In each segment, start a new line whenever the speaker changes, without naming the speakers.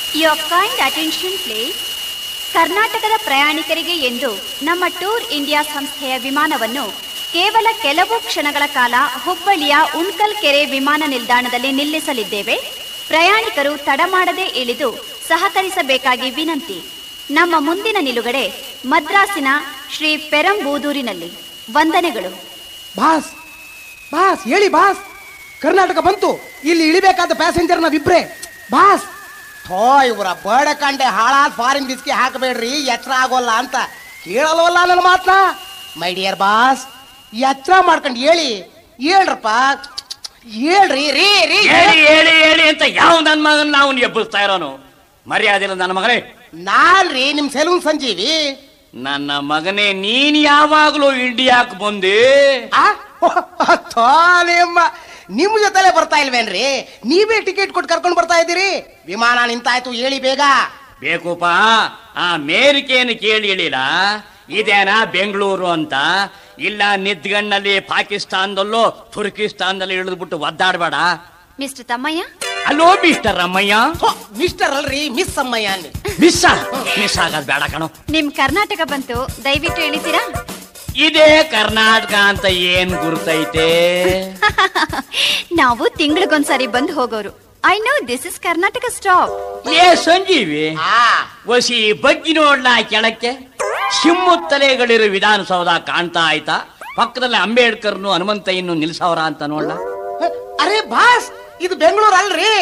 Your kind attention please ಕರ್ನಾಟಕದ ಪ್ರಯಾಣಿಕರಿಗೆ ಎಂದು ನಮ್ಮ ಟೂರ್ ಇಂಡಿಯಾ ಸಂಸ್ಥೆಯ ವಿಮಾನವನ್ನು ಕೇವಲ ಕೆಲವು ಕ್ಷಣಗಳ ಕಾಲ ಹುಬ್ಬಳ್ಳಿಯ ಉಣ್ಕಲ್ ಕೆರೆ ವಿಮಾನ ನಿಲ್ದಾಣದಲ್ಲಿ ನಿಲ್ಲಿಸಲಿದ್ದೇವೆ ಪ್ರಯಾಣಿಕರು ತಡ ಮಾಡದೆ ಇಳಿದು ಸಹಕರಿಸಬೇಕಾಗಿ ವಿನಂತಿ ನಮ್ಮ ಮುಂದಿನ ನಿಲುಗಡೆ ಮದ್ರಾಸಿನ ಶ್ರೀ ಪೆರಂಬೂದೂರಿನಲ್ಲಿ ವಂದನೆಗಳು
ಬಾಸ್ ಬಾಸ್ ಹೇಳಿ ಬಾಸ್ ಕರ್ನಾಟಕ ಬಂತು ಇಲ್ಲಿ ಇಳಿಬೇಕಾದ ಪ್ಯಾಸೆಂಜರ್ ನಾವಿಬ್ರೆ ಬಾಸ್
ಥೋ ಇವರ ಬೇಡ ಕಂಡೆ ಹಾಳಾದ ಫಾರಿನ್ ಬಿಸ್ಕಿ ಹಾಕಬೇಡ್ರಿ ಎಚ್ಚರ ಆಗೋಲ್ಲ ಅಂತ ಕೇಳಲ್ವಲ್ಲ ನನ್ನ ಮಾತನ್ನ ಮೈ ಡಿಯರ್ ಬಾಸ್ ಎಚ್ಚರ ಮಾಡ್ಕೊಂಡು ಹೇಳಿ ಹೇಳ್ರಪ್ಪ ಹೇಳ್ರಿ ರೀ ರೀ
ಹೇಳಿ ಹೇಳಿ ಹೇಳಿ ಅಂತ ಯಾವ ನನ್ನ ಮಗನ್ ನಾವು ಎಬ್ಬಿಸ್ತಾ ಇರೋನು ಮರ್ಯಾದೆ ಇಲ್ಲ ನನ್ನ ಮಗನೇ
ನಾನ್ ರೀ ನಿಮ್ ಸೆಲೂನ್ ಸಂಜೀವಿ
ನನ್ನ ಮಗನೇ ನೀನ್ ಯಾವಾಗ್ಲೂ ಇಂಡಿಯಾಕ್ ಬಂದೆ
ಆ? ಥೋ ನಿಮ್ಮ ನಿಮ್ ಜೊತೆಲೆ ಬರ್ತಾ ಇಲ್ವೇನ್ರಿ ನೀವೇ ಟಿಕೆಟ್ ಕೊಟ್ಟು ಕರ್ಕೊಂಡು ಬರ್ತಾ ಇದ್ದೀರಿ ವಿಮಾನ ನಿಂತಾಯ್ತು ಹೇಳಿ ಬೇಗ
ಬೇಕುಪ್ಪ ಆ ಮೇರಿಕೆಯನ್ನು ಕೇಳಿ ಹೇಳಿಲ್ಲ ಇದೇನಾ ಬೆಂಗಳೂರು ಅಂತ ಇಲ್ಲ ನಿದ್ಗಣ್ಣಲ್ಲಿ ಪಾಕಿಸ್ತಾನದಲ್ಲೋ ತುರ್ಕಿಸ್ತಾನದಲ್ಲಿ ಇಳಿದ್ಬಿಟ್ಟು ಒದ್ದಾಡ್ಬೇಡ
ಮಿಸ್ಟರ್ ತಮ್ಮಯ್ಯ
ಅಲ್ಲೋ ಮಿಸ್ಟರ್ ರಮ್ಮಯ್ಯ
ಥೋ, ಮಿಸ್ಟರ್ ಅಲ್ರಿ ಮಿಸ್ ಅಮ್ಮಯ್ಯ ಅನ್ನಿ
ಮಿಸ್ ಮಿಸ್ ಆಗೋದ್ ಬೇಡ ಕಣೋ
ನಿಮ್ ಕರ್ನಾಟಕ ಬಂತು ದಯವಿಟ್ಟು ಇಳಿತೀರಾ
ಇದೇ ಕರ್ನಾಟಕ ಅಂತ ಏನ್ ಗುರ್ತೈತೆ
ನಾವು ತಿಂಗಳಿಗೊಂದ್ಸರಿ ಬಂದು ಹೋಗೋರು I know this is Karnataka stop
ಏ ಸಂಜೀವಿ
ಆ
ವಸಿ ಬಗ್ಗಿ ನೋಡ್ಲಾ ಕೆಳಕ್ಕೆ ಸಿಮ್ಮುತ್ತಲೆಗಳಿರೋ ವಿಧಾನಸೌಧ ಕಾಣ್ತಾ ಆಯ್ತಾ ಪಕ್ಕದಲ್ಲಿ ಅಂಬೇಡ್ಕರ್ನು ಹನುಮಂತಯ್ಯನು ನಿಲ್ಸವ್ರ ಅಂತ ನೋಡ್ಲಾ
ಅರೆ ಬಾಸ್ ಇದು ಬೆಂಗಳೂರು ಅಲ್ರಿ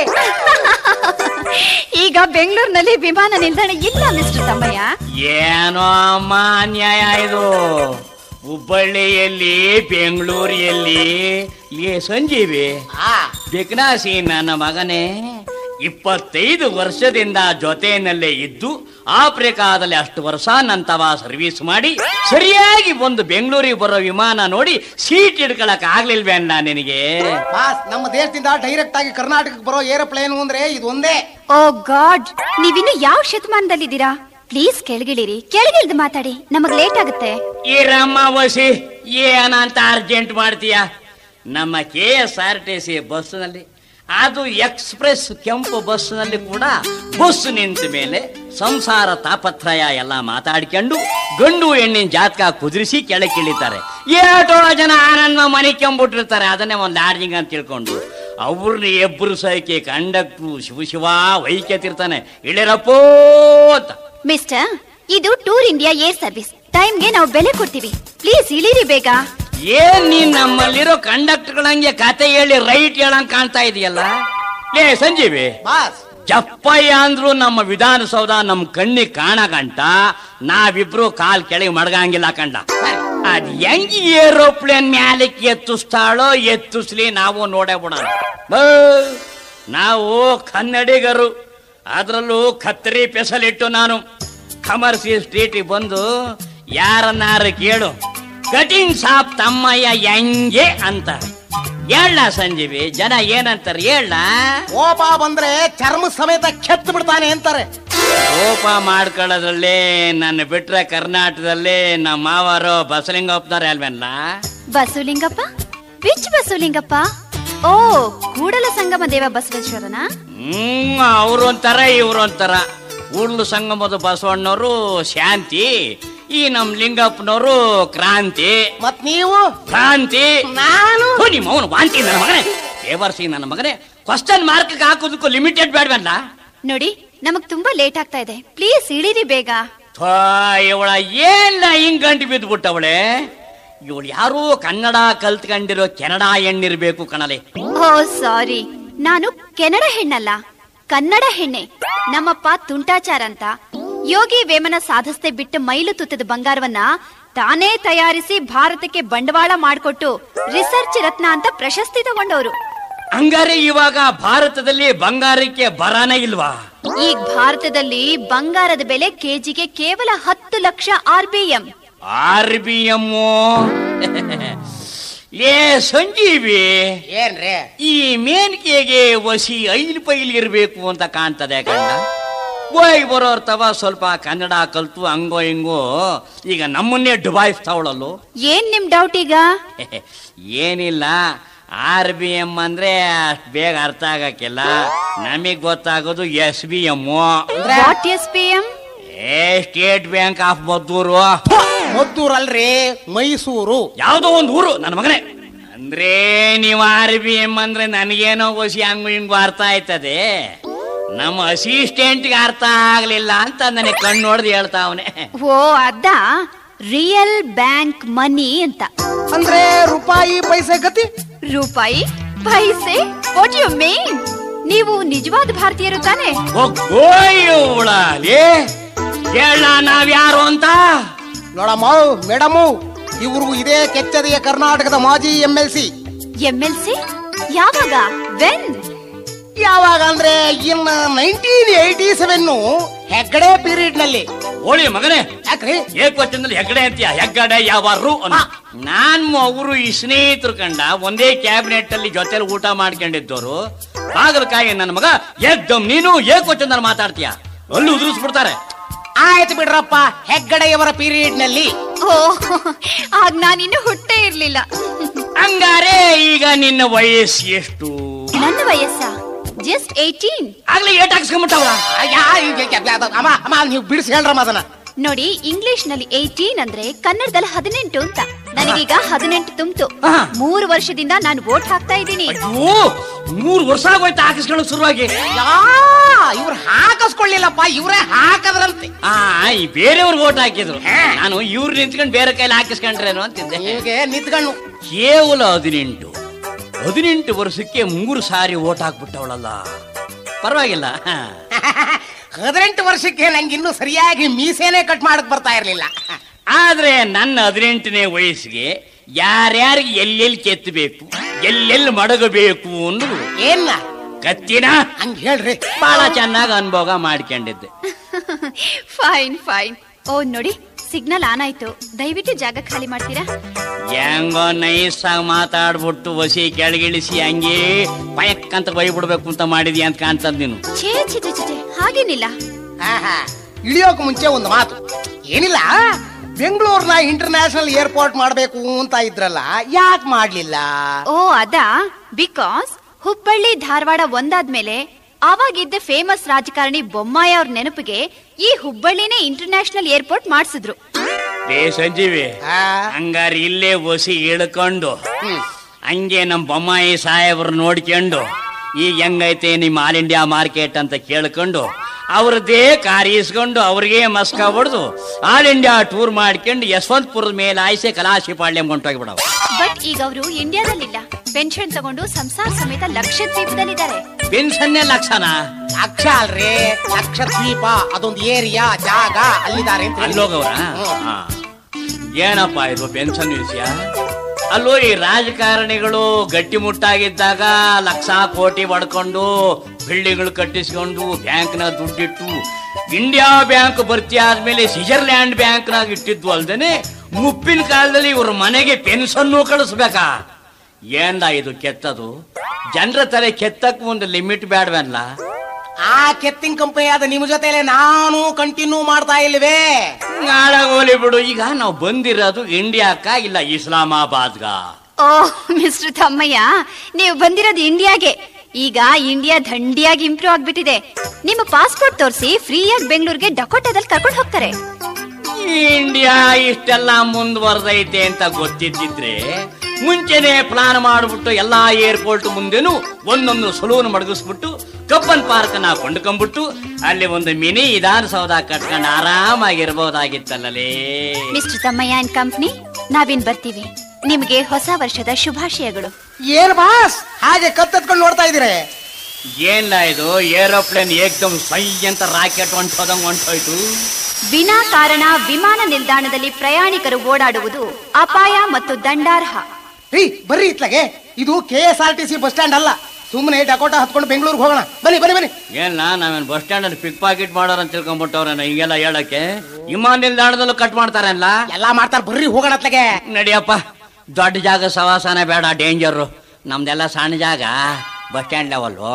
ಈಗ ಬೆಂಗಳೂರಿನಲ್ಲಿ ವಿಮಾನ ನಿಲ್ದಾಣ ಇಲ್ಲ ಮಿಸ್ಟರ್ ತಮ್ಮಯ್ಯ
ಏನೋ ಅಮ್ಮ ಅನ್ಯಾಯ ಇದು ಹುಬ್ಬಳ್ಳಿಯಲ್ಲಿ ಬೆಂಗಳೂರಿಯಲ್ಲಿ ಏ ಸಂಜೀವಿ
ಆ
ಬಿಕ್ನಾಸಿ ನನ್ನ ಮಗನೇ ಇಪ್ಪತ್ತೈದು ವರ್ಷದಿಂದ ಜೊತೆಯಲ್ಲೇ ಇದ್ದು ಆಫ್ರಿಕಾದಲ್ಲಿ ಅಷ್ಟು ವರ್ಷ ನಂತವ ಸರ್ವಿಸ್ ಮಾಡಿ ಸರಿಯಾಗಿ ಒಂದು ಬೆಂಗಳೂರಿಗೆ ಬರೋ ವಿಮಾನ ನೋಡಿ ಸೀಟ್ ಹಿಡ್ಕೊಳಕ್ ಆಗ್ಲಿಲ್ವೇಣ್ಣ ನಿನಗೆ
ಬಾಸ್ ನಮ್ಮ ದೇಶದಿಂದ ಡೈರೆಕ್ಟ್ ಆಗಿ ಕರ್ನಾಟಕಕ್ಕೆ ಬರೋ ಏರೋಪ್ಲೇನ್ ಅಂದ್ರೆ ಇದು ಒಂದೇ
ಓ ಗಾಡ್ ನೀವಿನ್ನು ಯಾವ ಶತಮಾನದಲ್ಲಿದ್ದೀರಾ ಪ್ಲೀಸ್ ಕೆಳಗಿಳಿರಿ ಕೆಳಗಿಳಿದು ಮಾತಾಡಿ ನಮಗ್ ಲೇಟ್ ಆಗುತ್ತೆ
ಈ ರಮ್ಮ ವಸಿ ಏನಂತ ಅರ್ಜೆಂಟ್ ಮಾಡ್ತೀಯ ನಮ್ಮ K S R T C ಬಸ್ನಲ್ಲಿ ಅದು ಎಕ್ಸ್ಪ್ರೆಸ್ ಕೆಂಪು ಬಸ್ನಲ್ಲಿ ಕೂಡ ಬಸ್ ನಿಂತ ಮೇಲೆ ಸಂಸಾರ ತಾಪತ್ರಯ ಎಲ್ಲ ಮಾತಾಡ್ಕೊಂಡು ಗಂಡು ಹೆಣ್ಣಿನ ಜಾತಕ ಕುದುರಿಸಿ ಕೆಳಗಿಳಿತಾರೆ ಏಟೋ ಜನ ಆನಂದ ಮನೆ ಕೆಂಬಿಟ್ಟಿರ್ತಾರೆ ಅದನ್ನೇ ಒಂದು ಲಾಡ್ಜಿಂಗ್ ಅಂತ ತಿಳ್ಕೊಂಡು ಅವ್ರನ್ನ ಎಬ್ಬರು ಸೈಕೆ ಕಂಡಕ್ಟ್ರು ಶಿವ ಶಿವ ವೈಕ್ಯತಿರ್ತಾನೆ ಇಳಿರಪ್ಪೋ ಅಂತ
ಮಿಸ್ಟರ್ ಇದು ಟೂರ್ ಇಂಡಿಯಾ ಏರ್ ಸರ್ವಿಸ್ ಟೈಮ್ಗೆ ನಾವು ಬೆಲೆ ಕೊಡ್ತೀವಿ ಪ್ಲೀಸ್ ಇಳಿರಿ ಬೇಗ
ಏನ್ ನೀನ್ ನಮ್ಮಲ್ಲಿರೋ ಕಂಡಕ್ಟರ್ಗಳಂಗೆ ಕತೆ ಹೇಳಿ ರೈಟ್ ಹೇಳಂಗ್ ಕಾಣ್ತಾ ಇದೆಯಲ್ಲ ಲೇ ಸಂಜೀವಿ
ಬಾಸ್
ಜಪ್ಪಯ್ಯ ಅಂದ್ರು ನಮ್ಮ ವಿಧಾನಸೌಧ ನಮ್ ಕಣ್ಣಿಗೆ ಕಾಣಕಂಟ ನಾವಿಬ್ರು ಕಾಲ್ ಕೆಳಗೆ ಮಡಗಂಗಿಲ್ಲ ಕಂಡ ಅದ್ ಹೆಂಗ್ ಏರೋಪ್ಲೇನ್ ಮ್ಯಾಲಕ್ಕೆ ಎತ್ತಿಸ್ತಾಳೋ ಎತ್ತಿಸ್ಲಿ ನಾವು ನೋಡೇ ಬಿಡೋಣ ಬಾ. ನಾವು ಕನ್ನಡಿಗರು ಅದ್ರಲ್ಲೂ ಕತ್ತರಿ ಪೆಸಲಿಟ್ಟು ನಾನು ಕಮರ್ಸಿ ಸ್ಟ್ರೀಟಿಗೆ ಬಂದು ಯಾರನ್ನಾರು ಕೇಳು ಕಟಿಂಗ್ ಶಾಪ್ ತಮ್ಮಯ್ಯ ಹೆಂಗೆ ಅಂತ ಹೇಳ ಸಂಜೀವಿ ಜನ ಏನಂತಾರೆ ಹೇಳ
ಕೋಪ ಬಂದ್ರೆ ಚರ್ಮ ಸಮೇತ ಕೆತ್ತು ಬಿಡ್ತಾನೆ ಅಂತಾರೆ
ಕೋಪ ಮಾಡ್ಕೊಳ್ಳೋದ್ರಲ್ಲಿ ನನ್ನ ಬಿಟ್ರೆ ಕರ್ನಾಟಕದಲ್ಲಿ ನಮ್ಮ ಮಾವರು ಬಸಲಿಂಗಪ್ಪನವ್ರು ಅಲ್ವೇನಲ್ಲ
ಬಸವಲಿಂಗಪ್ಪ ವಿಚ್ ಬಸವಲಿಂಗಪ್ಪ ಓ ಕೂಡಲ ಸಂಗಮ ದೇವ ಬಸವೇಶ್ವರನ
ಹ್ಮ್ ಅವ್ರು ಒಂಥರ ಇವ್ರು ಒಂಥರ ಕೂಡ್ಲು ಸಂಗಮದ ಬಸವಣ್ಣವರು ಶಾಂತಿ ಈ ನಮ್ ಲಿಂಗಪ್ಪನವರು ಕ್ರಾಂತಿ
ಮತ್ ನೀವು
ಕ್ರಾಂತಿ
ನಾನು
ಓ, ನಿಮ್ಮ ಅವನು ವಾಂತಿ ನನ್ನ ಮಗನೇ ದೇವರ್ಸಿ ನನ್ನ ಮಗನೇ ಕ್ವಶನ್ ಮಾರ್ಕ್ ಹಾಕೋದಕ್ಕೂ ಲಿಮಿಟೆಡ್ ಬೇಡವಲ್ಲ
ನೋಡಿ ನಮಗ್ ತುಂಬಾ ಲೇಟ್ ಆಗ್ತಾ ಇದೆ ಪ್ಲೀಸ್ ಇಳಿರಿ ಬೇಗ
ಇವಳ ಏನ ಹಿಂಗ್ ಗಂಟು ಬಿದ್ದುಬಿಟ್ಟವಳೆ ಇವಳು ಯಾರೋ ಕನ್ನಡ ಕಲ್ತ್ಕೊಂಡಿರೋ ಕೆನಡಾ ಹೆಣ್ಣಿರ್ಬೇಕು ಕಣಲೆ
ಓ ಸಾರಿ ನಾನು ಕೆನಡ ಹೆಣ್ಣಲ್ಲ ಕನ್ನಡ ಹೆಣ್ಣೆ ನಮ್ಮಪ್ಪ ತುಂಟಾಚಾರ ಅಂತ ಯೋಗಿ ವೇಮನ ಸಾಧಿಸದೆ ಬಿಟ್ಟು ಮೈಲು ತುತ್ತದ ಬಂಗಾರವನ್ನ ತಾನೇ ತಯಾರಿಸಿ ಭಾರತಕ್ಕೆ ಬಂಡವಾಳ ಮಾಡಿಕೊಟ್ಟು ರಿಸರ್ಚ್ ರತ್ನ ಅಂತ ಪ್ರಶಸ್ತಿ ತಗೊಂಡವರು
ಹಂಗಾರೆ ಇವಾಗ ಭಾರತದಲ್ಲಿ ಬಂಗಾರಕ್ಕೆ ಬರಾನೇ ಇಲ್ವಾ
ಈಗ ಭಾರತದಲ್ಲಿ ಬಂಗಾರದ ಬೆಲೆ ಕೆಜಿಗೆ ಕೇವಲ ಹತ್ತು ಲಕ್ಷ R B M
R B M ಏ ಸಂಜೀವಿ
ಏನ್ರಿ
ಈ ಮೇನ್ಕೆಗೆ ವಸಿ ಐಲ್ ಪೈಲ್ ಇರ್ಬೇಕು ಅಂತ ಕಾಣ್ತದೆ ಕಂಡ ಹೋಗಿ ಬರೋರ್ ತವ ಸ್ವಲ್ಪ ಕನ್ನಡ ಕಲ್ತು ಹಂಗೋ ಹಿಂಗೋ ಈಗ ನಮ್ಮನ್ನೇ ಡುಬಾಯಿಸ್ತಾವಳಲ್ಲೋ
ಏನ್ ನಿಮ್ ಡೌಟ್ ಈಗ
ಏನಿಲ್ಲ ಆರ್ ಬಿ ಎಂ ಅಂದ್ರೆ ಅಷ್ಟ್ ಬೇಗ ಅರ್ಥ ಆಗಕ್ಕಿಲ್ಲ ನಮಗ್ ಗೊತ್ತಾಗೋದು S B M
what S P M
ಏ ಸ್ಟೇಟ್ ಬ್ಯಾಂಕ್ ಆಫ್ ಮದ್ದೂರು
ಮದ್ದೂರಲ್ರಿ ಮೈಸೂರು
ಯಾವುದೋ ಒಂದು ಊರು ನನ್ನ ಮಗನೇ ಅಂದ್ರೆ ನೀವು ಆರ್ ಬಿ ಎಂ ಅಂದ್ರೆ ನನಗೇನೋ ಹೊಸಿ ಹಂಗು ಹಿಂಗು ಅರ್ಥ ಆಯ್ತದೆ ನಮ್ಮ ಅಸಿಸ್ಟೆಂಟ್ಗೆ ಅರ್ಥ ಆಗ್ಲಿಲ್ಲ ಅಂತ ನನಗೆ ಕಣ್ಣು ನೋಡ್ದು ಹೇಳ್ತಾವನೆ
ಓ ಅದ ರಿಯಲ್ ಬ್ಯಾಂಕ್ ಮನಿ ಅಂತ
ಅಂದ್ರೆ ರೂಪಾಯಿ ಪೈಸೆ ಗತಿ
ರೂಪಾಯಿ ಪೈಸೆ ವಾಟ್ ಯು ಮೀನ್ ನೀವು ನಿಜವಾದ ಭಾರತೀಯರು ತಾನೆ
ಉಳಾಲಿ ಹೇಳ ನಾವ್ಯಾರು ಅಂತ
ನೋಡಮ್ಮ ಮೇಡಮು ಇವರು ಇದೇ ಕೆಚ್ಚದೆಯ ಕರ್ನಾಟಕದ ಮಾಜಿ M L C
M L C ಯಾವಾಗ ವೆನ್
ಯಾವಾಗ ಅಂದ್ರೆ ಇನ್ನ nineteen eighty seven Hegde period ನಲ್ಲಿ
ಹೋಳಿ ಮಗನೇ
ಯಾಕ್ರಿ
ಏಕವಚನದಲ್ಲಿ ಹೆಗ್ಗಡೆ ಅಂತೀಯ ಹೆಗ್ಗಡೆ ಯಾವಾರು ಅಂತ ನಾನ್ ಅವರು ಈ ಸ್ನೇಹಿತರು ಕಂಡ ಒಂದೇ ಕ್ಯಾಬಿನೆಟ್ ಅಲ್ಲಿ ಜೊತೆಲಿ ಊಟ ಮಾಡ್ಕೊಂಡಿದ್ದವರು ಬಾಗಲಕಾಯಿ ನನ್ನ ಮಗ ಏಕ್ದಮ್ ನೀನು ಏಕವಚನದಲ್ಲಿ ಮಾತಾಡ್ತೀಯ ಅಲ್ಲಿ ಉದುರಿಸ್ಬಿಡ್ತಾರೆ
ಆಯ್ತು ಬಿಡ್ರಪ್ಪ ಹೆಗ್ಗಡೆಯವರ ಪೀರಿಯಡ್ ನಲ್ಲಿ
ಓ ಆಗ ನಾನಿನ್ನು ಹುಟ್ಟೇ ಇರ್ಲಿಲ್ಲ
ಹಂಗಾರೆ ಈಗ ನಿನ್ನ ವಯಸ್ಸು ಎಷ್ಟು
ನನ್ನ ವಯಸ್ಸ ಜಸ್ಟ್ ಏಯ್ಟೀನ್
ಆಗ್ಲೇ ಏಟ್ ಹಾಕ್ಸ್ಕೊಂಬಿಟ್ಟವ್ರ
ಆ, ಯಾ, ಈ- ಈ- ಈ- ಅದು- ಅಮ್ಮ ಅಮ್ಮ ನೀವು ಬಿಡಿಸಿ ಹೇಳ್ರಮ್ಮ ಅದನ್ನ
ನೋಡಿ ಇಂಗ್ಲಿಷ್ ನಲ್ಲಿ ಏಯ್ಟೀನ್ ಅಂದ್ರೆ ಕನ್ನಡದಲ್ಲಿ ಹದಿನೆಂಟು ಅಂತ ನನಗೀಗ ಹದಿನೆಂಟು ತುಂಬ್ತು
ಹಾ.
ಮೂರು ವರ್ಷದಿಂದ ನಾನು ವೋಟ್ ಹಾಕ್ತಾ ಇದ್ದೀನಿ
ಅಯ್ಯೋ ಮೂರು ವರ್ಷ ಆಗೋಯ್ತು ಹಾಕಿಸ್ಕೊಳ್ಳೋಕೆ ಶುರುವಾಗಿ
ಯಾ ಇವ್ರು ಹಾಕಿಸ್ಕೊಳ್ಳಿಲ್ಲಪ್ಪ ಇವರೇ ಹಾಕದ್ರಂತೆ
ಆ ಈ ಬೇರೆಯವ್ರು ಓಟ್ ಹಾಕಿದ್ರು
ಹಾ.
ನಾನು ಇವ್ರು ನಿಂತ್ಕೊಂಡು ಬೇರೆ ಕೈಲಿ ಹಾಕಿಸ್ಕೊಂಡ್ರೇನು ಅಂತಿದ್ದೆ
ನಿಮಗೆ ನಿಂತ್ಕೊಂಡು
ಕೇವಲ ಹದಿನೆಂಟು ಹದಿನೆಂಟು ವರ್ಷಕ್ಕೆ ಮೂರು ಸಾರಿ ಓಟ್ ಹಾಕ್ಬಿಟ್ಟವಳಲ್ಲ ಪರವಾಗಿಲ್ಲ ಹಾ.
ಹದಿನೆಂಟು ವರ್ಷಕ್ಕೆ ನಂಗೆ ಇನ್ನೂ ಸರಿಯಾಗಿ ಮೀಸೆನೆ ಕಟ್ ಮಾಡಕ್ ಬರ್ತಾ ಇರ್ಲಿಲ್ಲ
ಆದ್ರೆ ನನ್ನ ಹದಿನೆಂಟನೇ ವಯಸ್ಸಿಗೆ ಯಾರ್ಯಾರಿಗೆ ಎಲ್ಲೆಲ್ಲಿ ಕೆತ್ತಬೇಕು ಎಲ್ಲೆಲ್ಲಿ ಮಡಗಬೇಕು ಅನ್ನೋದು
ಏನ್ನ
ಕತ್ತಿನ
ಹಂಗ ಹೇಳ್ರಿ
ಬಹಳ ಚೆನ್ನಾಗಿ ಅನುಭವ ಮಾಡ್ಕೊಂಡಿದ್ದೆ
ಫೈನ್ ಫೈನ್ ಓ ನೋಡಿ ಸಿಗ್ನಲ್ ಆನ್ ಆಯ್ತು ದಯವಿಟ್ಟು ಜಾಗ ಖಾಲಿ ಮಾಡ್ತೀರಾ
ಹೆಂಗೋ ನೈಸ್ ಆಗಿ ಮಾತಾಡ್ಬಿಟ್ಟು ವಸಿ ಕೆಳಗಿಳಿಸಿ ಹಂಗೆ ಪಯಕ್ ಅಂತ ಬೈಬಿಡ್ಬೇಕು ಅಂತ ಮಾಡಿದ್ಯಾ ಅಂತ ಕಾಣ್ತದ ನೀನು
ಛೇ ಛೇ ಛೇ ಛೇ, ಛೇ ಹಾಗೇನಿಲ್ಲ
ಆಹಾ ಇಳಿಯೋಕ್ ಮುಂಚೆ ಒಂದು ಮಾತು ಏನಿಲ್ಲ ಬೆಂಗಳೂರ್ನ ಇಂಟರ್ನ್ಯಾಷನಲ್ ಏರ್ಪೋರ್ಟ್ ಮಾಡ್ಬೇಕು ಅಂತ ಇದ್ರಲ್ಲ ಯಾಕೆ ಮಾಡ್ಲಿಲ್ಲ
ಓ ಅದಾ ಬಿಕಾಸ್ ಹುಬ್ಬಳ್ಳಿ ಧಾರವಾಡ ಒಂದಾದ್ಮೇಲೆ ಆವಾಗಿದ್ದ ಫೇಮಸ್ ರಾಜಕಾರಣಿ ಬೊಮ್ಮಾಯಿ ಅವ್ರ ನೆನಪಿಗೆ ಈ ಹುಬ್ಬಳ್ಳಿನೇ ಇಂಟರ್ನ್ಯಾಷನಲ್ ಏರ್ಪೋರ್ಟ್ ಮಾಡಿಸಿದ್ರು
ಏ ಸಂಜೀವಿ
ಆ,
ಹಂಗಾರ ಇಲ್ಲೇ ಒಸಿ ಇಳ್ಕೊಂಡು
ಹ್ಮ್.
ಹಂಗೆ ನಮ್ಮ ಬೊಮ್ಮಾಯಿ ಸಾಹೇಬ್ರು ನೋಡ್ಕೊಂಡು ಈಗ ಹೆಂಗೈತೆ ನಿಮ್ಮ ಆಲ್ ಇಂಡಿಯಾ ಮಾರ್ಕೆಟ್ ಅಂತ ಕೇಳ್ಕೊಂಡು ಅವ್ರದ್ದೇ ಕಾರ್ ಈಸ್ಕೊಂಡು ಅವ್ರಿಗೆ ಮಸ್ಕ ಹೊಡೆದು ಆಲ್ ಇಂಡಿಯಾ ಟೂರ್ ಮಾಡ್ಕೊಂಡು ಯಶವಂತಪುರದ ಮೇಲೆ ಆಯ್ಸೆ ಕಲಾಶಿಪಾಳ್ಯ ಹೊಂಟೋಗ್ಬಿಡವ
ಬಟ್ ಈಗ ಅವರು ಇಂಡಿಯಾದಲ್ಲಿಲ್ಲ ಪೆನ್ಷನ್ ತಗೊಂಡು ಸಂಸಾರ ಸಮೇತ ಲಕ್ಷದ್ವೀಪದಲ್ಲಿದ್ದಾರೆ
ಪೆನ್ಷನ್ನೇ ಲಕ್ಷಣ
ಲಕ್ಷ ಅಲ್ರಿ ಲಕ್ಷದ್ವೀಪ ಅದೊಂದು ಏರಿಯಾ ಜಾಗ ಅಲ್ಲಿದ್ದಾರೆ ಅಂತ ಹೇಳಿ.
ಅಲ್ಲೋಗವ್ರ
ಹ್ಮ್.
ಏನಪ್ಪ ಇದು ಪೆನ್ಷನ್ ವಿಷಯ ಅಲ್ಲೋ ಈ ರಾಜಕಾರಣಿಗಳು ಗಟ್ಟಿಮುಟ್ಟಾಗಿದ್ದಾಗ ಲಕ್ಷ ಕೋಟಿ ಹೊಡ್ಕೊಂಡು ಬಿಲ್ಡಿಂಗ್ಗಳು ಕಟ್ಟಿಸ್ಕೊಂಡು ಬ್ಯಾಂಕ್ನ ದುಡ್ಡಿಟ್ಟು ಇಂಡಿಯಾ ಬ್ಯಾಂಕ್ ಭರ್ತಿ ಆದ್ಮೇಲೆ ಸ್ವಿಟ್ಜರ್ಲ್ಯಾಂಡ್ ಬ್ಯಾಂಕ್ನಾಗ ಇಟ್ಟಿದ್ವು ಅಲ್ದೇನೆ ಮುಪ್ಪಿನ ಕಾಲದಲ್ಲಿ ಇವ್ರ ಮನೆಗೆ ಪೆನ್ಷನ್ನು ಕಳಿಸ್ಬೇಕಾ ಏನ್ದ ಇದು ಕೆತ್ತದು ಜನರ ತಲೆ ಕೆತ್ತಕ್ ಒಂದು ಲಿಮಿಟ್ ಬೇಡವಲ್ಲ
ಆ ಕೆತ್ತಿಂಗ್ ಕಂಪನಿ ಆದ ನಿಮ್ ಜೊತೆಲೆ ನಾನು ಕಂಟಿನ್ಯೂ ಮಾಡ್ತಾ ಇಲ್ವೇ
ನಾಳಗೋಲಿ ಬಿಡು ಈಗ ನಾವು ಬಂದಿರೋದು ಇಂಡಿಯಾಕ್ಕ ಇಲ್ಲ ಇಸ್ಲಾಮಾಬಾದ್ಗ
ಓ ಮಿಸ್ಟರ್ ತಮ್ಮಯ್ಯ ನೀವು ಬಂದಿರೋದು ಇಂಡಿಯಾಗೆ ಈಗ ಇಂಡಿಯಾ ದಂಡಿಯಾಗಿ ಇಂಪ್ರೂವ್ ಆಗ್ಬಿಟ್ಟಿದೆ ನಿಮ್ಮ ಪಾಸ್ಪೋರ್ಟ್ ತೋರಿಸಿ ಫ್ರೀಯಾಗಿ ಬೆಂಗಳೂರಿಗೆ ಡಕೋಟಾದಲ್ಲಿ ಕರ್ಕೊಂಡು ಹೋಗ್ತಾರೆ
ಇಂಡಿಯಾ ಇಷ್ಟೆಲ್ಲ ಮುಂದುವರೆದೈತೆ ಅಂತ ಗೊತ್ತಿದ್ದಿದ್ರೆ ಮುಂಚೆನೆ ಪ್ಲಾನ್ ಮಾಡ್ಬಿಟ್ಟು ಎಲ್ಲಾ ಏರ್ಪೋರ್ಟ್ ಮುಂದೆನು ಒಂದೊಂದು ಸಲೂನ್ ಮಡಗಿಸ್ಬಿಟ್ಟು ಕಬ್ಬನ್ ಪಾರ್ಕ್ ನ ಕೊಂಡ್ಕೊಂಡ್ಬಿಟ್ಟು ಅಲ್ಲಿ ಒಂದು ಮಿನಿ ವಿಧಾನಸೌಧ ಕಟ್ಕೊಂಡು ಆರಾಮಾಗಿರ್ಬೋದಾಗಿತ್ತಲ್ಲಲೇ
ಮಿಸ್ಟರ್ ತಮ್ಮಯ್ಯ ಅಂಡ್ ಕಂಪ್ನಿ ನಾವಿನ್ ಬರ್ತೀವಿ ನಿಮಗೆ ಹೊಸ ವರ್ಷದ ಶುಭಾಶಯಗಳು
ಏನ್ ಬಾಸ್ ಹಾಗೆ ಕತ್ತೆತ್ಕೊಂಡು ನೋಡ್ತಾ ಇದೀರಿ
ಏನ್ಲ ಇದು ಏರೋಪ್ಲೇನ್ ಏಕ್ದಮ್ ಸೈ ಅಂತ ರಾಕೆಟ್ ಹೊಂಟೋದಂಗ್ ಹೊಂಟೋಯ್ತು
ವಿನಾ ಕಾರಣ ವಿಮಾನ ನಿಲ್ದಾಣದಲ್ಲಿ ಪ್ರಯಾಣಿಕರು ಓಡಾಡುವುದು ಅಪಾಯ ಮತ್ತು ದಂಡಾರ್ಹ
ರೀ ಬರ್ರಿ ಇತ್ಲಾಗೆ ಇದು K S R T C bus stand ಅಲ್ಲ ಸುಮ್ಮನೆ ಡಕೋಟ ಹತ್ಕೊಂಡು ಬೆಂಗಳೂರಿಗೆ ಹೋಗೋಣ ಬನ್ನಿ ಬನ್ನಿ ಬನ್ನಿ
ಏನ ನಾವೇನ್ ಬಸ್ ಸ್ಟ್ಯಾಂಡ್ ಅಲ್ಲಿ ಪಿಕ್ ಪಾಕೆಟ್ ಮಾಡೋರ್ ಅಂತ ತಿಳ್ಕೊಂಡ್ಬಿಟ್ಟವ್ರ ಹಿಂಗೆಲ್ಲ ಹೇಳಕ್ಕೆ ವಿಮಾನ ನಿಲ್ದಾಣದಲ್ಲೂ ಕಟ್ ಮಾಡ್ತಾರಲ್ಲ
ಎಲ್ಲಾ ಮಾಡ್ತಾರ ಬರ್ರಿ ಹೋಗೋಣ ಅತ್ಲಾಗೆ
ನಡಿಯಪ್ಪ ದೊಡ್ಡ ಜಾಗ ಸವಾಸನ ಬೇಡ ಡೇಂಜರ್ ನಮ್ದೆಲ್ಲ ಸಣ್ಣ ಜಾಗ ಬಸ್ ಸ್ಟ್ಯಾಂಡ್ ಲೆವೆಲ್ಲು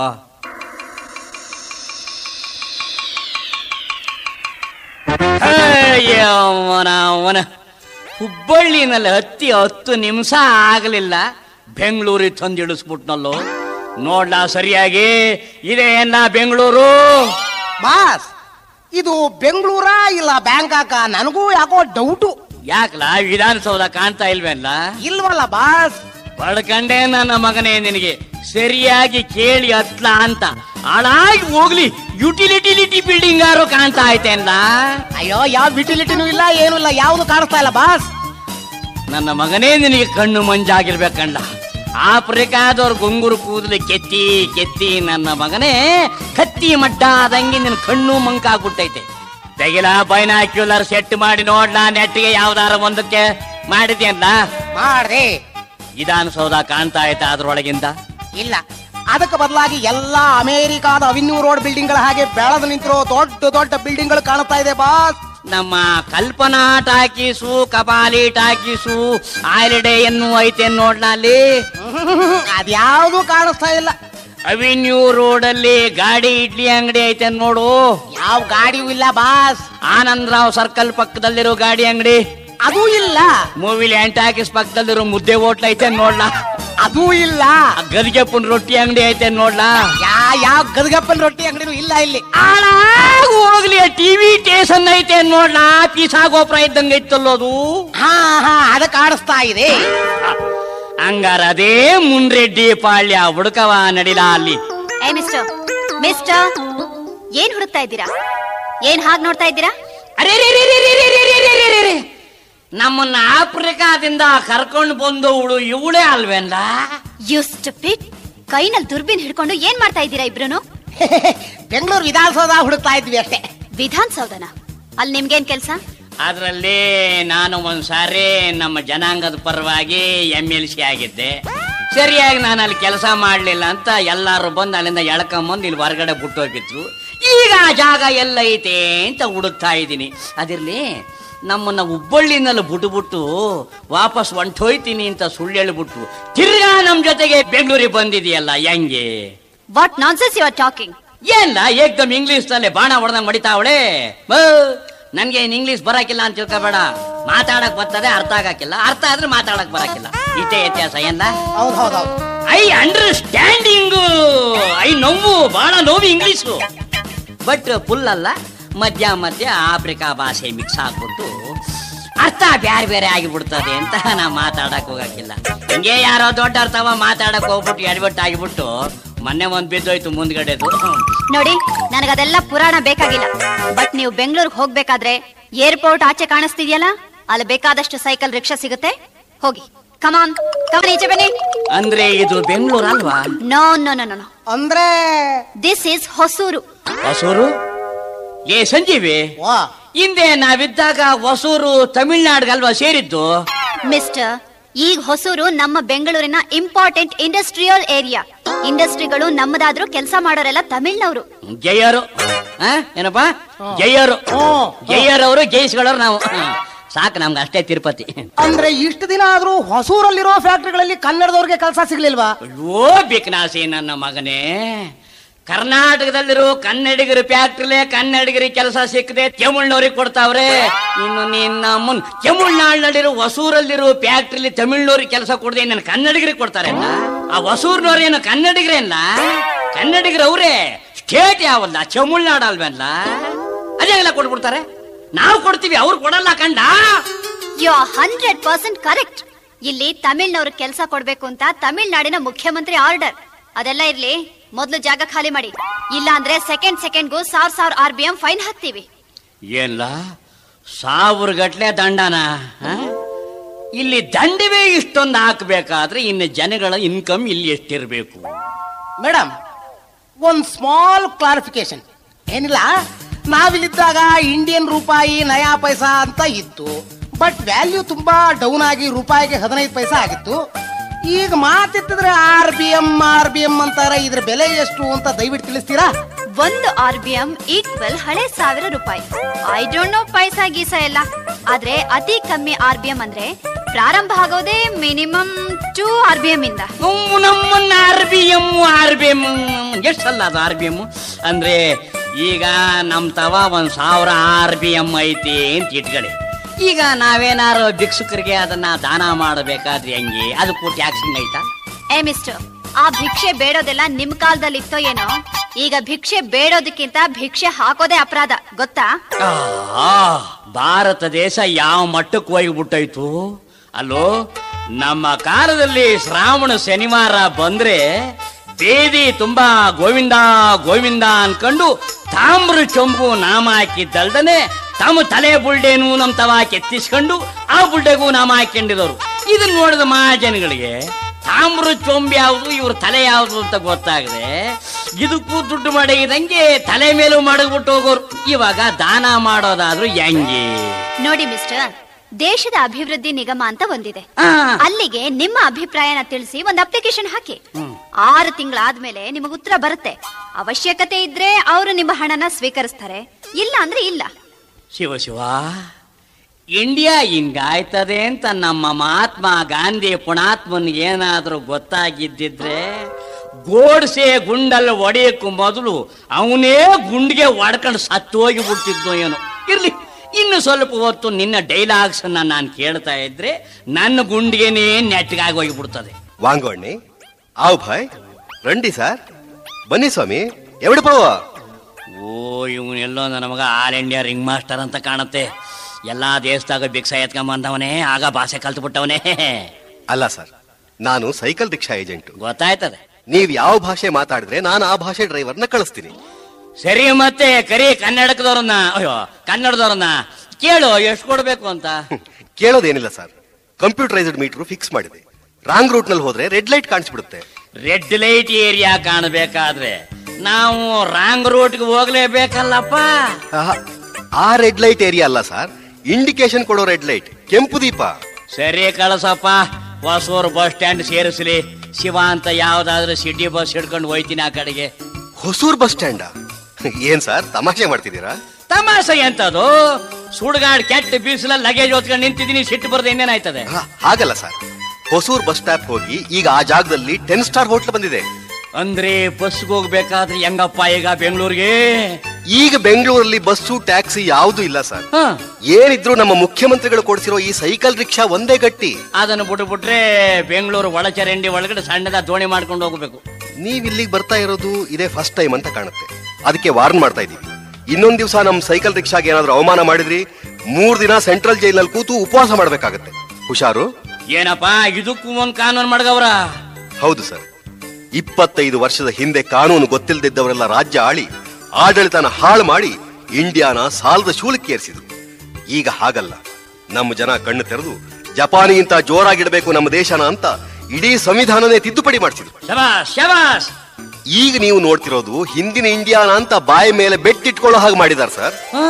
ಅವನ ಅವನ ಹುಬ್ಬಳ್ಳಿನಲ್ಲಿ ಹತ್ತಿ ಹತ್ತು ನಿಮಿಷ ಆಗಲಿಲ್ಲ ಬೆಂಗಳೂರಿಗೆ ತಂದು ಇಳಿಸ್ಬಿಟ್ನಲ್ಲೋ ನೋಡ್ಲಾ ಸರಿಯಾಗಿ ಇದೇನ ಬೆಂಗಳೂರು
ಬಾಸ್ ಇದು ಬೆಂಗಳೂರ ಇಲ್ಲ ಬ್ಯಾಂಕಾಕ ನನಗೂ ಯಾಕೋ ಡೌಟು
ಯಾಕಲ ವಿಧಾನಸೌಧ ಕಾಣ್ತಾ ಇಲ್ವೇನ್ಲ
ಇಲ್ವಲ್ಲ ಬಾಸ್
ಪಡ್ಕಂಡೆ ನನ್ನ ಮಗನೇ ನಿನಗೆ ಸರಿಯಾಗಿ ಕೇಳಿ ಹತ್ಲ ಅಂತ ಹಾಳಾಗಿ ಹೋಗ್ಲಿ ಯುಟಿಲಿಟಿಲಿಟಿ ಬಿಲ್ಡಿಂಗ್ ಆರು ಕಾಣ್ತಾ ಐತೇನ್ಲ
ಅಯ್ಯೋ ಯಾವ ಯುಟಿಲಿಟಿನೂ ಇಲ್ಲ ಏನೂ ಇಲ್ಲ ಯಾವುದು ಕಾಣಿಸ್ತಾ ಇಲ್ಲ ಬಾಸ್
ನನ್ನ ಮಗನೇ ನಿನಗೆ ಕಣ್ಣು ಮಂಜಾಗಿರ್ಬೇಕಂಡ ಆಫ್ರಿಕಾದವ್ರ ಗುಂಗುರು ಕೂದಲು ಕೆತ್ತಿ ಕೆತ್ತಿ ನನ್ನ ಮಗನೇ ಕತ್ತಿ ಮಡ್ಡ ಆದಂಗೆ ನಿನ್ನ ಕಣ್ಣು ಮಂಕಾಗ್ಬಿಟ್ಟೈತೆ ತೆಗಿಲ ಬೈನಾಕ್ಯುಲರ್ ಸೆಟ್ ಮಾಡಿ ನೋಡ್ಲಾ ನೆಟ್ಟಿಗೆ ಯಾವ್ದಾರ ಒಂದಕ್ಕೆ ಮಾಡಿದ್ಯಲ್ಲ
ಮಾಡ್ದೆ
ವಿಧಾನಸೌಧ ಕಾಣ್ತಾ ಐತೆ ಅದ್ರೊಳಗಿಂದ
ಇಲ್ಲ ಅದಕ್ಕೆ ಬದಲಾಗಿ ಎಲ್ಲ ಅಮೆರಿಕಾದ ಅವಿನ್ಯೂ ರೋಡ್ ಬಿಲ್ಡಿಂಗ್ ಗಳ ಹಾಗೆ ಬೆಳೆದು ನಿಂತಿರೋ ದೊಡ್ಡ ದೊಡ್ಡ ಬಿಲ್ಡಿಂಗ್ ಗಳು ಕಾಣ್ತಾ ಇದೆ ಬಾಸ್
ನಮ್ಮ Kalpana talkies Kapali talkies holiday ಎನ್ನು ಐತೆ ನೋಡ್ಲಾ ಅಲ್ಲಿ
ಅದ್ಯಾವುದು ಕಾಣಿಸ್ತಾ ಇಲ್ಲ
ಅವಿನ್ಯೂ ರೋಡ್ ಅಲ್ಲಿ ಗಾಡಿ ಇಡ್ಲಿ ಅಂಗಡಿ ಐತೆ ನೋಡು
ಯಾವ ಗಾಡಿಯೂ ಇಲ್ಲ ಬಾಸ್
ಆನಂದರಾವ್ ಸರ್ಕಲ್ ಪಕ್ಕದಲ್ಲಿರೋ ಗಾಡಿ ಅಂಗಡಿ
ಅದೂ ಇಲ್ಲ
ಮೂವಿಲಿ ಆಂಟಾಕಿಸ್ ಪಕ್ಕದಲ್ಲಿರೋ ಮುದ್ದೆ ಹೋಟ್ಲ್ ಐತೆ ನೋಡ್ಲಾ
ಅದೂ ಇಲ್ಲ
ಆ ಗದಿಗೆಪ್ಪನ್ ರೊಟ್ಟಿ ಅಂಗಡಿ ಐತೆ ನೋಡ್ಲಾ
ಯಾ ಯಾವ ಗದಗಪ್ಪನ ರೊಟ್ಟಿ ಅಂಗಡಿನೂ ಇಲ್ಲ ಇಲ್ಲಿ
ಹಾಳಾಗ್ ಹೋಗ್ಲಿ ಟಿವಿ ಸ್ಟೇಷನ್ ಐತೆ ನೋಡ್ಲಾ ಪೀಸಾ ಗೋಪುರ ಇದ್ದಂಗೆ ಐತಲ್ಲೋದು
ಹಾ ಹಾ ಅದ ಕಾಣಿಸ್ತಾ ಇದೆ
ಹಂಗಾರ ಅದೇ ಮುನ್ರೆಡ್ಡಿ ಪಾಳ್ಯ ಹುಡುಕವ ನಡಿಲ ಅಲ್ಲಿ
ಏ ಮಿಸ್ಟರ್ ಮಿಸ್ಟರ್ ಏನ್ ಹುಡುಕ್ತಾ ಇದ್ದೀರಾ ಏನ್ ಹಾಗ್ ನೋಡ್ತಾ ಇದ್ದೀರಾ
ಅರೆ ರೇ ರೇ ರೇ ರೇ ರೇ ರೇ ರೇ ರೇ ರೇ ರೇ. ನಮ್ಮನ್ನ ಆಫ್ರಿಕಾದಿಂದ ಕರ್ಕೊಂಡು ಬಂದವಳು ಇವಳೇ ಅಲ್ವೇನ್ಲ
ಯು ಸ್ಟುಪಿಡ್ ಕೈನಲ್ಲಿ ದುರ್ಬಿನ್ ಹಿಡ್ಕೊಂಡು ಏನ್ ಮಾಡ್ತಾ ಇದ್ದೀರಾ ಇಬ್ರು
ಬೆಂಗಳೂರು ವಿಧಾನಸೌಧ ಹುಡುಕ್ತಾ ಇದ್ವಿ ಅಷ್ಟೇ
ವಿಧಾನಸೌಧನ ಅಲ್ಲಿ ನಿಮ್ಗೇನ್ ಕೆಲ್ಸ
ಅದರಲ್ಲಿ ನಾನು ಒಂದ್ಸಾರಿ ನಮ್ಮ ಜನಾಂಗದ ಪರವಾಗಿ ಎಮ್ ಎಲ್ ಸಿ ಆಗಿದ್ದೆ ಸರಿಯಾಗಿ ನಾನು ಅಲ್ಲಿ ಕೆಲಸ ಮಾಡಲಿಲ್ಲ ಅಂತ ಎಲ್ಲರೂ ಬಂದು ಅಲ್ಲಿಂದ ಎಳ್ಕೊಂಬಂದು ಇಲ್ಲಿ ಹೊರಗಡೆ ಬಿಟ್ಟು ಹೋಗಿದ್ರು ಈಗ ಆ ಜಾಗ ಎಲ್ಲೈತೆ ಅಂತ ಹುಡುಕ್ತಾ ಇದ್ದೀನಿ ಅದಿರ್ಲಿ ನಮ್ಮನ್ನ ಹುಬ್ಬಳ್ಳಿನಲ್ಲಿ ಬಿಟ್ಬಿಟ್ಟು ವಾಪಸ್ ಹೊಂಟೋಯ್ತೀನಿ ಅಂತ ಸುಳ್ಳು ಹೇಳ್ಬಿಟ್ಟು ತಿರ್ಗಾ ನಮ್ಮ ಜೊತೆಗೆ ಬೆಂಗಳೂರಿಗೆ ಬಂದಿದೆಯಲ್ಲ ಹೆಂಗೆ
what nonsense you are talking
ಏನ್ಲ ಏಕ್ದಮ್ ಇಂಗ್ಲಿಷ್ ನಲ್ಲಿ ಬಾಣ ಹೊಡೆದಂಗ್ ಮಡಿತಾವಳೆ ನನ್ಗೆ ಇನ್ ಇಂಗ್ಲಿಷ್ ಬರಕಿಲ್ಲ ಅಂತ ತಿಳ್ಕೊಬೇಡ ಮಾತಾಡಕ್ ಬರ್ತದೆ ಅರ್ಥ ಆಗಕ್ಕಿಲ್ಲ ಅರ್ಥ ಆದ್ರೆ ಮಾತಾಡಕ್ ಬರಕಿಲ್ಲ ಇಷ್ಟೇ ವ್ಯತ್ಯಾಸ ಏನ್ಲ
ಹೌದು ಹೌದು ಹೌದು
ಐ ಅಂಡರ್ಸ್ಟ್ಯಾಂಡಿಂಗ್ ಐ ನೋವು ಬಹಳ ನೋವು ಇಂಗ್ಲಿಷು ಬಟ್ ಫುಲ್ ಅಲ್ಲ ಮಧ್ಯ ಮಧ್ಯ ಆಫ್ರಿಕಾ ಭಾಷೆ ಮಿಕ್ಸ್ ಆಗ್ಬಿಟ್ಟು ಅರ್ಥ ಬ್ಯಾರೆ ಬೇರೆ ಆಗಿಬಿಡ್ತದೆ ಅಂತ ನಾ ಮಾತಾಡಕ್ ಹೋಗಕ್ಕಿಲ್ಲ ಹಿಂಗೆ ಯಾರೋ ದೊಡ್ಡ ಅರ್ಥವ ಮಾತಾಡಕ್ ಹೋಗ್ಬಿಟ್ಟು ಎಡ್ಬಿಟ್ಟು ಆಗಿಬಿಟ್ಟು ಮೊನ್ನೆ ಒಂದ್ ಬಿದ್ದೋಯ್ತು ಮುಂದ್ಗಡೆದು
ನೋಡಿ ನನಗದೆಲ್ಲ ಪುರಾಣ ಬೇಕಾಗಿಲ್ಲ ಬಟ್ ನೀವು ಬೆಂಗಳೂರಿಗೆ ಹೋಗ್ಬೇಕಾದ್ರೆ ಏರ್ಪೋರ್ಟ್ ಆಚೆ ಕಾಣಿಸ್ತಿದ್ಯಲ್ಲ ಅಲ್ಲಿ ಬೇಕಾದಷ್ಟು ಸೈಕಲ್ ರಿಕ್ಷಾ ಸಿಗುತ್ತೆ ಹೋಗಿ ಕಮಾನ್ ಕಮಾನ್ ಈಚೆ ಬನ್ನಿ
ಅಂದ್ರೆ ಇದು ಬೆಂಗಳೂರು ಅಲ್ವಾ
ನೋ ನೋ ನೋ ನೋ
ಅಂದ್ರೆ
ದಿಸ್ ಇಸ್ ಹೊಸೂರು
ಹೊಸೂರು ಏ ಸಂಜೀವಿ
ವಾ
ಹಿಂದೆ ನಾವಿದ್ದಾಗ ಹೊಸೂರು ತಮಿಳ್ನಾಡ್ಗಲ್ವಾ ಸೇರಿದ್ದು
ಮಿಸ್ಟರ್ ಈಗ ಹೊಸೂರು ನಮ್ಮ ಬೆಂಗಳೂರಿನ ಇಂಪಾರ್ಟೆಂಟ್ ಇಂಡಸ್ಟ್ರಿಯಲ್ ಏರಿಯಾ ಇಂಡಸ್ಟ್ರಿಗಳು ನಮ್ಮದಾದ್ರೂ ಕೆಲಸ ಮಾಡೋರೆಲ್ಲ ತಮಿಳ್ನವರು
ಜಯರು ಆ? ಏನಪ್ಪಾ ಜಯರು ಜಯರವರು ಜಯಿಸ್ಗಳವ್ರು ನಾವು ಹ್ಮ್. ಸಾಕು ನಮ್ಗೆ ಅಷ್ಟೇ ತಿರುಪತಿ
ಅಂದ್ರೆ ಇಷ್ಟು ದಿನ ಆದ್ರೂ ಹೊಸೂರಲ್ಲಿರೋ ಫ್ಯಾಕ್ಟ್ರಿಗಳಲ್ಲಿ ಕನ್ನಡದವ್ರಿಗೆ ಕೆಲಸ ಸಿಗ್ಲಿಲ್ವಾ
ಅಯ್ಯೋ ಬಿಕ್ನಾಸಿ ನನ್ನ ಮಗನೇ ಕರ್ನಾಟಕದಲ್ಲಿರೋ ಕನ್ನಡಿಗರ ಫ್ಯಾಕ್ಟ್ರಿಲೆ ಕನ್ನಡಿಗರಿಗೆ ಕೆಲಸ ಸಿಕ್ಕದೆ ತಮಿಳ್ನವ್ರಿಗೆ ಕೊಡ್ತಾವ್ರೆ ಇನ್ನು ನಿನ್ನ ಮುನ್ ತಮಿಳ್ನಾಡಿನಲ್ಲಿರೋ ಹೊಸೂರಲ್ಲಿರೋ ಫ್ಯಾಕ್ಟ್ರಿಲಿ ತಮಿಳ್ನವ್ರಿಗೆ ಕೆಲಸ ಕೊಡದೆ ನನ್ನ ಕನ್ನಡಿಗರಿಗೆ ಕೊಡ್ತಾರೆ ಅಲ್ಲ ಆ ಹೊಸೂರ್ನವ್ರು ಏನು ಕನ್ನಡಿಗರೇನ ಕನ್ನಡಿಗರು ಅವರೇ ಸ್ಟೇಟ್ ಯಾವಲ್ಲ ತಮಿಳ್ನಾಡು ಅಲ್ವಲ್ಲ ಅದೇಗೆಲ್ಲ ಕೊಟ್ಬಿಡ್ತಾರೆ ನಾವು ಕೊಡ್ತೀವಿ ಅವ್ರು ಕೊಡಲ್ಲ ಕಂಡ
you are hundred percent correct ಇಲ್ಲಿ ತಮಿಳ್ನವ್ರ ಕೆಲಸ ಕೊಡ್ಬೇಕು ಅಂತ ತಮಿಳ್ನಾಡಿನ ಮುಖ್ಯಮಂತ್ರಿ ಆರ್ಡರ್ ಅದೆಲ್ಲ ಇರ್ಲಿ ಮೊದ್ಲು ಜಾಗ ಖಾಲಿ ಮಾಡಿ ಇಲ್ಲ ಅಂದ್ರೆ ಸೆಕೆಂಡ್ ಸೆಕೆಂಡ್ಗೂ ಸಾವಿರ ಸಾವಿರ ಆರ್ ಬಿ ಎಂ ಫೈನ್ ಹಾಕ್ತೀವಿ
ಏನ್ಲ ಸಾವಿರ ಗಟ್ಲೆ ದಂಡನ ಆ? ಇಲ್ಲಿ ದಂಡವೇ ಇಷ್ಟೊಂದು ಹಾಕ್ಬೇಕಾದ್ರೆ ಇನ್ನು ಜನಗಳ ಇನ್ಕಮ್ ಇಲ್ಲಿ ಎಷ್ಟಿರ್ಬೇಕು
ಮೇಡಮ್ ಒಂದ್ ಸ್ಮಾಲ್ ಕ್ಲಾರಿಫಿಕೇಶನ್ ಏನಿಲ್ಲ ನಾವಿಲ್ಲಿದ್ದಾಗ ಇಂಡಿಯನ್ ರೂಪಾಯಿ ನಯಾ ಪೈಸಾ ಅಂತ ಇತ್ತು ಬಟ್ ವ್ಯಾಲ್ಯೂ ತುಂಬಾ ಡೌನ್ ಆಗಿ ರೂಪಾಯಿಗೆ ಹದಿನೈದು ಪೈಸಾ ಆಗಿತ್ತು ಈಗ ಮಾತಿತ್ತಿದ್ರೆ R B M R B M ಅಂತಾರೆ ಇದ್ರ ಬೆಲೆ ಎಷ್ಟು ಅಂತ ದಯವಿಟ್ಟು ತಿಳಿಸ್ತೀರಾ
ಒಂದು ಆರ್ ಬಿ ಎಂ ಈಕ್ವಲ್ ಹಳೆ ಸಾವಿರ ರೂಪಾಯಿ ಐ ಡೋಂಟ್ ನೋ ಪೈಸಾ ಗೀಸಾ ಎಲ್ಲ ಆದ್ರೆ ಅತಿ ಕಮ್ಮಿ ಆರ್ ಬಿ ಎಂ ಅಂದ್ರೆ ಪ್ರಾರಂಭ ಆಗೋದೇ minimum two R B M ಇಂದ
ನಮ್ಮ ನಮ್ಮನ್ನ R B M R B M ಎಷ್ಟಲ್ಲ ಅದು ಆರ್ ಬಿ ಎಂ ಅಂದ್ರೆ ಈಗ ನಮ್ ತವ ಒಂದ್ ಸಾವಿರ ಆರ್ ಬಿ ಎಂ ಐತಿ ಅಂತ ಇಟ್ಕೊಳ್ಳಿ ಈಗ ನಾವೇನಾರು ಭಿಕ್ಷುಕರಿಗೆ ಅದನ್ನ ದಾನ ಮಾಡಬೇಕಾದ್ರೆ ಹೆಂಗೆ ಅದಕ್ಕೂ ಟ್ಯಾಕ್ಸಿಂಗ್ ಐತಾ
ಏ ಮಿಸ್ಟರ್ ಆ ಭಿಕ್ಷೆ ಬೇಡೋದೆಲ್ಲ ನಿಮ್ ಕಾಲದಲ್ಲಿ ಇತ್ತೋ ಏನೋ ಈಗ ಭಿಕ್ಷೆ ಬೇಡೋದಕ್ಕಿಂತ ಭಿಕ್ಷೆ ಹಾಕೋದೇ ಅಪರಾಧ ಗೊತ್ತಾ
ಆ, ಭಾರತ ದೇಶ ಯಾವ ಮಟ್ಟಕ್ಕೆ ಹೋಗಿಬಿಟ್ಟೈತು ಅಲ್ಲೋ ನಮ್ಮ ಕಾಲದಲ್ಲಿ ಶ್ರಾವಣ ಶನಿವಾರ ಬಂದ್ರೆ ಬೇದಿ ತುಂಬಾ ಗೋವಿಂದ ಗೋವಿಂದ ಅನ್ಕೊಂಡು ತಾಮ್ರ ಚೊಂಬು ನಾಮ ಹಾಕಿದ್ದಲ್ದನೆ ತಮ್ಮ ತಲೆ ಬುಲ್ಡೆನು ನಮ್ ತವ ಕೆತ್ತಿಸ್ಕೊಂಡು ಆ ಬುಲ್ಡೆಗೂ ನಾಮ ಹಾಕೊಂಡಿರೋರು ಇದನ್ನ ನೋಡಿದ ಮಹಾಜನಗಳಿಗೆ ತಾಮ್ರ ಚೊಂಬು ಯಾವುದು ಇವ್ರ ತಲೆ ಯಾವುದು ಅಂತ ಗೊತ್ತಾಗದೆ ಇದಕ್ಕೂ ದುಡ್ಡು ಮಾಡಿದಂಗೆ ತಲೆ ಮೇಲೂ ಮಾಡಗ್ಬಿಟ್ಟು ಹೋಗೋರು ಇವಾಗ ದಾನ ಮಾಡೋದಾದ್ರೂ ಹೆಂಗೆ
ನೋಡಿ ಮಿಸ್ಟರ್ ದೇಶದ ಅಭಿವೃದ್ಧಿ ನಿಗಮ ಅಂತ ಒಂದಿದೆ
ಆ,
ಅಲ್ಲಿಗೆ ನಿಮ್ಮ ಅಭಿಪ್ರಾಯನ ತಿಳಿಸಿ ಒಂದು ಅಪ್ಲಿಕೇಶನ್ ಹಾಕಿ ಆರು ತಿಂಗಳಾದ್ಮೇಲೆ ನಿಮಗೆ ಉತ್ತರ ಬರುತ್ತೆ ಅವಶ್ಯಕತೆ ಇದ್ರೆ ಅವರು ನಿಮ್ಮ ಹಣನ ಸ್ವೀಕರಿಸ್ತಾರೆ ಇಲ್ಲ ಅಂದ್ರೆ ಇಲ್ಲ
ಶಿವ ಶಿವ ಇಂಡಿಯಾ ಹಿಂಗಾಯ್ತದೆ ಅಂತ ನಮ್ಮ ಮಹಾತ್ಮ ಗಾಂಧಿ ಪುಣಾತ್ಮನ್ಗೆ ಏನಾದ್ರೂ ಗೊತ್ತಾಗಿದ್ದಿದ್ರೆ ಗೋಡ್ಸೆ ಗುಂಡಲ್ಲಿ ಒಡೆಯಕ್ಕೂ ಮೊದಲು ಅವನೇ ಗುಂಡಿಗೆ ಹೊಡ್ಕೊಂಡು ಸತ್ತು ಹೋಗಿ ಬಿಡ್ತಿದ್ನೋ ಏನೋ ಇರ್ಲಿ ಇನ್ನು ಸ್ವಲ್ಪ ಹೊತ್ತು ನಿನ್ನ ಡೈಲಾಗ್ಸ್ ನಾನು ಕೇಳ್ತಾ ಇದ್ರೆ ನನ್ನ ಗುಂಡಿಗೆನೇ ನೆಟ್ಗಾಗಿ ಹೋಗಿಬಿಡ್ತದೆ
வாங்க அண்ணி ஆவ் பாய் ರಂಡಿ ಸರ್ ಬನ್ನಿ ಸ್ವಾಮಿ ಎവിടെ ಪಡುವ
ಓ ಇವನೆಲ್ಲೋ ನನ್ನ ಮಗ ಆಲ್ ಇಂಡಿಯಾ ರಿಂಗ್ ಮಾಸ್ಟರ್ ಅಂತ ಕಾಣುತ್ತೆ ಎಲ್ಲಾ ದೇಶದಾಗ ಭಿಕ್ಷಾ ಎತ್ಕೊಂಬಂದವನೇ ಆಗ ಭಾಷೆ ಕಲ್ತು ಬಿಟ್ಟವನೇ
ಅಲ್ಲ ಸರ್ ನಾನು ಸೈಕಲ್ ರಿಕ್ಷಾ ಏಜೆಂಟ್
ಗೊತ್ತಾಯ್ತದೆ
ನೀವ್ ಯಾವ ಭಾಷೆ ಮಾತಾಡಿದ್ರೆ ನಾನು ಆ ಭಾಷೆ ಡ್ರೈವರ್ನ ಕಳಿಸ್ತೀನಿ
ಸರಿ ಮತ್ತೆ ಕರಿ ಕನ್ನಡಕದವ್ರನ್ನ ಅಯ್ಯೋ ಕನ್ನಡದವ್ರನ್ನ ಕೇಳು ಎಷ್ಟು ಕೊಡ್ಬೇಕು ಅಂತ
ಹ್ಮ್. ಕೇಳೋದೇನಿಲ್ಲ ಸರ್ ಕಂಪ್ಯೂಟರೈಸ್ಡ್ ಮೀಟರ್ ಫಿಕ್ಸ್ ಮಾಡಿದೆ ರಾಂಗ್ ರೂಟ್ ನಲ್ಲಿ ಹೋದ್ರೆ ರೆಡ್ ಲೈಟ್ ಕಾಣಿಸ್ಬಿಡುತ್ತೆ
ರೆಡ್ ಲೈಟ್ ಏರಿಯಾ ಕಾಣಬೇಕಾದ್ರೆ ನಾವು ರಾಂಗ್ ರೂಟ್ಗೆ ಹೋಗ್ಲೇಬೇಕಲ್ಲಪ್ಪ
ಆಹಾ, ಆ ರೆಡ್ ಲೈಟ್ ಏರಿಯಾ ಅಲ್ಲ ಸರ್ ಇಂಡಿಕೇಶನ್ ಕೊಡೋ ರೆಡ್ ಲೈಟ್ ಕೆಂಪು ದೀಪ
ಸರಿ ಕಳಸಪ್ಪ ಹೊಸೂರು ಬಸ್ ಸ್ಟ್ಯಾಂಡ್ ಸೇರಿಸ್ಲಿ ಶಿವ ಅಂತ ಯಾವ್ದಾದ್ರೂ ಸಿಟಿ ಬಸ್ ಹಿಡ್ಕೊಂಡು ಹೋಯ್ತೀನಿ ಆ ಕಡೆಗೆ
ಹೊಸೂರ್ ಬಸ್ ಸ್ಟ್ಯಾಂಡ ಏನ್ ಸರ್ ತಮಾಷೆ ಮಾಡ್ತಿದ್ದೀರಾ
ತಮಾಷೆ ಎಂತದು ಸುಡ್ಗಾಡ್ ಕೆಟ್ಟ ಬೀಸಲ ಲಗೇಜ್ ಹೊತ್ಕೊಂಡು ನಿಂತಿದ್ದೀನಿ ಸಿಟ್ಟು ಬರ್ದೆ ಇನ್ನೇನಾಯ್ತದೆ
ಹಾ, ಹಾಗಲ್ಲ ಸರ್ ಹೊಸೂರ್ ಬಸ್ ಸ್ಟಾಪ್ ಹೋಗಿ ಈಗ ಆ ಜಾಗದಲ್ಲಿ ಟೆನ್ ಸ್ಟಾರ್ ಹೋಟ್ಲ್ ಬಂದಿದೆ
ಅಂದ್ರೆ ಬಸ್ಗೆ ಹೋಗ್ಬೇಕಾದ್ರೆ ಹೆಂಗಪ್ಪ ಈಗ ಬೆಂಗಳೂರಿಗೆ
ಈಗ ಬೆಂಗಳೂರಲ್ಲಿ ಬಸ್ಸು ಟ್ಯಾಕ್ಸಿ ಯಾವುದು ಇಲ್ಲ ಸರ್
ಹ
ಏನಿದ್ರು ನಮ್ಮ ಮುಖ್ಯಮಂತ್ರಿಗಳು ಕೊಡಿಸಿರೋ ಈ ಸೈಕಲ್ ರಿಕ್ಷಾ ಒಂದೇ ಗಟ್ಟಿ
ಅದನ್ನು ಬಿಟ್ಬಿಟ್ರೆ ಬೆಂಗಳೂರು ಒಳಚರಂಡಿ ಒಳಗಡೆ ಸಣ್ಣದ ದೋಣಿ ಮಾಡ್ಕೊಂಡು ಹೋಗ್ಬೇಕು
ನೀವ್ ಇಲ್ಲಿಗೆ ಬರ್ತಾ ಇರೋದು ಇದೇ ಫಸ್ಟ್ ಟೈಮ್ ಅಂತ ಕಾಣುತ್ತೆ ಅದಕ್ಕೆ ವಾರ್ನ್ ಮಾಡ್ತಾ ಇದೀವಿ ಇನ್ನೊಂದ್ ದಿವಸ ನಮ್ ಸೈಕಲ್ ರಿಕ್ಷಾಗೆ ಏನಾದ್ರೂ ಅವಮಾನ ಮಾಡಿದ್ರಿ ಮೂರ್ ದಿನ ಸೆಂಟ್ರಲ್ ಜೈಲಲ್ಲಿ ಕೂತು ಉಪವಾಸ ಮಾಡ್ಬೇಕಾಗತ್ತೆ ಹುಷಾರು
ಏನಪ್ಪ ಇದಕ್ಕೂ ಒಂದ್ ಕಾನೂನು ಮಾಡ್ಗವ್ರ
ಹೌದು ಸರ್ ಇಪ್ಪತ್ತೈದು ವರ್ಷದ ಹಿಂದೆ ಕಾನೂನು ಗೊತ್ತಿಲ್ಲದಿದ್ದವರೆಲ್ಲ ರಾಜ್ಯ ಆಳಿ ಆಡಳಿತನ ಹಾಳು ಮಾಡಿ ಇಂಡಿಯಾನ ಸಾಲದ ಶೂಲಕ್ಕೆ ಏರಿಸಿದ್ರು ಈಗ ಹಾಗಲ್ಲ ನಮ್ಮ ಜನ ಕಣ್ಣು ತೆರೆದು ಜಪಾನಿಗಿಂತ ಜೋರಾಗಿಡಬೇಕು ನಮ್ಮ ದೇಶನ ಅಂತ ಇಡೀ ಸಂವಿಧಾನನೇ ತಿದ್ದುಪಡಿ ಮಾಡಿಸಿದ್ರು
ಶಬಾಸ್ ಶಬಾಸ್
ಈಗ ನೀವು ನೋಡ್ತಿರೋದು ಹಿಂದಿನ ಇಂಡಿಯಾನ ಅಂತ ಬಾಯಿ ಮೇಲೆ ಬೆಟ್ಟಿಟ್ಕೊಳ್ಳೋ ಹಾಗೆ ಮಾಡಿದಾರೆ ಸರ್
ಹಾ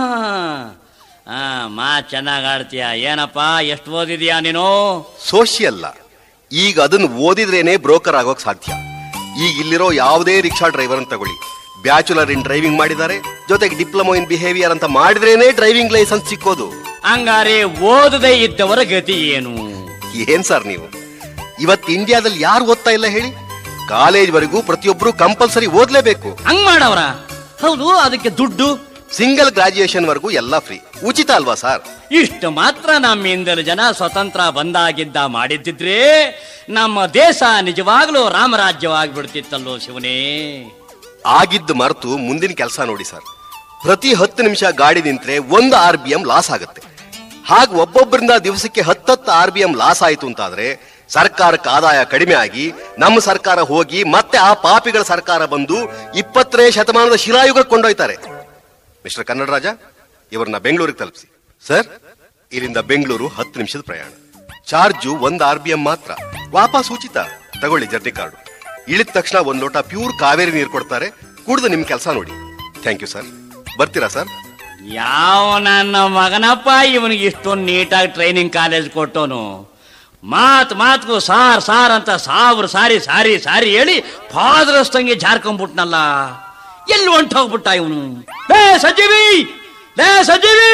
ಹಾ ಮಾ ಚೆನ್ನಾಗ್ ಆಡ್ತೀಯ ಏನಪ್ಪ ಎಷ್ಟು ಓದಿದ್ಯಾ ನೀನು
ಸೋಷಿಯಲ್ಲ ಈಗ ಅದನ್ನು ಓದಿದ್ರೇನೆ ಬ್ರೋಕರ್ ಆಗೋಕ್ ಸಾಧ್ಯ ಈಗ ಇಲ್ಲಿರೋ ಯಾವುದೇ ರಿಕ್ಷಾ ಡ್ರೈವರ್ ಅಂತ ತಗೊಳ್ಳಿ ಬ್ಯಾಚುಲರ್ ಇನ್ ಡ್ರೈವಿಂಗ್ ಮಾಡಿದ್ದಾರೆ ಜೊತೆಗೆ ಡಿಪ್ಲೊಮೊ ಇನ್ ಬಿಹೇವಿಯರ್ ಅಂತ ಮಾಡಿದ್ರೇನೆ ಡ್ರೈವಿಂಗ್ ಲೈಸೆನ್ಸ್ ಸಿಕ್ಕೋದು
ಹಂಗಾರೆ ಓದದೇ ಇದ್ದವರ ಗತಿ ಏನು
ಏನ್ ಸರ್ ನೀವು ಇವತ್ತು ಇಂಡಿಯಾದಲ್ಲಿ ಯಾರು ಓದ್ತಾ ಇಲ್ಲ ಹೇಳಿ ಕಾಲೇಜ್ ವರೆಗೂ ಪ್ರತಿಯೊಬ್ರು ಕಂಪಲ್ಸರಿ ಓದ್ಲೇಬೇಕು
ಹಂಗ್ ಮಾಡವ್ರ ಹೌದು ಅದಕ್ಕೆ ದುಡ್ಡು
ಸಿಂಗಲ್ ಗ್ರಾಜುಯೇಷನ್ ವರೆಗೂ ಎಲ್ಲ ಫ್ರೀ ಉಚಿತ ಅಲ್ವಾ ಸರ್
ಇಷ್ಟು ಮಾತ್ರ ನಮ್ಮಿಂದಲ ಜನ ಸ್ವತಂತ್ರ ಬಂದಾಗಿದ್ದ ಮಾಡಿದ್ದಿದ್ರೆ ನಮ್ಮ ದೇಶ ನಿಜವಾಗ್ಲೂ ರಾಮರಾಜ್ಯವಾಗಿಬಿಡ್ತಿತ್ತಲ್ಲೋ ಶಿವನೇ
ಆಗಿದ್ದು ಮರೆತು ಮುಂದಿನ ಕೆಲಸ ನೋಡಿ ಸರ್ ಪ್ರತಿ ಹತ್ತು ನಿಮಿಷ ಗಾಡಿ ನಿಂತ್ರೆ ಒಂದು ಆರ್ ಬಿ ಎಂ ಲಾಸ್ ಆಗುತ್ತೆ ಹಾಗೆ ಒಬ್ಬೊಬ್ಬರಿಂದ ದಿವಸಕ್ಕೆ ಹತ್ತತ್ತು ಆರ್ ಬಿ ಎಂ ಲಾಸ್ ಆಯ್ತು ಅಂತಾದ್ರೆ ಸರ್ಕಾರಕ್ಕೆ ಆದಾಯ ಕಡಿಮೆ ಆಗಿ ನಮ್ಮ ಸರ್ಕಾರ ಹೋಗಿ ಮತ್ತೆ ಆ ಪಾಪಿಗಳ ಸರ್ಕಾರ ಬಂದು ಇಪ್ಪತ್ತನೇ ಶತಮಾನದ ಶಿಲಾಯುಗಕ್ಕೆ ಕೊಂಡೊಯ್ತಾರೆ ಮಿಸ್ಟರ್ ಕನ್ನಡ ರಾಜ ಇವರನ್ನ ಬೆಂಗಳೂರಿಗೆ ತಲುಪಿಸಿ ಸರ್ ಇಲ್ಲಿಂದ ಬೆಂಗಳೂರು ಹತ್ತು ನಿಮಿಷದ ಪ್ರಯಾಣ ಚಾರ್ಜು ಒಂದ್ ಆರ್ ಬಿ ಎಂ ಮಾತ್ರ ವಾಪಸ್ ಉಚಿತ ತಗೊಳ್ಳಿ ಜರ್ನಿ ಕಾರ್ಡು ಇಳಿದ ತಕ್ಷಣ ಒಂದ್ ಲೋಟ ಪ್ಯೂರ್ ಕಾವೇರಿ ನೀರು ಕೊಡ್ತಾರೆ ಕುಡಿದು ನಿಮ್ ಕೆಲಸ ನೋಡಿ ಥ್ಯಾಂಕ್ ಯು ಸರ್ ಬರ್ತೀರಾ ಸರ್
ಯಾವ ನನ್ನ ಮಗನಪ್ಪ ಇವನಿಗೆ ಇಷ್ಟೊಂದು ನೀಟಾಗಿ ಟ್ರೈನಿಂಗ್ ಕಾಲೇಜ್ ಕೊಟ್ಟೋನು ಮಾತ್ ಮಾತ್ಗೂ ಸಾರ್ ಸಾರ್ ಅಂತ ಸಾವಿರ ಸಾರಿ ಸಾರಿ ಸಾರಿ ಹೇಳಿ ಪಾದರಸ್ತಂಗೆ ಜಾರ್ಕೊಂಡ್ಬಿಟ್ನಲ್ಲ ಎಲ್ಲಿ ಹೊಂಟೋಗ್ಬಿಟ್ಟ ಇವನು ಲೇ ಸಜೀವಿ ಲೇ ಸಜೀವಿ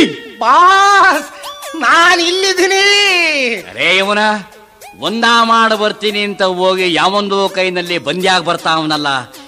ಬಾಸ್ ನಾನ್ ಇಲ್ಲಿದ್ದೀನಿ
ಅರೇ ಇವನ ಒಂದಾ ಮಾಡ ಬರ್ತೀನಿ ಅಂತ ಹೋಗಿ ಯಾವೊಂದು ಕೈನಲ್ಲಿ ಬಂದ್ಯಾಗ ಬರ್ತಾವನಲ್ಲ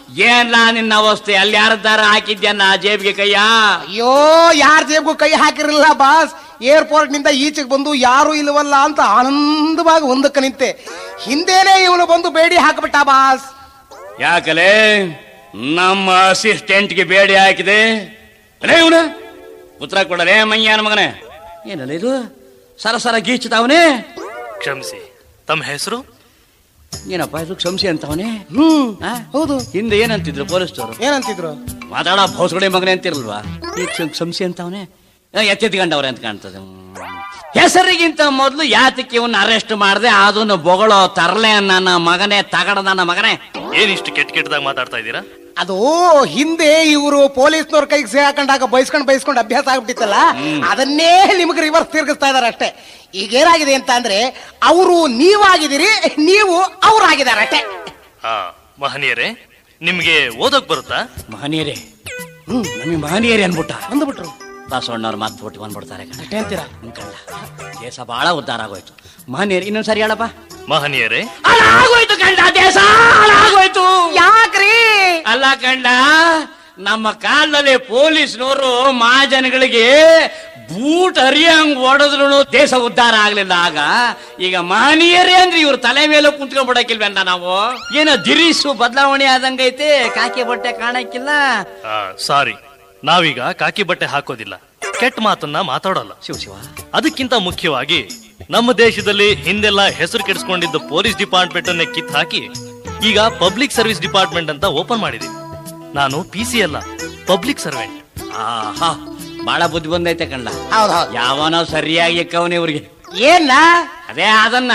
ಏನ್ಲ ನಿನ್ನ ಅವಸ್ಥೆ ಅಲ್ಲಿ ಯಾರದ್ದಾರ ಹಾಕಿದ್ಯನ್ನ ಜೇಬ್ಗೆ ಕೈಯ
ಅಯ್ಯೋ ಯಾರ ಜೇಬ್ಗೂ ಕೈ ಹಾಕಿರಲಿಲ್ಲ ಬಾಸ್ ಏರ್ಪೋರ್ಟ್ ನಿಂದ ಈಚೆಗೆ ಬಂದು ಯಾರು ಇಲ್ವಲ್ಲ ಅಂತ ಆನಂದವಾಗಿ ಒಂದಕ್ಕೆ ನಿಂತೆ ಹಿಂದೆನೆ ಇವನು ಬಂದು ಬೇಡಿ ಹಾಕ್ಬಿಟ್ಟ ಬಾಸ್
ಯಾಕಲೆ ನಮ್ಮ ಅಸಿಸ್ಟೆಂಟ್ಗೆ ಬೇಡಿ ಹಾಕಿದೆ ಅಲೇ ಇವನು ಉತ್ತರ ಕೊಡಲೇ ಮಯ್ಯನ ಮಗನೇ ಏನಲ್ಲ ಇದು ಸರ ಸರ ಗೀಚುತ್ತಾವನೇ
ಕ್ಷಮಿಸಿ ತಮ್ಮ ಹೆಸರು
ಏನಪ್ಪ ಇದು ಕ್ಷಮಿಸಿ ಅಂತವನೇ
ಹ್ಮ್
ಆ?
ಹೌದು
ಹಿಂದೆ ಏನಂತಿದ್ರು ಪೊಲೀಸ್ನವರು
ಏನಂತಿದ್ರು
ಮಾತಾಡ ಭೋಸ್ಗಡೆ ಮಗನೇ ಅಂತಿರಲ್ವಾ ಈಗ ಕ್ಷಮ್- ಕ್ಷಮಿಸಿ ಅಂತವನೇ ಎತ್ತೆತ್ಕೊಂಡವ್ರೆ ಅಂತ ಕಾಣ್ತದೆ ಹ್ಮ್. ಹೆಸರಿಗಿಂತ ಮೊದಲು ಯಾತಕ್ಕೆ ಇವನ್ನ ಅರೆಸ್ಟ್ ಮಾಡದೆ ಅದನ್ನು ಬೊಗಳೋ ತರಲೆ ನನ್ನ ಮಗನೇ ತಗಡ ನನ್ನ ಮಗನೇ
ಏನ್ ಇಷ್ಟು ಕೆಟ್ಟ ಕೆಟ್ಟದಾಗ ಮಾತಾಡ್ತಾ ಇದ್ದೀರಾ
ಅದು ಹಿಂದೆ ಇವರು ಪೊಲೀಸ್ನವ್ರ ಕೈಗೆ ಸೇರ್ಕೊಂಡಾಗ ಬೈಸ್ಕೊಂಡ್ ಬೈಸ್ಕೊಂಡ್ ಅಭ್ಯಾಸ ಆಗ್ಬಿಟ್ಟಿತ್ತಲ್ಲ ಅದನ್ನೇ ನಿಮಗೆ ರಿವರ್ಸ್ ತಿರ್ಗಿಸ್ತಾ ಇದಾರೆ ಅಷ್ಟೇ ಈಗ ಏನಾಗಿದೆ ಅಂತ ಅಂದ್ರೆ ಅವರು ನೀವಾಗಿದ್ದೀರಿ ನೀವು ಅವ್ರಾಗಿದ್ದಾರೆ ಅಷ್ಟೇ
ಹಾ ಮಹನೀಯರೇ ನಿಮ್ಗೆ ಓದೋಕ್ ಬರುತ್ತಾ
ಮಹನೀಯರೇ ನಮಗೆ ಮಹನೀಯರೇ ಅನ್ಬಿಟ್ಟ
ಅಂದ್ಬಿಟ್ರು
ಬಸವಣ್ಣವ್ರು ಮಾತು ಬಿಟ್ಟು ಬಂದ್ಬಿಡ್ತಾರೆ ಕಣ
ಅಷ್ಟೇ ಅಂತೀರಾ
ಅನ್ಕಂಡ ದೇಶ ಬಹಳ ಉದ್ಧಾರ ಆಗೋಯ್ತು ಮಹನೀಯರು ಇನ್ನೊಂದ್ ಸರಿ ಹೇಳಪ್ಪ
ಮಹನೀಯರೇ
ಹಾಳಾಗೋಯ್ತು ಕಂಡ ದೇಶ ಹಾಳಾಗೋಯ್ತು
ಯಾಕ್ರಿ
ಅಲ್ಲ ಕಂಡ ನಮ್ಮ ಕಾಲದಲ್ಲಿ ಪೊಲೀಸ್ನವರು ಮಹಾಜನಗಳಿಗೆ ಬೂಟ್ ಹರಿಯಂಗ್ ಹೊಡೆದ್ರು ದೇಶ ಉದ್ಧಾರ ಆಗ್ಲಿಲ್ಲ ಆಗ ಈಗ ಮಹನೀಯರೇ ಅಂದ್ರೆ ಇವ್ರ ತಲೆ ಮೇಲೆ ಕುಂತ್ಕೊಂಡ್ಬಿಡಕ್ಕಿಲ್ವೇನ ನಾವು ಏನೋ ದಿರಿಸು ಬದಲಾವಣೆ ಆದಂಗೈತೆ ಕಾಕಿ ಬಟ್ಟೆ ಕಾಣಕ್ಕಿಲ್ಲ
ಸಾರಿ ನಾವೀಗ ಕಾಕಿ ಬಟ್ಟೆ ಹಾಕೋದಿಲ್ಲ ಕೆಟ್ಟ ಮಾತನ್ನ ಮಾತಾಡೋಲ್ಲ
ಶಿವ ಶಿವ
ಅದಕ್ಕಿಂತ ಮುಖ್ಯವಾಗಿ ನಮ್ಮ ದೇಶದಲ್ಲಿ ಹಿಂದೆಲ್ಲ ಹೆಸರು ಕೆಡಿಸ್ಕೊಂಡಿದ್ದ ಪೊಲೀಸ್ ಡಿಪಾರ್ಟ್ಮೆಂಟ್ ಅನ್ನೇ ಕಿತ್ ಹಾಕಿ ಈಗ ಪಬ್ಲಿಕ್ ಸರ್ವಿಸ್ ಡಿಪಾರ್ಟ್ಮೆಂಟ್ ಅಂತ ಓಪನ್ ಮಾಡಿದೆ ನಾನು ಪಿ ಸಿ ಅಲ್ಲ ಪಬ್ಲಿಕ್ ಸರ್ವೆಂಟ್
ಆಹಾ ಬಹಳ ಬುದ್ಧಿ ಬಂದೈತೆ ಕಂಡ
ಹೌದು ಹೌದು
ಯಾವನೋ ಸರಿಯಾಗಿ ಎಕ್ಕವನೇ ಇವ್ರಿಗೆ
ಏನ
ಅದೇ ಅದನ್ನ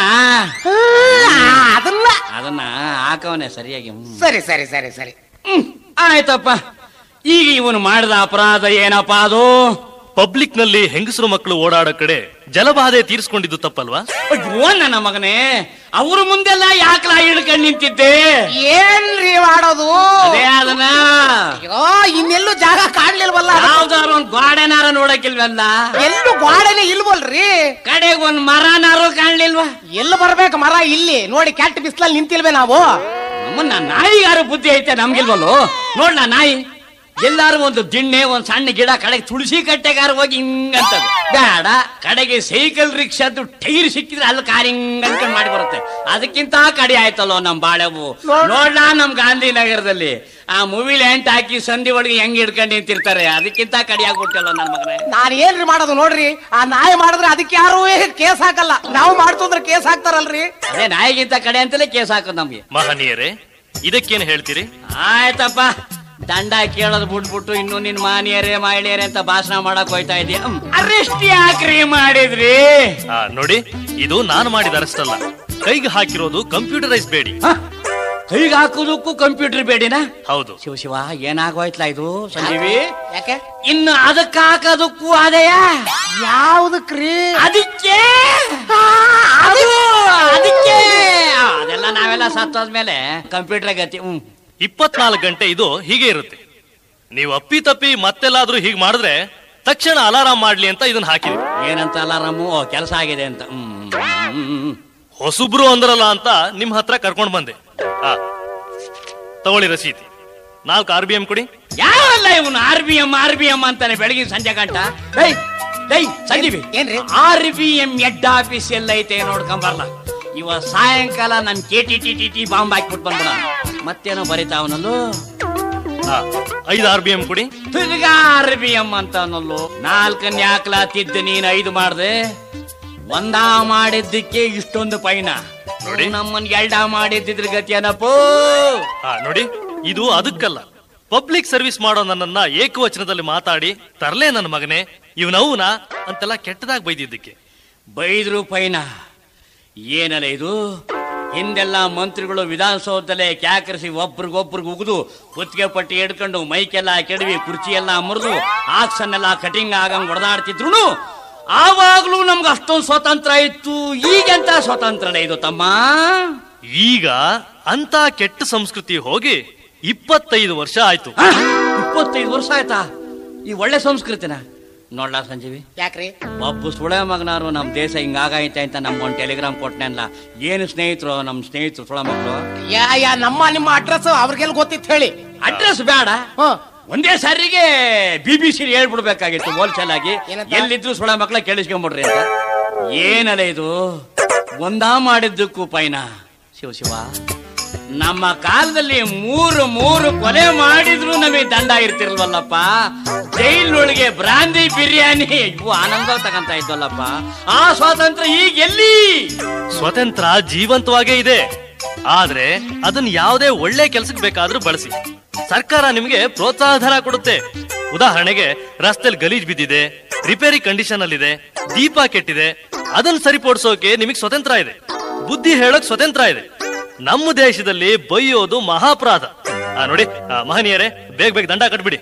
ಅದನ್ನ
ಅದನ್ನ ಹಾಕವನೆ ಸರಿಯಾಗಿ ಹ್ಮ್.
ಸರಿ ಸರಿ ಸರಿ ಸರಿ
ಹ್ಮ್. ಆಯ್ತಪ್ಪ ಈಗ ಇವನು ಮಾಡಿದ ಅಪರಾಧ ಏನಪ್ಪ ಅದು
ಪಬ್ಲಿಕ್ ನಲ್ಲಿ ಹೆಂಗಸರು ಮಕ್ಕಳು ಓಡಾಡೋ ಕಡೆ ಜಲಬಾಧೆ ತೀರಿಸ್ಕೊಂಡಿದ್ದು ತಪ್ಪಲ್ವಾ
ಅಯ್ಯೋ ನನ್ನ ಮಗನೇ ಅವ್ರ ಮುಂದೆಲ್ಲ ಯಾಕಲ ಹಿಡ್ಕೊಂಡು ನಿಂತಿದ್ದೆ
ಏನ್ರಿ ಮಾಡೋದು
ಅದೇ ಅದನ್ನ
ಅಯ್ಯೋ ಇನ್ನೆಲ್ಲೂ ಜಾಗ ಕಾಣ್ಲಿಲ್ವಲ್ಲ
ಯಾವ್ದಾರು ಒಂದ್ ಗೋಡೆನಾರ ನೋಡಕ್ಕಿಲ್ವಲ್ಲ
ಎಲ್ಲೂ ಗಾಡೆನೇ ಇಲ್ವಲ್ರಿ
ಕಡೆಗೆ ಒಂದ್ ಮರನಾರು ಕಾಣ್ಲಿಲ್ವಾ
ಎಲ್ಲಿ ಬರ್ಬೇಕು ಮರ ಇಲ್ಲಿ ನೋಡಿ ಕೆಟ್ಟ ಬಿಸ್ಲಲ್ಲಿ ನಿಂತಿಲ್ವೇ ನಾವು
ನಮ್ಮನ್ನ ನಾಯಿಗಾರು ಬುದ್ಧಿ ಐತೆ ನಮ್ಗಿಲ್ವಲ್ಲೋ ನೋಡ್ಲ ನಾಯಿ ಎಲ್ಲಾರು ಒಂದು ದಿಣ್ಣೆ ಒಂದ್ ಸಣ್ಣ ಗಿಡ ಕಡೆಗೆ ತುಳಸಿ ಕಟ್ಟೆಗಾರ ಹೋಗಿ ಹಿಂಗಂತ ಬೇಡ ಕಡೆಗೆ ಸೈಕಲ್ ರಿಕ್ಷಾದ್ದು ಟೈರ್ ಸಿಕ್ಕಿದ್ರೆ ಅಲ್ಲಿ ಕಾರ್ ಹಿಂಗ್ ಅನ್ಕೊಂಡ್ ಮಾಡಿ ಬರುತ್ತೆ ಅದಕ್ಕಿಂತ ಕಡಿ ಆಯ್ತಲ್ಲೋ ನಮ್ ಬಾಳೆವು ನೋಡ್ಲ ನಮ್ ಗಾಂಧಿನಗರದಲ್ಲಿ ಆ ಮೂವಿಲಿ ಎಂಟ್ ಹಾಕಿ ಸಂಧಿ ಒಳಗೆ ಹೆಂಗ್ ಹಿಡ್ಕೊಂಡು ನಿಂತಿರ್ತಾರೆ ಅದಕ್ಕಿಂತ ಕಡಿ ಆಗ್ಬಿಟ್ಟಲ್ಲೋ ನನ್ ಮಗನೇ
ನಾನ್ ಏನ್ರಿ ಮಾಡೋದು ನೋಡ್ರಿ ಆ ನಾಯಿ ಮಾಡಿದ್ರೆ ಅದಕ್ಕೆ ಯಾರು ಕೇಸ್ ಹಾಕಲ್ಲ ನಾವು ಮಾಡ್ತಂದ್ರೆ ಕೇಸ್ ಹಾಕ್ತಾರಲ್ರಿ
ಅದೇ ನಾಯಿಗಿಂತ ಕಡೆ ಅಂತಲೇ ಕೇಸ್ ಹಾಕೋದು ನಮ್ಗೆ
ಮಹನೀಯರೇ ಇದಕ್ಕೇನು ಹೇಳ್ತೀರಿ
ಆಯ್ತಪ್ಪ ದಂಡ ಕೇಳೋದ್ ಬಿಟ್ಬಿಟ್ಟು ಇನ್ನು ನಿನ್ ಮಾನಿಯರೇ ಮಹಿಳೆಯರೇ ಅಂತ ಭಾಷಣ ಮಾಡಕ್ ಹೋಯ್ತಾ ಇದೀಯ ಅರೆಸ್ಟ್ ಯಾಕ್ರಿ ಮಾಡಿದ್ರಿ
ಆ, ನೋಡಿ ಇದು ನಾನು ಮಾಡಿದ ಅರೆಸ್ಟ್ ಅಲ್ಲ ಕೈಗೆ ಹಾಕಿರೋದು ಕಂಪ್ಯೂಟರೈಸ್ ಬೇಡಿ
ಹ? ಕೈಗೆ ಹಾಕೋದಕ್ಕೂ ಕಂಪ್ಯೂಟರ್ ಬೇಡಿನ
ಹೌದು
ಶಿವ ಶಿವ ಏನಾಗೋಯ್ತಲ್ಲ ಇದು ಸಂಜೀವಿ
ಯಾಕೆ
ಇನ್ನು ಅದಕ್ಕೆ ಹಾಕೋದಕ್ಕೂ ಅದೇಯ
ಯಾವ್ದಕ್ರಿ
ಅದಕ್ಕೆ ಅದು ಅದಕ್ಕೆ ಅದೆಲ್ಲ ನಾವೆಲ್ಲ ಸತ್ತೋದ್ಮೇಲೆ ಕಂಪ್ಯೂಟರ್ ಗತಿ ಹ್ಮ್
ಇಪ್ಪತ್ನಾಲ್ಕು ಗಂಟೆ ಇದು ಹೀಗೆ ಇರುತ್ತೆ ನೀವು ಅಪ್ಪಿ ತಪ್ಪಿ ಮತ್ತೆಲ್ಲಾದ್ರೂ ಹೀಗೆ ಮಾಡಿದ್ರೆ ತಕ್ಷಣ ಅಲಾರಾಮ್ ಮಾಡ್ಲಿ ಅಂತ ಇದನ್ನ ಹಾಕಿದ್ವಿ
ಏನಂತ ಅಲಾರಾಮು ಕೆಲಸ ಆಗಿದೆ ಅಂತ ಹ್ಮ್ ಹ್ಮ್, ಹ್ಮ್
ಹೊಸಬ್ರು ಅಂದ್ರಲ್ಲ ಅಂತ ನಿಮ್ ಹತ್ರ ಕರ್ಕೊಂಡ್ ಬಂದೆ ಆ ತಗೊಳ್ಳಿ ರಸೀದಿ ನಾಲ್ಕು ಆರ್ ಬಿ ಎಂ ಕೊಡಿ
ಯಾವಲ್ಲ ಇವನು R B M R B M ಅಂತಾನೆ ಬೆಳಗಿನ ಸಂಜೆ ಗಂಟ ಏಯ್ ಏಯ್ ಸಂಜೀವಿ
ಏನ್ರಿ?
R B M head office ಎಲ್ಲ ಐತೆ ನೋಡ್ಕೊಂಬರ್ಲ ಇವ ಸಾಯಂಕಾಲ ನನ್ K T T T T bomb ಹಾಕ್ಬಿಟ್ಟು ಬಂದ್ಬಿಡ ಮತ್ತೇನೋ ಬರೀತಾವನಲ್ಲೂ
ಆ, ಐದು ಆರ್ ಬಿ ಎಂ ಕೊಡಿ
ತಿರ್ಗಾ ಆರ್ ಬಿ ಎಂ ಅಂತ ಅನ್ನೋಲ್ಲು ನಾಲ್ಕನ್ ಯಾಕ್ಲ ತಿದ್ದು ನೀನ್ ಐದು ಮಾಡ್ದೆ ಒಂದ ಮಾಡಿದ್ದಕ್ಕೆ ಇಷ್ಟೊಂದು ಪೈನ
ನೋಡಿ.
ನಮ್ಮನ್ ಎಲ್ಡ ಮಾಡಿದ್ದಿದ್ರ ಗತಿ ಏನಪ್ಪೋ
ಆ ನೋಡಿ ಇದು ಅದಕ್ಕಲ್ಲ ಪಬ್ಲಿಕ್ ಸರ್ವಿಸ್ ಮಾಡೋ ನನ್ನನ್ನ ಏಕವಚನದಲ್ಲಿ ಮಾತಾಡಿ ತರ್ಲೇ ನನ್ನ ಮಗನೇ ಇವನವನ ಅಂತೆಲ್ಲ ಕೆಟ್ಟದಾಗಿ ಬೈದಿದ್ದಕ್ಕೆ
ಬೈದ್ರು ಪೈನ ಏನಲ್ಲ ಇದು ಹಿಂದೆಲ್ಲ ಮಂತ್ರಿಗಳು ವಿಧಾನಸೌಧದಲ್ಲೇ ಕ್ಯಾಕರಿಸಿ ಒಬ್ರಿಗೊಬ್ರಿಗೆ ಉಗಿದು ಕುತ್ತಿಗೆ ಪಟ್ಟಿ ಹಿಡ್ಕೊಂಡು ಮೈಕೆಲ್ಲ ಕೆಡವಿ ಕುರ್ಚಿ ಎಲ್ಲ ಮುರಿದು ಆಕ್ಸನ್ನೆಲ್ಲ ಕಟಿಂಗ್ ಆಗಂಗ್ ಹೊಡೆದಾಡ್ತಿದ್ರು ಆವಾಗ್ಲೂ ನಮ್ಗೆ ಅಷ್ಟೊಂದು ಸ್ವತಂತ್ರ ಇತ್ತು ಈಗೆಂತ ಸ್ವತಂತ್ರನೇ ಇದು ತಮ್ಮ
ಈಗ ಅಂತ ಕೆಟ್ಟ ಸಂಸ್ಕೃತಿ ಹೋಗಿ ಇಪ್ಪತ್ತೈದು ವರ್ಷ ಆಯ್ತು
ಹ? ಇಪ್ಪತ್ತೈದು ವರ್ಷ ಆಯ್ತಾ ಈ ಒಳ್ಳೆ ಸಂಸ್ಕೃತಿನ ನೋಡ್ಲಾ ಸಂಜೀವಿ
ಯಾಕ್ರಿ
ಒಬ್ಬ ಸುಳೆ ಮಗನಾರು ನಮ್ಮ ದೇಶ ಹಿಂಗಾಗೈತೆ ಅಂತ ನಮ್ಗೊಂದು ಟೆಲಿಗ್ರಾಮ್ ಕೊಟ್ಟನಲ್ಲ ಏನು ಸ್ನೇಹಿತರು ನಮ್ಮ ಸ್ನೇಹಿತರು ಸುಳೆ ಮಕ್ಕಳು
ಯಾ ಯಾ ನಮ್ಮ ನಿಮ್ಮ ಅಡ್ರೆಸ್ ಅವ್ರಿಗೆಲ್ಲ ಗೊತ್ತಿತ್ತು ಹೇಳಿ
ಅಡ್ರೆಸ್ ಬೇಡ
ಹ
ಒಂದೇ ಸಾರಿಗೆ ಬಿ ಬಿ ಸಿ ಹೇಳ್ಬಿಡ್ಬೇಕಾಗಿತ್ತು ಹೋಲ್ಸೇಲ್ ಆಗಿ
ಏನಂತ?
ಎಲ್ಲಿದ್ರು ಸುಳ ಮಕ್ಕಳ ಕೇಳಿಸ್ಕೊಂಬಿಡ್ರಿ ಅಂತ ಏನಲ್ಲ ಇದು ಒಂದಾ ಮಾಡಿದ್ದಕ್ಕೂ ಪೈನ ಶಿವ ಶಿವ ನಮ್ಮ ಕಾಲದಲ್ಲಿ ಮೂರು ಮೂರು ಕೊಲೆ ಮಾಡಿದ್ರು ನಮಗೆ ದಂಡ ಇರ್ತಿರ್ಲ್ವಲ್ಲಪ್ಪ ಜೈಲೊಳಗೆ ಬ್ರಾಂದಿ ಬಿರಿಯಾನಿ ಇವು ಆನಂದ ತಗಂತ ಇದ್ವಲ್ಲಪ್ಪ ಆ ಸ್ವಾತಂತ್ರ್ಯ ಈಗ ಎಲ್ಲಿ
ಸ್ವತಂತ್ರ ಜೀವಂತವಾಗೇ ಇದೆ ಆದ್ರೆ ಅದನ್ನ ಯಾವುದೇ ಒಳ್ಳೆ ಕೆಲ್ಸಕ್ಕೆ ಬೇಕಾದ್ರೂ ಬಳಸಿ ಸರ್ಕಾರ ನಿಮಗೆ ಪ್ರೋತ್ಸಾಹ ಧನ ಕೊಡುತ್ತೆ ಉದಾಹರಣೆಗೆ ರಸ್ತೆಲ್ ಗಲೀಜ್ ಬಿದ್ದಿದೆ ರಿಪೇರಿ ಕಂಡೀಷನ್ ಅಲ್ಲಿದೆ ದೀಪ ಕೆಟ್ಟಿದೆ ಅದನ್ನ ಸರಿಪಡಿಸೋಕೆ ನಿಮಗೆ ಸ್ವತಂತ್ರ ಇದೆ ಬುದ್ಧಿ ಹೇಳಕ್ ಸ್ವತಂತ್ರ ಇದೆ ನಮ್ಮ ದೇಶದಲ್ಲಿ ಬೈಯೋದು ಮಹಾಪರಾಧ ಆ ನೋಡಿ ಆ, ಮಹನೀಯರೇ ಬೇಗ ಬೇಗ ದಂಡ ಕಟ್ಬಿಡಿ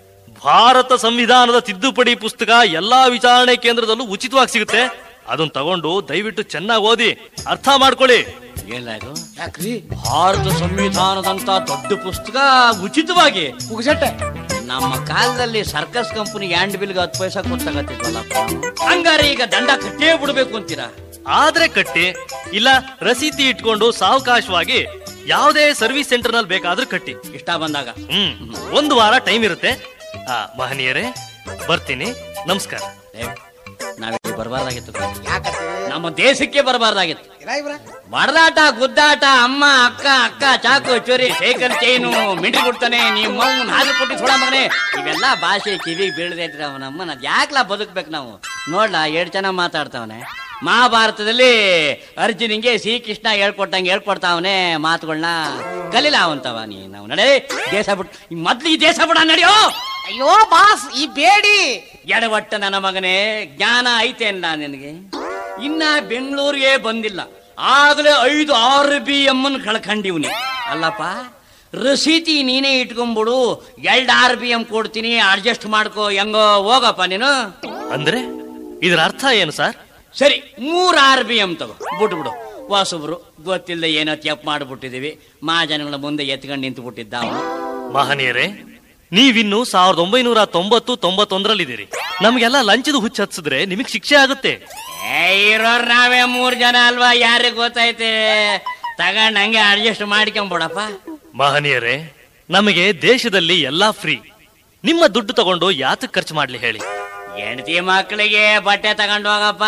ಭಾರತ ಸಂವಿಧಾನದ ತಿದ್ದುಪಡಿ ಪುಸ್ತಕ ಎಲ್ಲಾ ವಿಚಾರಣೆ ಕೇಂದ್ರದಲ್ಲೂ ಉಚಿತವಾಗಿ ಸಿಗುತ್ತೆ ಅದನ್ನ ತಗೊಂಡು ದಯವಿಟ್ಟು ಚೆನ್ನಾಗಿ ಓದಿ ಅರ್ಥ ಮಾಡ್ಕೊಳ್ಳಿ
ಏನಿಲ್ಲ ಇದು
ಯಾಕ್ರಿ
ಭಾರತ ಸಂವಿಧಾನದಂತ ದೊಡ್ಡ ಪುಸ್ತಕ ಉಚಿತವಾಗಿ
ಪುಗ್ಸಟ್ಟೆ
ನಮ್ಮ ಕಾಲದಲ್ಲಿ ಸರ್ಕಸ್ ಕಂಪನಿ ಹ್ಯಾಂಡ್ ಬಿಲ್ಗೆ ಹತ್ತು ಪೈಸಾ ಕೊಡ್ತಾಗತ್ತಿದ್ವಲ್ಲಪ್ಪ ಹಂಗಾರೆ ಈಗ ದಂಡ ಕಟ್ಟೇ ಬಿಡ್ಬೇಕು ಅಂತೀರಾ
ಆದ್ರೆ ಕಟ್ಟಿ ಇಲ್ಲ ರಸೀತಿ ಇಟ್ಕೊಂಡು ಸಾವಕಾಶವಾಗಿ ಯಾವುದೇ ಸರ್ವಿಸ್ ಸೆಂಟರ್ ನಲ್ಲಿ ಬೇಕಾದ್ರೂ ಕಟ್ಟಿ
ಇಷ್ಟ ಬಂದಾಗ
ಹ್ಮ್ ಒಂದು ವಾರ ಟೈಮ್ ಇರುತ್ತೆ ಆ ಮಹನೀಯರೇ ಬರ್ತೀನಿ ನಮಸ್ಕಾರ
ಏ, ನಾವಿಲ್ಲಿ ಬರಬಾರ್ದಾಗಿತ್ತು
ಯಾಕತ್ತೀರಿ
ನಮ್ಮ ದೇಶಕ್ಕೆ ಬರಬಾರ್ದಾಗಿತ್ತು
ಇಲ್ಲ ಇವ್ರ
ಬಡದಾಟ ಗುದ್ದಾಟ ಅಮ್ಮ ಅಕ್ಕ ಅಕ್ಕ ಚಾಕು ಚೋರಿ ಸೈಕಲ್ ಚೈನು ಮಿಂಡಿ ಕೊಡ್ತಾನೆ ನಿಮ್ಮ ಹಾಗೆ ಕೊಟ್ಟು ಥೋಡ ಮಗನೇ ಇವೆಲ್ಲ ಭಾಷೆ ಕಿವಿಗೆ ಬೀಳದೆ ಇದ್ರೆ ಅವನಮ್ಮನ ಅದ್ ಯಾಕ್ಲಾ ಬದುಕ್ಬೇಕು ನಾವು ನೋಡ್ಲಾ ಎರಡು ಚೆನ್ನಾಗಿ ಮಾತಾಡ್ತಾವನೆ ಮಹಾಭಾರತದಲ್ಲಿ ಅರ್ಜುನಿಗೆ ಶ್ರೀಕೃಷ್ಣ ಹೇಳ್ಕೊಟ್ಟಂಗೆ ಹೇಳ್ಕೊಡ್ತಾವನೆ ಮಾತುಗಳನ್ನ ಕಲೀಲ ಅವಂತವ ನೀ ನಾವು ನಡೆ ದೇಶ ಬಿಟ್ಟು ಮೊದ್ಲು ಈ ದೇಶ ಬಿಡ ನಡೆಯೋ
ಅಯ್ಯೋ ಬಾಸ್ ಈ ಬೇಡಿ
ಎಡವಟ್ಟ ನನ್ನ ಮಗನೇ ಜ್ಞಾನ ಐತೆ ಅಲ್ಲ ನಿನಗೆ ಇನ್ನ ಬೆಂಗಳೂರಿಗೆ ಬಂದಿಲ್ಲ ಆಗಲೇ ಐದು ಆರು ಬಿ ಎಮ್ಮನ್ ಕಳ್ಕೊಂಡಿವ್ನಿ ಅಲ್ಲಪ್ಪ ರಸೀತಿ ನೀನೇ ಇಟ್ಕೊಂಬಿಡು ಎರಡು ಆರ್ ಬಿ ಎಂ ಕೊಡ್ತೀನಿ ಅಡ್ಜಸ್ಟ್ ಮಾಡ್ಕೋ ಹೆಂಗೋ ಹೋಗಪ್ಪ ನೀನು
ಅಂದ್ರೆ ಇದರ ಅರ್ಥ ಏನು ಸರ್
ಸರಿ ಮೂರ್ ಆರ್ ಬಿ ಎಂ ತಗೋ ಬಿಟ್ಬಿಡು ಹೊಸಬ್ರು ಗೊತ್ತಿಲ್ಲದೆ ಏನೋ ತಪ್ಪು ಮಾಡ್ಬಿಟ್ಟಿದೀವಿ ಮಹಾಜನಗಳ ಮುಂದೆ ಎತ್ಕೊಂಡು ನಿಂತು ಬಿಟ್ಟಿದ್ದ ಅವನು
ಮಹನೀಯರೇ ನೀವಿನ್ನು ಸಾವಿರದ ಒಂಬೈನೂರ ತೊಂಬತ್ತು ತೊಂಬತ್ತೊಂದರಲ್ಲಿದ್ದೀರಿ ನಮ್ಗೆಲ್ಲ ಲಂಚದ ಹುಚ್ಚ ಹಚ್ಚಿದ್ರೆ ನಿಮಗ್ ಶಿಕ್ಷೆ ಆಗುತ್ತೆ
ಏ, ಇರೋರ್ ನಾವೇ ಮೂರ್ ಜನ ಅಲ್ವಾ ಯಾರಿಗ್ ಗೊತ್ತೈತೆ ತಗೊಂಡ್ ಹಂಗೆ ಅಡ್ಜಸ್ಟ್ ಮಾಡ್ಕೊಂಬಿಡಪ್ಪ
ಮಹನೀಯರೇ ನಮಗೆ ದೇಶದಲ್ಲಿ ಎಲ್ಲಾ ಫ್ರೀ ನಿಮ್ಮ ದುಡ್ಡು ತಗೊಂಡು ಯಾತಕ್ ಖರ್ಚು ಮಾಡ್ಲಿ ಹೇಳಿ
ಹೆಂಡತಿ ಮಕ್ಕಳಿಗೆ ಬಟ್ಟೆ ತಗೊಂಡು ಹೋಗಪ್ಪ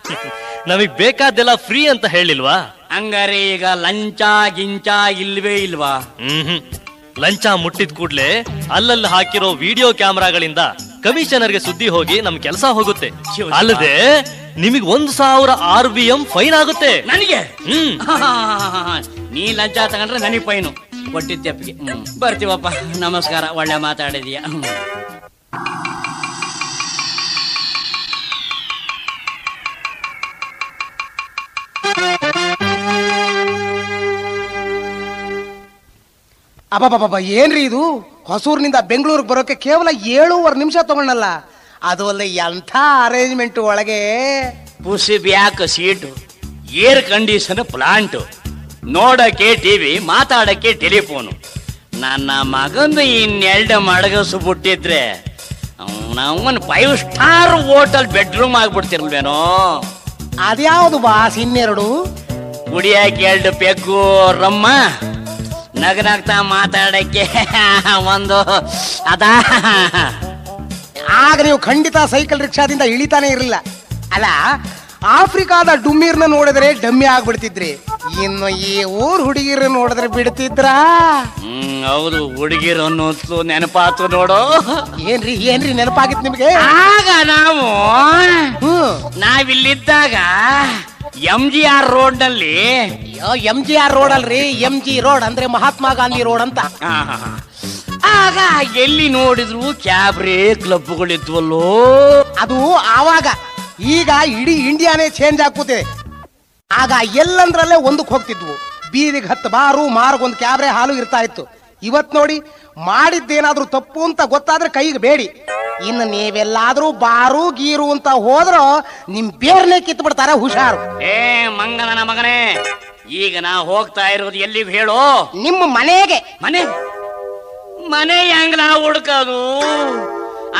ನಮಗ್ ಬೇಕಾದ್ದೆಲ್ಲ ಫ್ರೀ ಅಂತ ಹೇಳಿಲ್ವಾ
ಹಂಗಾರೆ ಈಗ ಲಂಚ ಗಿಂಚ ಇಲ್ವೇ ಇಲ್ವಾ
ಹ್ಮ್ ಲಂಚ ಮುಟ್ಟಿದ ಕೂಡ್ಲೆ ಅಲ್ಲಲ್ಲಿ ಹಾಕಿರೋ ವಿಡಿಯೋ ಕ್ಯಾಮೆರಾಗಳಿಂದ ಕಮಿಷನರ್ಗೆ ಸುದ್ದಿ ಹೋಗಿ ನಮ್ ಕೆಲಸ ಹೋಗುತ್ತೆ
ಶಿವ.
ಅಲ್ಲದೆ ನಿಮಗ್ ಒಂದ್ ಸಾವಿರ ಆರ್ ಬಿ ಎಂ ಫೈನ್ ಆಗುತ್ತೆ
ನನಗೆ
ಹ್ಮ್
ನೀ ಲಂಚ ತಗೊಂಡ್ರೆ ನನಗೆ ಪೈನು ಕೊಟ್ಟಿದ್ದೆಪ್ಪಿಗೆ ಹ್ಮ್ ಬರ್ತೀವಪ್ಪ ನಮಸ್ಕಾರ ಒಳ್ಳೆ ಮಾತಾಡಿದೀಯ ಹ್ಮ್.
ಅಬ್ಬಬ್ಬಬ್ಬ ಏನ್ರಿ ಇದು ಹೊಸೂರಿನಿಂದ ಬೆಂಗಳೂರಿಗೆ ಬರೋಕೆ ಕೇವಲ ಏಳೂವರೆ ನಿಮಿಷ ತಗೊಂಡಲ್ಲ ಅದು ಅಲ್ಲ ಎಂಥ ಅರೇಂಜ್ಮೆಂಟ್ ಒಳಗೆ
push back seat air condition plant ನೋಡಕ್ಕೆ ಟಿವಿ ಮಾತಾಡಕ್ಕೆ ಟೆಲಿಫೋನು ನನ್ನ ಮಗಂದು ಇನ್ನೆರಡು ಮಡಗಸು ಬಿಟ್ಟಿದ್ರೆ ಅವನ ಫೈವ್ ಸ್ಟಾರ್ ಹೋಟೆಲ್ ಬೆಡ್ರೂಮ್ ಆಗ್ಬಿಡ್ತಿರ್ಲ್ವೇನೋ
ಅದ್ಯಾವುದು ಬಾಸ್ ಇನ್ನೆರಡು
ಕುಡಿಯಕ್ಕೆ ಎರಡು ಪೆಗ್ಗು ರಮ್ಮ ನಗನಗ್ತಾ ಮಾತಾಡಕ್ಕೆ ಒಂದು ಅದಾ
ಆಗ ನೀವು ಖಂಡಿತ ಸೈಕಲ್ ರಿಕ್ಷಾದಿಂದ ಇಳಿತಾನೆ ಇರಲಿಲ್ಲ ಅಲ್ಲ ಆಫ್ರಿಕಾದ ಡುಮ್ಮೀರ್ನ ನೋಡಿದ್ರೆ ಡಮ್ಮಿ ಆಗ್ಬಿಡ್ತಿದ್ರಿ ಇನ್ನು ಈ ಊರ್ ಹುಡುಗಿರ ನೋಡಿದ್ರೆ ಬಿಡ್ತಿದ್ರಾ
ಹ್ಮ್ ಹೌದು ಹುಡುಗಿರು ಅನ್ನೋದು ನೆನಪಾತು ನೋಡು
ಏನ್ರಿ ಏನ್ರಿ ನೆನಪಾಗಿತ್ತು ನಿಮ್ಗೆ
ಆಗ ನಾವು
ಹ್ಮ್
ನಾವಿಲ್ಲಿದ್ದಾಗ ಎಂ ಜಿ ಆರ್ ರೋಡ್ ನಲ್ಲಿ
ಅಯ್ಯೋ ಎಂ ಜಿ ಆರ್ ರೋಡ್ ಅಲ್ರಿ ಎಂ ಜಿ ರೋಡ್ ಅಂದ್ರೆ ಮಹಾತ್ಮ ಗಾಂಧಿ ರೋಡ್ ಅಂತ
ಆಗ ಎಲ್ಲಿ ನೋಡಿದ್ರು ಕ್ಯಾಬ್ರೇ ಕ್ಲಬ್ಗಳಿದ್ವಲ್ಲೋ
ಅದು ಆವಾಗ ಈಗ ಇಡೀ ಇಂಡಿಯಾನೇ ಚೇಂಜ್ ಆಗ್ಕೂತಿದೆ ಆಗ ಎಲ್ಲಂದ್ರಲ್ಲೇ ಒಂದಕ್ಕೆ ಹೋಗ್ತಿದ್ವು ಬೀದಿಗೆ ಹತ್ತು ಬಾರು ಮಾರ್ಗೊಂದು ಕ್ಯಾಬ್ರೆ ಹಾಲು ಇರ್ತಾ ಇತ್ತು ಇವತ್ ನೋಡಿ ಮಾಡಿದ್ದೇನಾದ್ರೂ ತಪ್ಪು ಅಂತ ಗೊತ್ತಾದ್ರೆ ಕೈಗೆ ಬೇಡಿ ಇನ್ನು ನೀವೆಲ್ಲಾದ್ರೂ ಬಾರು ಗೀರು ಅಂತ ಹೋದ್ರ ನಿಮ್ ಬೇರ್ನೆ ಕಿತ್ತು ಬಿಡ್ತಾರೆ ಹುಷಾರು
ಏ ಮಂಗನ ಮಗನೇ ಈಗ ನಾ ಹೋಗ್ತಾ ಇರೋದು ಎಲ್ಲಿಗೆ ಹೇಳು
ನಿಮ್ಮ ಮನೆಗೆ
ಮನೆ ಮನೆ ಹೆಂಗ್ ನಾ ಹುಡ್ಕೋದು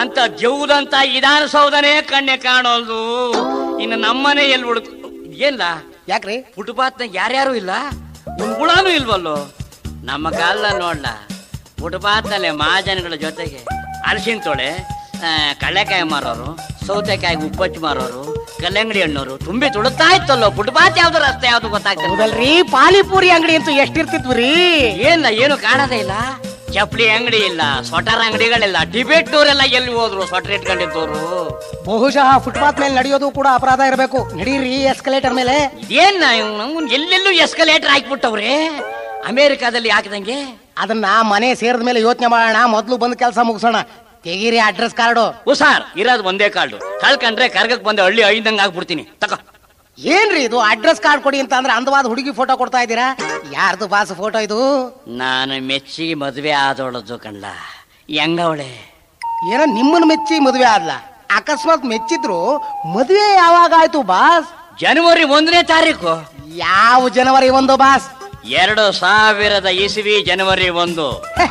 ಅಂತ ಜೌದಂತ ವಿಧಾನಸೌಧನೇ ಕಣ್ಣೆ ಕಾಣೋಲ್ದು ಇನ್ನು ನಮ್ಮನೆ ಎಲ್ಲಿ ಹುಡುಕ್ ಏನ್ಲ
ಯಾಕ್ರಿ
ಫುಟ್ಪಾತ್ನಾಗ ಯಾರ್ಯಾರು ಇಲ್ಲ ಒಂದ್ ಗುಳಾನು ಇಲ್ವಲ್ಲೋ ನಮ್ಮ ಕಾಲ ನೋಡ್ಲ ಫುಟ್ಪಾತ್ನಲ್ಲಿ ಮಹಾಜನಗಳ ಜೊತೆಗೆ ಅಲಸಿನ ತೊಳೆ ಆ, ಕಳ್ಳೆಕಾಯಿ ಮಾರೋರು ಸೌತೆಕಾಯಿ ಉಪ್ಪಚ್ಚು ಮಾರೋರು ಕಲ್ಲಂಗಡಿ ಹಣ್ಣೋರು ತುಂಬಿ ತುಡುತ್ತಾ ಇತ್ತಲ್ಲೋ ಫುಟ್ಪಾತ್ ಯಾವ್ದು ರಸ್ತೆ ಯಾವ್ದು ಗೊತ್ತಾಗ್ತದೆ
ಹೌದಲ್ರಿ ಪಾನಿಪುರಿ ಅಂಗಡಿ ಅಂತೂ ಎಷ್ಟಿರ್ತಿದ್ವಿ
ಏನಿಲ್ಲ ಏನು ಕಾಣದೇ ಇಲ್ಲ ಚಪ್ಲಿ ಅಂಗಡಿ ಇಲ್ಲ ಸ್ವಟರ್ ಅಂಗಡಿಗಳಿಲ್ಲ ಡಿಬೇಟ್ ಎಲ್ಲ ಎಲ್ಲಿ ಹೋದ್ರು ಸ್ವಟರ್ ಇಟ್ಕೊಂಡಿದ್ದವ್ರು
ಬಹುಶಃ ಫುಟ್ಪಾತ್ ಮೇಲೆ ನಡೆಯೋದು ಕೂಡ ಅಪರಾಧ ಇರಬೇಕು ನಡೀರಿ ಎಸ್ಕಲೇಟರ್ ಮೇಲೆ
ಇದೇನ್ ನಮ್ಗೆ ಎಲ್ಲೆಲ್ಲೂ ಎಸ್ಕಲೇಟರ್ ಹಾಕ್ಬಿಟ್ಟವ್ರೆ ಅಮೇರಿಕಾದಲ್ಲಿ ಹಾಕಿದಂಗೆ
ಅದನ್ನ ಮನೆ ಸೇರಿದ ಮೇಲೆ ಯೋಚನೆ ಮಾಡೋಣ ಮೊದ್ಲು ಬಂದ್ ಕೆಲಸ ಮುಗಿಸೋಣ ತೆಗೀರಿ ಅಡ್ರೆಸ್ ಕಾರ್ಡು
ಹುಷಾರ್ ಇರೋದು ಒಂದೇ ಕಾಲ್ಡು ಕಳ್ಕಂಡ್ರೆ ಕರ್ಗಕ್ ಬಂದೆ ಹಳ್ಳಿ ಐದಂಗ್ ಆಗ್ಬಿಡ್ತೀನಿ ತಕ
ಏನ್ರಿ ಇದು ಅಡ್ರೆಸ್ ಕಾರ್ಡ್ ಕೊಡಿ ಅಂತ ಅಂದ್ರೆ ಅಂದವಾದ ಹುಡುಗಿ ಫೋಟೋ ಕೊಡ್ತಾ ಇದ್ದೀರಾ ಯಾರ್ದು ಬಾಸ್ ಫೋಟೋ ಇದು
ನಾನು ಮೆಚ್ಚಿಗೆ ಮದುವೆ ಆದೋಳದು ಕಣ್ಲ ಹೆಂಗವಳೆ
ಏನೋ ನಿಮ್ಮನ್ನ ಮೆಚ್ಚಿ ಮದುವೆ ಆದ್ಲ ಅಕಸ್ಮಾತ್ ಮೆಚ್ಚಿದ್ರು ಮದುವೆ ಯಾವಾಗ ಆಯ್ತು ಬಾಸ್
ಜನವರಿ ಒಂದನೇ ತಾರೀಕು
ಯಾವ ಜನವರಿ ಒಂದು ಬಾಸ್
ಎರಡು ಸಾವಿರದ ಇಸವಿ ಜನವರಿ ಒಂದು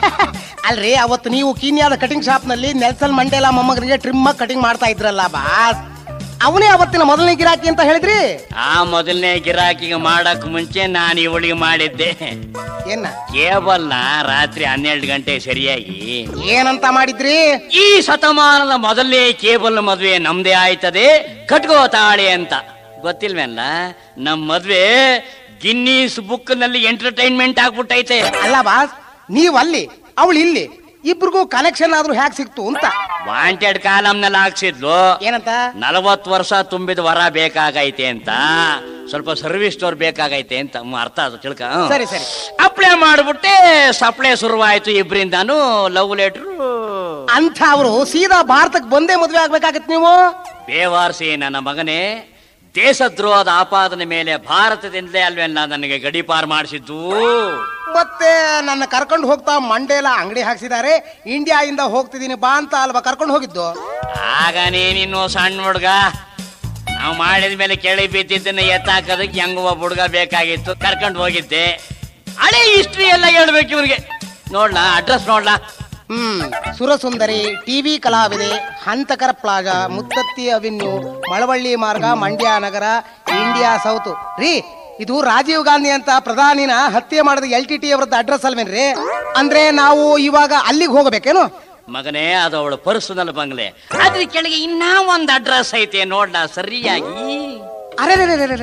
ಅಲ್ರಿ ಅವತ್ತು ನೀವು ಕೀನ್ಯಾದ ಕಟಿಂಗ್ ಶಾಪ್ ನಲ್ಲಿ ನೆಲ್ಸನ್ ಮಂಡೇಲ ಮೊಮ್ಮಗನಿಗೆ ಟ್ರಿಮ್ ಕಟಿಂಗ್ ಮಾಡ್ತಾ ಇದ್ರಲ್ಲ ಬಾಸ್ ಅವನೇ ಅವತ್ತಿನ ಮೊದಲನೇ ಗಿರಾಕಿ ಅಂತ ಹೇಳಿದ್ರಿ
ಆ ಮೊದಲನೇ ಗಿರಾಕಿಗೆ ಮಾಡಕ್ ಮುಂಚೆ ನಾನು ಇವಳಿಗೆ ಮಾಡಿದ್ದೆ
ಏನ
ಕೇಬಲ್ನ ರಾತ್ರಿ ಹನ್ನೆರಡು ಗಂಟೆ ಸರಿಯಾಗಿ
ಏನಂತ ಮಾಡಿದ್ರಿ
ಈ ಶತಮಾನದ ಮೊದಲನೇ ಕೇಬಲ್ ಮದುವೆ ನಮ್ದೇ ಆಯ್ತದೆ ಕಟ್ಕೋ ತಾಳಿ ಅಂತ ಗೊತ್ತಿಲ್ವೇನ್ಲ ನಮ್ ಮದ್ವೆ ಗಿನ್ನೀಸ್ ಬುಕ್ ನಲ್ಲಿ ಎಂಟರ್ಟೈನ್ಮೆಂಟ್ ಆಗ್ಬಿಟ್ಟೈತೆ
ಅಲ್ಲ ಬಾಸ್ ನೀವ್ ಅಲ್ಲಿ ಅವಳು ಇಲ್ಲಿ ಇಬ್ರಿಗೂ ಕನೆಕ್ಷನ್ ಆದ್ರೂ ಹ್ಯಾಕ್ ಸಿಕ್ತು ಅಂತ
ವಾಂಟೆಡ್ ಕಾಲಮ್ನಲ್ಲಿ ಹಾಕ್ಸಿದ್ಲು
ಏನಂತ
ನಲವತ್ತು ವರ್ಷ ತುಂಬಿದ ವರ ಬೇಕಾಗೈತೆ ಅಂತ ಸ್ವಲ್ಪ ಸರ್ವಿಸ್ ಸ್ಟೋರ್ ಬೇಕಾಗೈತೆ ಅಂತ ಹ್ಮ್, ಅರ್ಥ ಅದು ತಿಳ್ಕ ಹ್ಮ್.
ಸರಿ, ಸರಿ.
ಅಪ್ಲೈ ಮಾಡ್ಬಿಟ್ಟೆ ಸಪ್ಲೈ ಶುರುವಾಯ್ತು ಇಬ್ರಿಂದಾನು ಲವ್ ಲೆಟ್ರು
ಅಂತ ಅವರು ಸೀದಾ ಭಾರತಕ್ಕೆ ಬಂದೇ ಮದುವೆ ಆಗ್ಬೇಕಾಗತ್ ನೀವು
ಬೇವಾರ್ಸಿ ನನ್ನ ಮಗನೇ ದೇಶದ್ರೋಹದ ಆಪಾದನೆ ಮೇಲೆ ಭಾರತದಿಂದಲೇ ಅಲ್ವೇನ ನನಗೆ ಗಡಿಪಾರ್ ಮಾಡಿಸಿದ್ದು
ಮತ್ತೆ ನನ್ನ ಕರ್ಕೊಂಡು ಹೋಗ್ತಾ ಮಂಡೇಲ ಅಂಗಡಿ ಹಾಕ್ಸಿದ್ದಾರೆ ಇಂಡಿಯಾ ಇಂದ ಹೋಗ್ತಿದ್ದೀನಿ ಬಾ ಅಂತ ಅಲ್ವಾ ಕರ್ಕೊಂಡು ಹೋಗಿದ್ದು
ಆಗ ನೀನಿನ್ನು ಸಣ್ಣ ಹುಡ್ಗ ನಾವು ಮಾಡಿದ ಮೇಲೆ ಕೆಳಗೆ ಬಿದ್ದಿದ್ದನ್ನ ಎತ್ತಾಕೋದಕ್ಕೆ ಹೆಂಗ ಒಬ್ಬ ಹುಡ್ಗ ಬೇಕಾಗಿತ್ತು ಕರ್ಕೊಂಡು ಹೋಗಿದ್ದೆ ಹಳೆ ಹಿಸ್ಟ್ರಿ ಎಲ್ಲ ಹೇಳ್ಬೇಕು ಇವ್ರಿಗೆ ನೋಡ್ಲಾ ಅಡ್ರೆಸ್ ನೋಡ್ಲಾ
ಹ್ಮ್ ಸುರಸುಂದರಿ ಟಿವಿ ಕಲಾವಿದೆ ಹಂತಕರ ಪ್ಲಾಜಾ ಮುತ್ತತ್ತಿ ಅವೆನ್ಯೂ ಮಳವಳ್ಳಿ ಮಾರ್ಗ ಮಂಡ್ಯ ನಗರ ಇಂಡಿಯಾ ಸೌತ್ ರೀ ಇದು ರಾಜೀವ್ ಗಾಂಧಿ ಅಂತ ಪ್ರಧಾನಿನ ಹತ್ಯೆ ಮಾಡಿದ ಎಲ್ ಟಿ ಟಿ ಅವರದ್ದು ಅಡ್ರೆಸ್ ಅಲ್ವೇನ್ರಿ ಅಂದ್ರೆ ನಾವು ಇವಾಗ ಅಲ್ಲಿಗೆ ಹೋಗಬೇಕೇನು
ಮಗನೇ ಅದು ಅವಳು ಪರ್ಸನಲ್ ಬಂಗ್ಲೆ ಅದ್ರ ಕೆಳಗೆ ಇನ್ನ ಒಂದ್ ಅಡ್ರೆಸ್ ಐತೆ ನೋಡ್ಲಾ ಸರಿಯಾಗಿ
ಅರೆ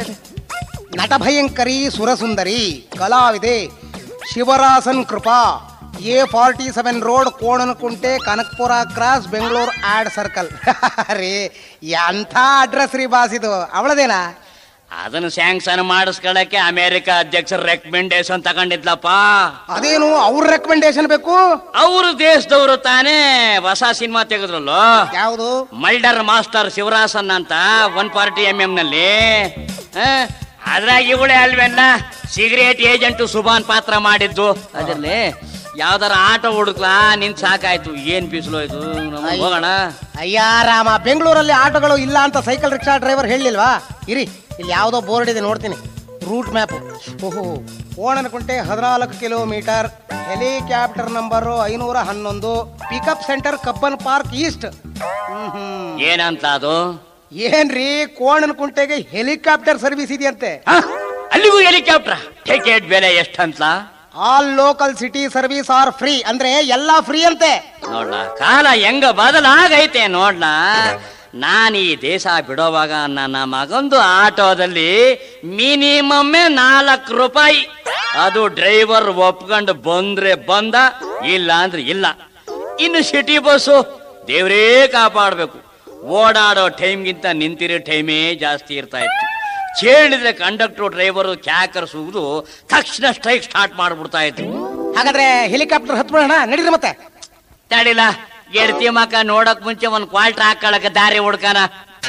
ನಟ ಭಯಂಕರಿ ಸುರಸುಂದರಿ ಕಲಾವಿದೆ ಶಿವರಾಸನ್ ಕೃಪಾ A forty seven road Konanakunte Kanakapura cross Bengaluru ಆಡ್ ಸರ್ಕಲ್ ರೀ ಎಂಥ ಅಡ್ರೆಸ್ ರೀ ಬಾಸ್ ಇದು ಅವಳದೇನಾ
ಅದನ್ನ ಸ್ಯಾಂಕ್ಷನ್ ಮಾಡಿಸ್ಕೊಳಕ್ಕೆ ಅಮೆರಿಕ ಅಧ್ಯಕ್ಷರ ರೆಕಮೆಂಡೇಶನ್ ತಗೊಂಡಿದ್ಲಪ್ಪ
ಅದೇನು ಅವ್ರ ರೆಕಮೆಂಡೇಶನ್ ಬೇಕು
ಅವರು ದೇಶದವರು ತಾನೇ ಹೊಸ ಸಿನಿಮಾ ತೆಗೆದ್ರಲ್ಲೋ
ಯಾವುದು
ಮಲ್ಡರ್ ಮಾಸ್ಟರ್ ಶಿವರಾಸನ್ ಅಂತ ಒನ್ ಪಾರ್ಟಿ ಎಂ ಎಂ ನಲ್ಲಿ ಆ, ಅದ್ರಾಗ ಇವಳೆ ಅಲ್ವೆಲ್ಲ ಸಿಗರೇಟ್ ಏಜೆಂಟ್ ಸುಭಾನ್ ಪಾತ್ರ ಮಾಡಿದ್ದು ಅದ್ರಲ್ಲಿ ಯಾವ್ದಾರ ಆಟೋ ಹುಡುಕ್ಲಾ ನಿನ್ ಸಾಕಾಯ್ತು ಏನ್ ಬಿಸಿಲು ಇದು ನಮ್ಗ್ ಹೋಗೋಣ
ಅಯ್ಯ ರಾಮ ಬೆಂಗಳೂರಲ್ಲಿ ಆಟೋಗಳು ಇಲ್ಲ ಅಂತ ಸೈಕಲ್ ರಿಕ್ಷಾ ಡ್ರೈವರ್ ಹೇಳಿಲ್ವಾ ಇರಿ ಇಲ್ಲಿ ಯಾವುದೋ ಬೋರ್ಡ್ ಇದೆ ನೋಡ್ತೀನಿ ರೂಟ್ ಮ್ಯಾಪ್ ಓಹೋ ಓಣನಕುಂಟೆ ಹದಿನಾಲ್ಕು ಕಿಲೋಮೀಟರ್ ಹೆಲಿಕಾಪ್ಟರ್ ನಂಬರು ಐನೂರ ಹನ್ನೊಂದು pickup centre Cubbon park east ಹ್ಮ್ ಹ್ಮ್
ಏನಂತ ಅದು
ಏನ್ರಿ ಕೋಣನಕುಂಟೆಗೆ ಹೆಲಿಕಾಪ್ಟರ್ ಸರ್ವಿಸ್ ಇದೆಯಂತೆ
ಹ? ಅಲ್ಲಿಗೂ ಹೆಲಿಕಾಪ್ಟರ್ ಟಿಕೆಟ್ ಬೆಲೆ ಎಷ್ಟಂತ
all local city service are free ಅಂದ್ರೆ ಎಲ್ಲಾ ಫ್ರೀ ಅಂತೆ
ನೋಡ್ಲ ಕಾಲ ಹೆಂಗ ಬದಲಾಗೈತೆ ನೋಡ್ಲ ನಾನು ಈ ದೇಶ ಬಿಡೋವಾಗ ನನ್ನ ಮಗಂದು ಆಟೋದಲ್ಲಿ ಮಿನಿಮಮ್ ನಾಲ್ಕು ರೂಪಾಯಿ ಅದು ಡ್ರೈವರ್ ಒಪ್ಕೊಂಡು ಬಂದ್ರೆ ಬಂದ ಇಲ್ಲ ಅಂದ್ರೆ ಇಲ್ಲ ಇನ್ನು ಸಿಟಿ ಬಸ್ಸು ದೇವರೇ ಕಾಪಾಡಬೇಕು ಓಡಾಡೋ ಟೈಮ್ಗಿಂತ ನಿಂತಿರೋ ಟೈಮೇ ಜಾಸ್ತಿ ಇರ್ತಾ ಇತ್ತು ಕೇಳಿದ್ರೆ ಕಂಡಕ್ಟರ್ ಡ್ರೈವರು ಕ್ಯಾಕರ್ಸುವುದು ತಕ್ಷಣ ಸ್ಟ್ರೈಕ್ ಸ್ಟಾರ್ಟ್ ಮಾಡ್ಬಿಡ್ತಾ ಇದ್ರು
ಹಾಗಾದ್ರೆ ಹೆಲಿಕಾಪ್ಟರ್ ಹತ್ಬಿಡೋಣ ನಡೀರಿ ಮತ್ತೆ
ತಡಿಲ ಗೆಳತಿ ಮಕ್ಕ ನೋಡಕ್ ಮುಂಚೆ ಒಂದ್ ಕ್ವಾಲ್ಟ್ರ್ ಹಾಕೊಳಕ ದಾರಿ ಹುಡ್ಕನ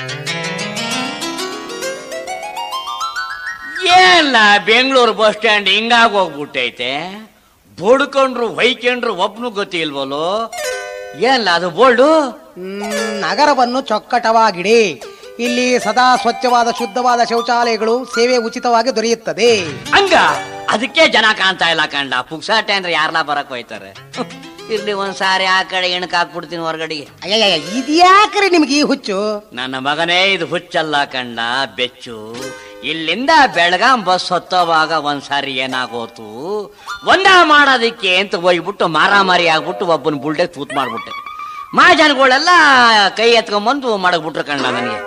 ಏಲ್ಲ ಬೆಂಗಳೂರು ಬಸ್ ಸ್ಟ್ಯಾಂಡ್ ಹಿಂಗಾಗ್ ಹೋಗ್ಬಿಟ್ಟೈತೆ ಬಡ್ಕೊಂಡ್ರು ಹೊಯ್ಕೊಂಡ್ರು ಒಬ್ನು ಗೊತ್ತಿಲ್ವಲ್ಲೋ ಏನ್ಲ ಅದು ಬೋಲ್ಡು
ಹ್ಮ್, ನಗರವನ್ನು ಚೊಕ್ಕಟವಾಗಿಡಿ ಇಲ್ಲಿ ಸದಾ ಸ್ವಚ್ಛವಾದ ಶುದ್ಧವಾದ ಶೌಚಾಲಯಗಳು ಸೇವೆ ಉಚಿತವಾಗಿ ದೊರೆಯುತ್ತದೆ
ಹಂಗ ಅದಕ್ಕೆ ಜನ ಕಾಣ್ತಾ ಇಲ್ಲ ಕಂಡ ಪುಕ್ಸಾಟೆ ಅಂದ್ರೆ ಯಾರ್ಲಾ ಬರಕ್ ಹೋಯ್ತಾರೆ ಇರ್ಲಿ ಒಂದ್ಸಾರಿ ಆ ಕಡೆ ಎಣಕ್ ಹಾಕ್ಬಿಡ್ತೀನಿ ಹೊರಗಡೆಗೆ
ಅಯ್ಯಯ್ಯ ಇದ್ಯಾಕ್ರಿ ನಿಮ್ಗೆ ಈ ಹುಚ್ಚು
ನನ್ನ ಮಗನೇ ಇದು ಹುಚ್ಚಲ್ಲ ಕಂಡ ಬೆಚ್ಚು ಇಲ್ಲಿಂದ ಬೆಳಗಾಂ ಬಸ್ ಹೊತ್ತೋವಾಗ ಒಂದ್ಸಾರಿ ಏನಾಗೋತು ಒಂದ ಮಾಡೋದಿಕ್ಕೆ ಅಂತ ಹೋಗ್ಬಿಟ್ಟು ಮಾರಾಮಾರಿ ಆಗ್ಬಿಟ್ಟು ಒಬ್ಬನ ಬುಲ್ಡೆ ತೂತ್ ಮಾಡ್ಬಿಟ್ಟೆ ಮಾ ಜನಗಳೆಲ್ಲ ಕೈ ಎತ್ಕೊಂಬಂದು ಮಾಡಕ್ಬಿಟ್ರು ಕಂಡ ನನಗೆ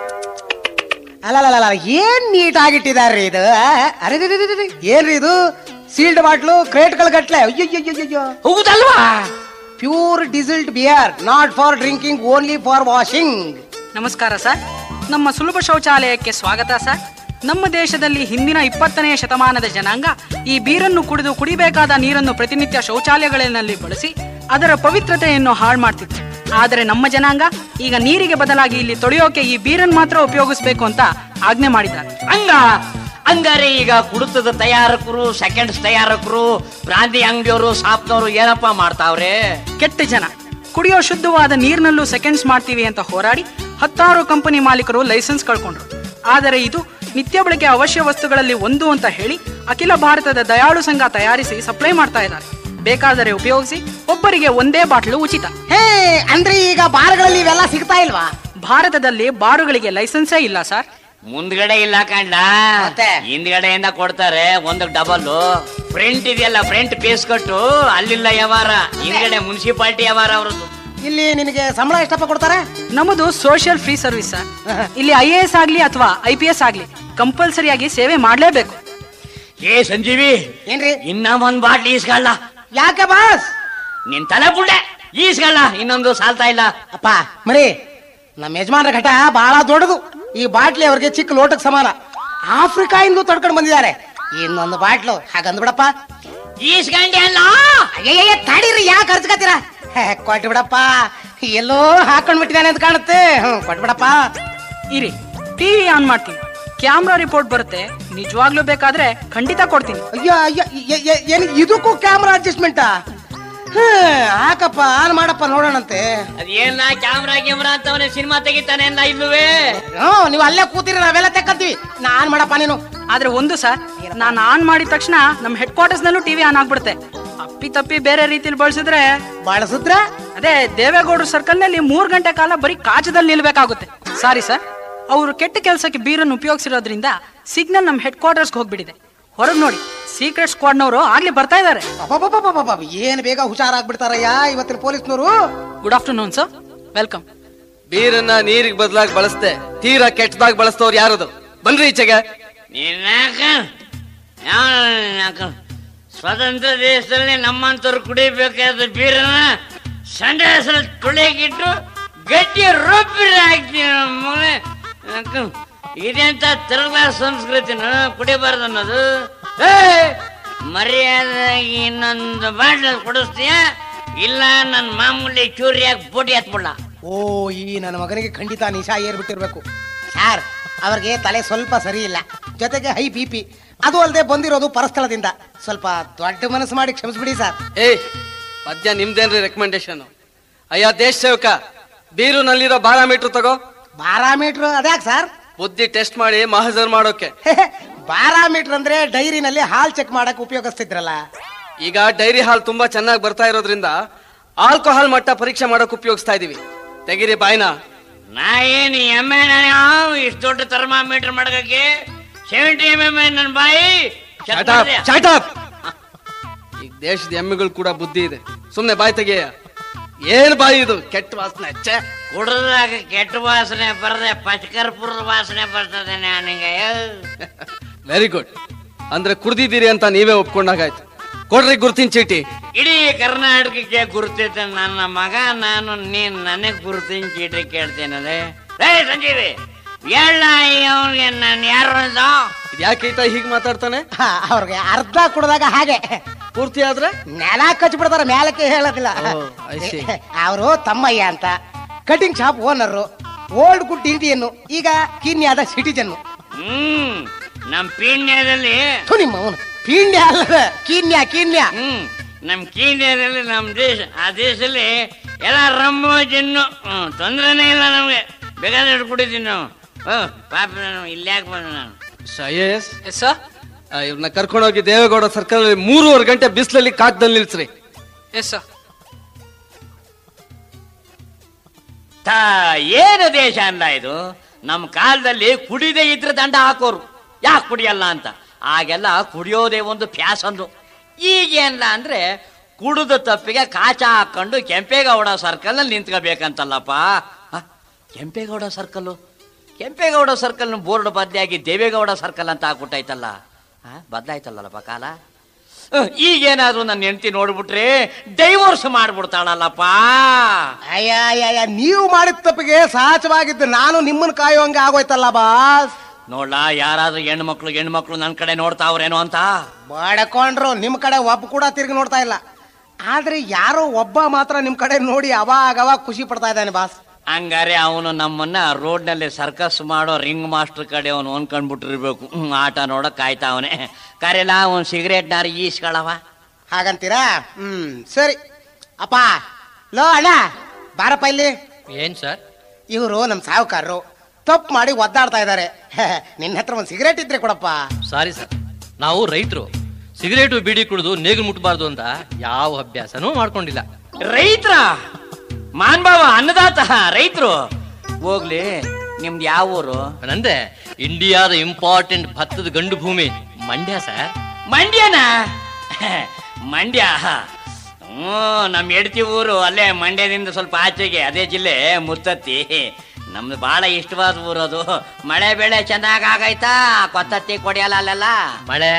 ಅಲ್ಲ ಏನ್ ನೀಟ್ ಆಗಿಟ್ಟಿದಾರ್ರಿ ಇದು ಅರೆ ರೆ, ರೆ, ರೆ, ರೆ, ಏನ್ರಿ ಇದು ಸೀಲ್ಡ್ ಬಾಟ್ಲು ಕ್ರೇಟ್ಗಳ ಗಟ್ಲೆ ಅಯ್ಯಯ್ಯಯ್ಯಯ್ಯೋ
ಹೌದಲ್ವಾ
pure distilled beer not for drinking only for washing
ನಮಸ್ಕಾರ ಸರ್ ನಮ್ಮ ಸುಲಭ ಶೌಚಾಲಯಕ್ಕೆ ಸ್ವಾಗತ ಸರ್ ನಮ್ಮ ದೇಶದಲ್ಲಿ ಹಿಂದಿನ ಇಪ್ಪತ್ತನೆಯ ಶತಮಾನದ ಜನಾಂಗ ಈ ಬೀರನ್ನು ಕುಡಿದು ಕುಡಿಬೇಕಾದ ನೀರನ್ನು ಪ್ರತಿನಿತ್ಯ ಶೌಚಾಲಯಗಳಲ್ಲಿ ಬಳಸಿ ಅದರ ಪವಿತ್ರತೆಯನ್ನು ಹಾಳು ಮಾಡ್ತಿತ್ತು ಆದರೆ ನಮ್ಮ ಜನಾಂಗ ಈಗ ನೀರಿಗೆ ಬದಲಾಗಿ ಇಲ್ಲಿ ತೊಳೆಯೋಕೆ ಈ ಬೀರನ್ನು ಮಾತ್ರ ಉಪಯೋಗಿಸಬೇಕು ಅಂತ ಆಜ್ಞೆ ಮಾಡಿದ್ದಾರೆ
ಹಂಗ ಹಂಗಾರೆ ಈಗ ಕುಡಿತದ ತಯಾರಕರು ಸೆಕೆಂಡ್ಸ್ ತಯಾರಕರು ಪ್ರಾಂತಿ ಅಂಗಡಿಯವರು ಸಾಪ್ನವರು ಏನಪ್ಪಾ ಮಾಡ್ತಾವ್ರೆ
ಕೆಟ್ಟ ಜನ ಕುಡಿಯೋ ಶುದ್ಧವಾದ ನೀರಿನಲ್ಲೂ ಸೆಕೆಂಡ್ಸ್ ಮಾಡ್ತೀವಿ ಅಂತ ಹೋರಾಡಿ ಹತ್ತಾರು ಕಂಪನಿ ಮಾಲೀಕರು ಲೈಸೆನ್ಸ್ ಕಳ್ಕೊಂಡ್ರು ಆದರೆ ಇದು ನಿತ್ಯ ಬಳಕೆ ಅವಶ್ಯ ವಸ್ತುಗಳಲ್ಲಿ ಒಂದು ಅಂತ ಹೇಳಿ ಅಖಿಲ ಭಾರತದ ದಯಾಳು ಸಂಘ ತಯಾರಿಸಿ ಸಪ್ಲೈ ಮಾಡ್ತಾ ಇದ್ದಾರೆ ಬೇಕಾದರೆ ಉಪಯೋಗಿಸಿ ಒಬ್ಬರಿಗೆ ಒಂದೇ ಬಾಟ್ಲು ಉಚಿತ
ಹೇ ಅಂದ್ರೆ ಈಗ ಬಾರ್ಗಳಲ್ಲಿ ಇವೆಲ್ಲ ಸಿಗ್ತಾ ಇಲ್ವಾ
ಭಾರತದಲ್ಲಿ ಬಾರುಗಳಿಗೆ ಲೈಸೆನ್ಸೇ ಇಲ್ಲ ಸರ್
ಮುಂದ್ಗಡೆ ಇಲ್ಲ ಕಂಡ
ಮತ್ತೆ?
ಹಿಂದ್ಗಡೆಯಿಂದ ಕೊಡ್ತಾರೆ ಒಂದು ಡಬಲ್ ಫ್ರಂಟ್ ಇದೆಯಲ್ಲ ಫ್ರಂಟ್ ಪೀಸ್ ಕೊಟ್ಟು ಅಲ್ಲಿಲ್ಲ ವ್ಯವಹಾರ ಹಿಂದ್ಗಡೆ ಮುನ್ಸಿಪಾಲ್ಟಿ ವ್ಯವಹಾರ ಅವ್ರದ್ದು
ಇಲ್ಲಿ ನಿನಗೆ ಸಂಬಳ ಎಷ್ಟಪ್ಪ ಕೊಡ್ತಾರೆ
ನಮ್ಮದು ಸೋಷಿಯಲ್ ಫ್ರೀ ಸರ್ವಿಸ್ ಸರ್ ಇಲ್ಲಿ ಐ ಎ ಎಸ್ ಆಗ್ಲಿ ಅಥವಾ ಐ ಪಿ ಎಸ್ ಆಗ್ಲಿ ಕಂಪಲ್ಸರಿಯಾಗಿ ಸೇವೆ ಮಾಡಲೇಬೇಕು
ಏ ಸಂಜೀವಿ
ಏನ್ರಿ
ಇನ್ನ ಒಂದ್ ಬಾಟ್ಲಿ ಈಸ್ಕೊಳ್ಳ
ಯಾಕೆ ಬಾಸ್
ನಿನ್ ತಲೆ ಬುಳ್ಳೆ ಈಸ್ಕೊಳ್ಳ ಇನ್ನೊಂದು ಸಾಲ್ತಾ ಇಲ್ಲ
ಅಪ್ಪ ಮರಿ ನಮ್ಮ ಯಜಮಾನ್ರ ಘಟ ಬಹಳ ದೊಡ್ಡದು ಈ ಬಾಟ್ಲಿ ಅವ್ರಿಗೆ ಚಿಕ್ಕ ಲೋಟಕ್ಕೆ ಸಮಾನ ಆಫ್ರಿಕಾ ಇಂದು ತಡ್ಕೊಂಡು ಬಂದಿದ್ದಾರೆ ಇನ್ನೊಂದು ಬಾಟ್ಲು ಹಾಗಂದ್ ಬಿಡಪ್ಪ
ಈಸ್ಕೊಂಡೆ ಅಲ್ಲ
ಅಯ್ಯಯ್ಯ ತಡೀರಿ ಯಾಕೆ ಖರ್ಚ್ಕತ್ತೀರ ಕೊಟ್ಟು ಬಿಡಪ್ಪ ಎಲ್ಲೋ ಹಾಕೊಂಡ್ ಬಿಟ್ಟಿದ್ದಾನೆ ಅಂತ ಕಾಣುತ್ತೆ ಹ್ಮ್ ಕೊಟ್ಬಿಡಪ್ಪ
ಇರಿ ಟಿವಿ ಆನ್ ಮಾಡ್ತೀನಿ ಕ್ಯಾಮ್ರಾ ರಿಪೋರ್ಟ್ ಬರುತ್ತೆ ನಿಜವಾಗ್ಲೂ ಬೇಕಾದ್ರೆ ಖಂಡಿತ ಕೊಡ್ತೀನಿ
ಅಯ್ಯ ಅಯ್ಯ ಎ- ಎ- ಏನ್ ಇದಕ್ಕೂ ಕ್ಯಾಮ್ರಾ ಅಡ್ಜಸ್ಟ್ಮೆಂಟಾ ಹ್ಮ್ ಹಾಕಪ್ಪ ಆನ್ ಮಾಡಪ್ಪ ನೋಡೋಣಂತೆ
ಅದೇನ ಕ್ಯಾಮ್ರಾ ಗಿಮ್ರಾ ಅಂತವನೇ ಸಿನಿಮಾ ತೆಗಿತಾನೆ ಅಲ್ಲ ಇಲ್ಲವೇ
ಹ್ಮ್ ನೀವು ಅಲ್ಲೇ ಕೂತಿರಿ ನಾವೆಲ್ಲ ತೆಕ್ಕಂತೀವಿ ನಾನ್ ಮಾಡಪ್ಪ ನೀನು
ಆದ್ರೆ ಒಂದು ಸರ್ ನಾನು ಆನ್ ಮಾಡಿದ ತಕ್ಷಣ ನಮ್ಮ ಹೆಡ್ ಕ್ವಾರ್ಟರ್ಸ್ ನಲ್ಲೂ ಟಿವಿ ಆನ್ ಆಗ್ಬಿಡುತ್ತೆ ಅಪ್ಪಿ ತಪ್ಪಿ ಬೇರೆ ರೀತಿಲಿ ಬಳಸಿದ್ರೆ
ಬಳಸಿದ್ರ
ಅದೇ ದೇವೇಗೌಡರು ಸರ್ಕಲ್ ನಲ್ಲಿ ಮೂರ್ ಗಂಟೆ ಕಾಲ ಬರೀ ಕಾಚದಲ್ಲಿ ನಿಲ್ಬೇಕಾಗುತ್ತೆ ಸಾರಿ ಸರ್ ಅವರು ಕೆಟ್ಟ ಕೆಲಸಕ್ಕೆ ಬೀರನ್ನು ಉಪಯೋಗಿಸಿರೋದ್ರಿಂದ ಸಿಗ್ನಲ್ ನಮ್ಮ ಹೆಡ್ ಕ್ವಾರ್ಟರ್ಸ್ಗೆ ಹೋಗ್ಬಿಟ್ಟಿದೆ ಹೊರಗೆ ನೋಡಿ ಸೀಕ್ರೆಟ್ ಸ್ಕ್ವಾಡ್ನವರು ಆಗ್ಲೇ ಬರ್ತಾ ಇದ್ದಾರೆ
ಅಬ್ಬಬ್ಬಬ್ಬಬ್ಬಬ್ಬ, ಏನ್ ಬೇಗ ಹುಷಾರಾಗ್ಬಿಡ್ತಾರಯ್ಯ ಇವತ್ತಿನ ಪೊಲೀಸ್ನವರು
ಗುಡ್ ಆಫ್ಟರ್ನೂನ್ ಸರ್ ವೆಲ್ಕಮ್
ಬೀರನ್ನ ನೀರಿಗೆ ಬದಲಾಗಿ ಬಳಸ್ದೆ ತೀರಾ ಕೆಟ್ಟದಾಗ ಬಳಸ್ತವ್ರು ಯಾರದು ಬನ್ರಿ ಈಚೆಗೆ
ನೀನಾಕ ಯಾಕ ಸ್ವತಂತ್ರ ದೇಶದಲ್ಲಿ ನಮ್ಮಂತವ್ರು ಕುಡಿಬೇಕಾದ ಬೀರನ ಸಂಡೆ ಹೆಸರು ತುಳಿಯಾಕಿಟ್ಟು ಗಟ್ಟಿ ರೊಬ್ಬಿರ ಹಾಕ್ತೀನಿ ನಮ್ಮ ಮಗನೇ. ಯಾಕ? ಇದೆಂತ ತಿರುಗಲ ಸಂಸ್ಕೃತಿನ ಕುಡಿಬಾರ್ದು ಅನ್ನೋದು ಏ ಮರ್ಯಾದಾಗಿ ಇನ್ನೊಂದು ಬಾಟ್ಲ ಕೊಡಿಸ್ತೀಯ ಇಲ್ಲ ನನ್ನ ಮಾಮೂಲಿ ಚೂರಿಯಾಗಿ ಬೋಟಿ ಹತ್ಬಿಡ್ಲ
ಓ ಈ ನನ್ನ ಮಗನಿಗೆ ಖಂಡಿತ ನಿಶಾ ಏರ್ಬಿಟ್ಟಿರ್ಬೇಕು ಸರ್ ಅವ್ರಿಗೆ ತಲೆ ಸ್ವಲ್ಪ ಸರಿ ಇಲ್ಲ ಜೊತೆಗೆ ಹೈ ಬಿ ಪಿ ಅದು ಅಲ್ಲದೆ ಬಂದಿರೋದು ಪರಸ್ಥಳದಿಂದ ಸ್ವಲ್ಪ ದೊಡ್ಡ ಮನಸ್ಸು ಮಾಡಿ ಕ್ಷಮಿಸ್ಬಿಡಿ ಸರ್
ಏಯ್ ಮಧ್ಯ ನಿಮ್ದೇನ್ರಿ ರೆಕಮೆಂಡೇಶನ್ ಅಯ್ಯ ದೇಶ ಸೇವಕ ಬೀರುನಲ್ಲಿರೋ ಬಾರಾಮೀಟರ್ ತಗೋ
ಬಾರಾಮೀಟ್ರ್ ಅದ್ಯಾಕ್ ಸರ್
ಬುದ್ಧಿ ಟೆಸ್ಟ್ ಮಾಡಿ ಮಹಜರ್ ಮಾಡೋಕೆ
ಬಾರಾಮೀಟ್ರ್ ಅಂದ್ರೆ ಡೈರಿನಲ್ಲಿ ಹಾಲ್ ಚೆಕ್ ಮಾಡಕ್ ಉಪಯೋಗಿಸ್ತಿದ್ರಲ್ಲ
ಈಗ ಡೈರಿ ಹಾಲ್ ತುಂಬಾ ಚೆನ್ನಾಗಿ ಬರ್ತಾ ಇರೋದ್ರಿಂದ ಆಲ್ಕೋಹಾಲ್ ಮಟ್ಟ ಪರೀಕ್ಷೆ ಮಾಡಕ್ ಉಪಯೋಗಿಸ್ತಾ ಇದೀವಿ ತೆಗಿರಿ ಬಾಯ್ನ
ನಾ ಏನು ಎಮ್ಮೆ ಇಷ್ಟು ದೊಡ್ಡ ಥರ್ಮಾಮೀಟರ್ ಮಾಡಕ್ಕೆ ಸೆವೆಂಟಿ ಎಮ್ ಎಮ್ ನನ್ನ ಬಾಯಿ check ಮಾಡ್ದೆ.
ಶಾಟಪ್ ಈಗ ದೇಶದ ಎಮ್ಮೆಗಳು ಕೂಡ ಬುದ್ಧಿ ಇದೆ ಸುಮ್ನೆ ಬಾಯ್ ತೆಗೆಯ ಏನ್ ಬಾಯಿ ಇದು ಕೆಟ್ಟ ವಾಸನೆ ಛೆ.
ಕುಡ್ದಾಗ ಕೆಟ್ಟ ವಾಸನೆ ಬರದೆ ಪಚಕರ್ಪುರದ ವಾಸನೆ ಬರ್ತದೆ ನನಗೆ
ವೆರಿ ಗುಡ್ ಅಂದ್ರೆ ಕುಡ್ದಿದ್ದೀರಿ ಅಂತ ನೀವೇ ಒಪ್ಕೊಂಡಾಗಾಯ್ತು ಕೊಡ್ರಿ ಗುರ್ತಿನ ಚೀಟಿ
ಇಡೀ ಕರ್ನಾಟಕಕ್ಕೆ ಗುರುತಿದ್ದ ನನ್ನ ಮಗ ನಾನು ನೀನ್ ನನಗ್ ಗುರುತಿನ ಚೀಟಿ ಕೇಳ್ತೇನದೆ ಏ ಸಂಜೀವಿ ಹೇಳ ಅವನಿಗೆ ನಾನು ಯಾರು ಅಂದ
ಇದ್ಯಾಕೆ ಈತ ಹೀಗ್ ಮಾತಾಡ್ತಾನೆ
ಹ, ಅವ್ರಿಗೆ ಅರ್ಧ ಕುಡ್ದಾಗ ಹಾಗೆ
ಪೂರ್ತಿ ಆದ್ರೆ
ನೆಲ ಕಚ್ಬಿಡ್ತಾರ ಮೇಲಕ್ಕೆ ಹೇಳೋದಿಲ್ಲ
ಓ, I see.
ಅವರು ತಮ್ಮಯ್ಯ ಅಂತ cutting shop owner old good Indian ಈಗ ಕೀನ್ಯಾದ ಸಿಟಿಜನ್
ಹ್ಮ್ ನಮ್ ಪೀಣ್ಯದಲ್ಲಿ
ನಿಮ್ಮ ಅವನು ಪೀಣ್ಯ ಅಲ್ಲದ ಕೀನ್ಯಾ ಕೀನ್ಯಾ
ಹ್ಮ್ ನಮ್ ಕೀನ್ಯದಲ್ಲಿ ನಮ್ ದೇಶ ಆ ದೇಶದಲ್ಲಿ ಎಲ್ಲ ರಮ್ಮು ಜಿನ್ನು ಹ್ಮ್ ತೊಂದ್ರೆನೇ ಇಲ್ಲ ನಮ್ಗೆ ಬೇಕಾದಷ್ಟು ಕುಡಿತೀವಿ ನಾವು ಹ್ಮ್ ಪಾಪ ನಾನು ಇಲ್ಲಿ ಯಾಕೆ ಬಂದೆ ನಾನು
ಎಸ್
ಎಸ್ ಸರ್
ಇವ್ರನ್ನ ಕರ್ಕೊಂಡೋಗಿ ದೇವೇಗೌಡ ಸರ್ಕಲ್ ಮೂರುವರೆ ಗಂಟೆ ಬಿಸಿಲಲ್ಲಿ ಕಾಟ್ದಲ್ಲಿ ನಿಲ್ಸ್ರಿ
ಎಸ್ ಸರ್
ತಾ ಏನು ದೇಶ ಅಲ್ಲ ಇದು ನಮ್ಮ ಕಾಲದಲ್ಲಿ ಕುಡಿದೇ ಇದ್ರೆ ದಂಡ ಹಾಕೋರು ಯಾಕೆ ಕುಡಿಯಲ್ಲ ಅಂತ ಆಗೆಲ್ಲ ಕುಡಿಯೋದೇ ಒಂದು ಫ್ಯಾಸಂದು ಈಗೇನಿಲ್ಲ ಅಂದ್ರೆ ಕುಡಿದ ತಪ್ಪಿಗೆ ಕಾಚ ಹಾಕೊಂಡು ಕೆಂಪೇಗೌಡ ಸರ್ಕಲ್ನಲ್ಲಿ ನಿಂತ್ಕೋಬೇಕಂತಲ್ಲಪ್ಪ ಹ? Kempegowda circle Kempegowda circle board ಬದಲಾಗಿ ದೇವೇಗೌಡ ಸರ್ಕಲ್ ಅಂತ ಹಾಕ್ಬಿಟ್ಟೈತಲ್ಲ ಬದಲಾಯ್ತಲ್ಲಪ್ಪ ಕಾಲ ಅಹ್, ಈಗೇನಾದ್ರೂ ನನ್ನ ಹೆಂಡತಿ ನೋಡ್ಬಿಟ್ರೆ ಡೈವೋರ್ಸ್ ಮಾಡ್ಬಿಡ್ತಾಳಲ್ಲಪ್ಪ
ಅಯ್ಯ ಅಯ್ಯ ಅಯ್ಯ, ನೀವು ಮಾಡಿದ ತಪ್ಪಿಗೆ ಸಹಜವಾಗಿದ್ದು ನಾನು ನಿಮ್ಮನ್ನ ಕಾಯುವಂಗೆ ಆಗೋಯ್ತಲ್ಲ ಬಾಸ್
ನೋಡ್ಲಾ ಯಾರಾದ್ರೂ ಹೆಣ್ಮಕ್ಳು ಹೆಣ್ಮಕ್ಳು ನನ್ನ ಕಡೆ ನೋಡ್ತಾವ್ರೇನೋ ಅಂತ
ಬಡ್ಕೊಂಡ್ರು ನಿಮ್ ಕಡೆ ಒಬ್ಬ ಕೂಡ ತಿರುಗಿ ನೋಡ್ತಾ ಇಲ್ಲ ಆದ್ರೆ ಯಾರೋ ಒಬ್ಬ ಮಾತ್ರ ನಿಮ್ ಕಡೆ ನೋಡಿ ಅವಾಗ ಅವಾಗ ಖುಷಿ ಪಡ್ತಾ ಇದ್ದಾನೆ ಬಾಸ್
ಹಂಗಾರೆ ಅವನು ನಮ್ಮನ್ನ ರೋಡ್ನಲ್ಲಿ ಸರ್ಕಸ್ ಮಾಡೋ ರಿಂಗ್ ಮಾಸ್ಟರ್ ಕಡೆ ಅವನು ಅನ್ಕೊಂಡ್ಬಿಟ್ಟಿರ್ಬೇಕು ಹ್ಮ್, ಆಟ ನೋಡಕ್ ಕಾಯ್ತಾವನೆ ಕರೆಲ್ಲ ಅವನ್ ಸಿಗರೇಟ್ ನಾರು ಈಸ್ಕೊಳವ
ಹಾಗಂತೀರಾ ಹ್ಮ್ ಸರಿ ಅಪ್ಪ ಲೋ ಅಣ್ಣ ಬಾರಪ್ಪ ಇಲ್ಲಿ
ಏನ್ ಸರ್
ಇವರು ನಮ್ಮ ಸಾಹುಕಾರರು ತಪ್ಪು ಮಾಡಿ ಒದ್ದಾಡ್ತಾ ಇದ್ದಾರೆ ನಿನ್ನ ಹತ್ರ ಒಂದು ಸಿಗರೇಟ್ ಇದ್ರೆ ಕೊಡಪ್ಪ
ಸಾರಿ ಸರ್ ನಾವು ರೈತರು ಸಿಗರೇಟು ಬೀಡಿ ಕುಡಿದು ನೇಗಿಲು ಮುಟ್ಬಾರ್ದು ಅಂತ ಯಾವ ಅಭ್ಯಾಸನೂ ಮಾಡ್ಕೊಂಡಿಲ್ಲ
ರೈತರ ಮಾನ್ಭಾವ ಅನ್ನದಾತ ರೈತರು ಹೋಗ್ಲಿ ನಿಮ್ದು ಯಾವ ಊರು
ನಂದೆ ಇಂಡಿಯಾದ ಇಂಪಾರ್ಟೆಂಟ್ ಭತ್ತದ ಗಂಡು ಭೂಮಿ ಮಂಡ್ಯ ಸರ್
ಮಂಡ್ಯನ ಮಂಡ್ಯ ಹ್ಞೂ ನಮ್ಮ ಹೆಡ್ತಿ ಊರು ಅಲ್ಲೇ ಮಂಡ್ಯದಿಂದ ಸ್ವಲ್ಪ ಆಚೆಗೆ ಅದೇ ಜಿಲ್ಲೆ ಮುತ್ತತ್ತಿ ನಮ್ದು ಬಹಳ ಇಷ್ಟವಾದ ಊರು ಅದು ಮಳೆ ಬೆಳೆ ಚೆನ್ನಾಗ್ ಆಗೈತಾ ಕೊತ್ತತ್ತಿ ಕೊಡಿಯಲ್ಲ ಅಲ್ಲೆಲ್ಲ
ಮಳೆ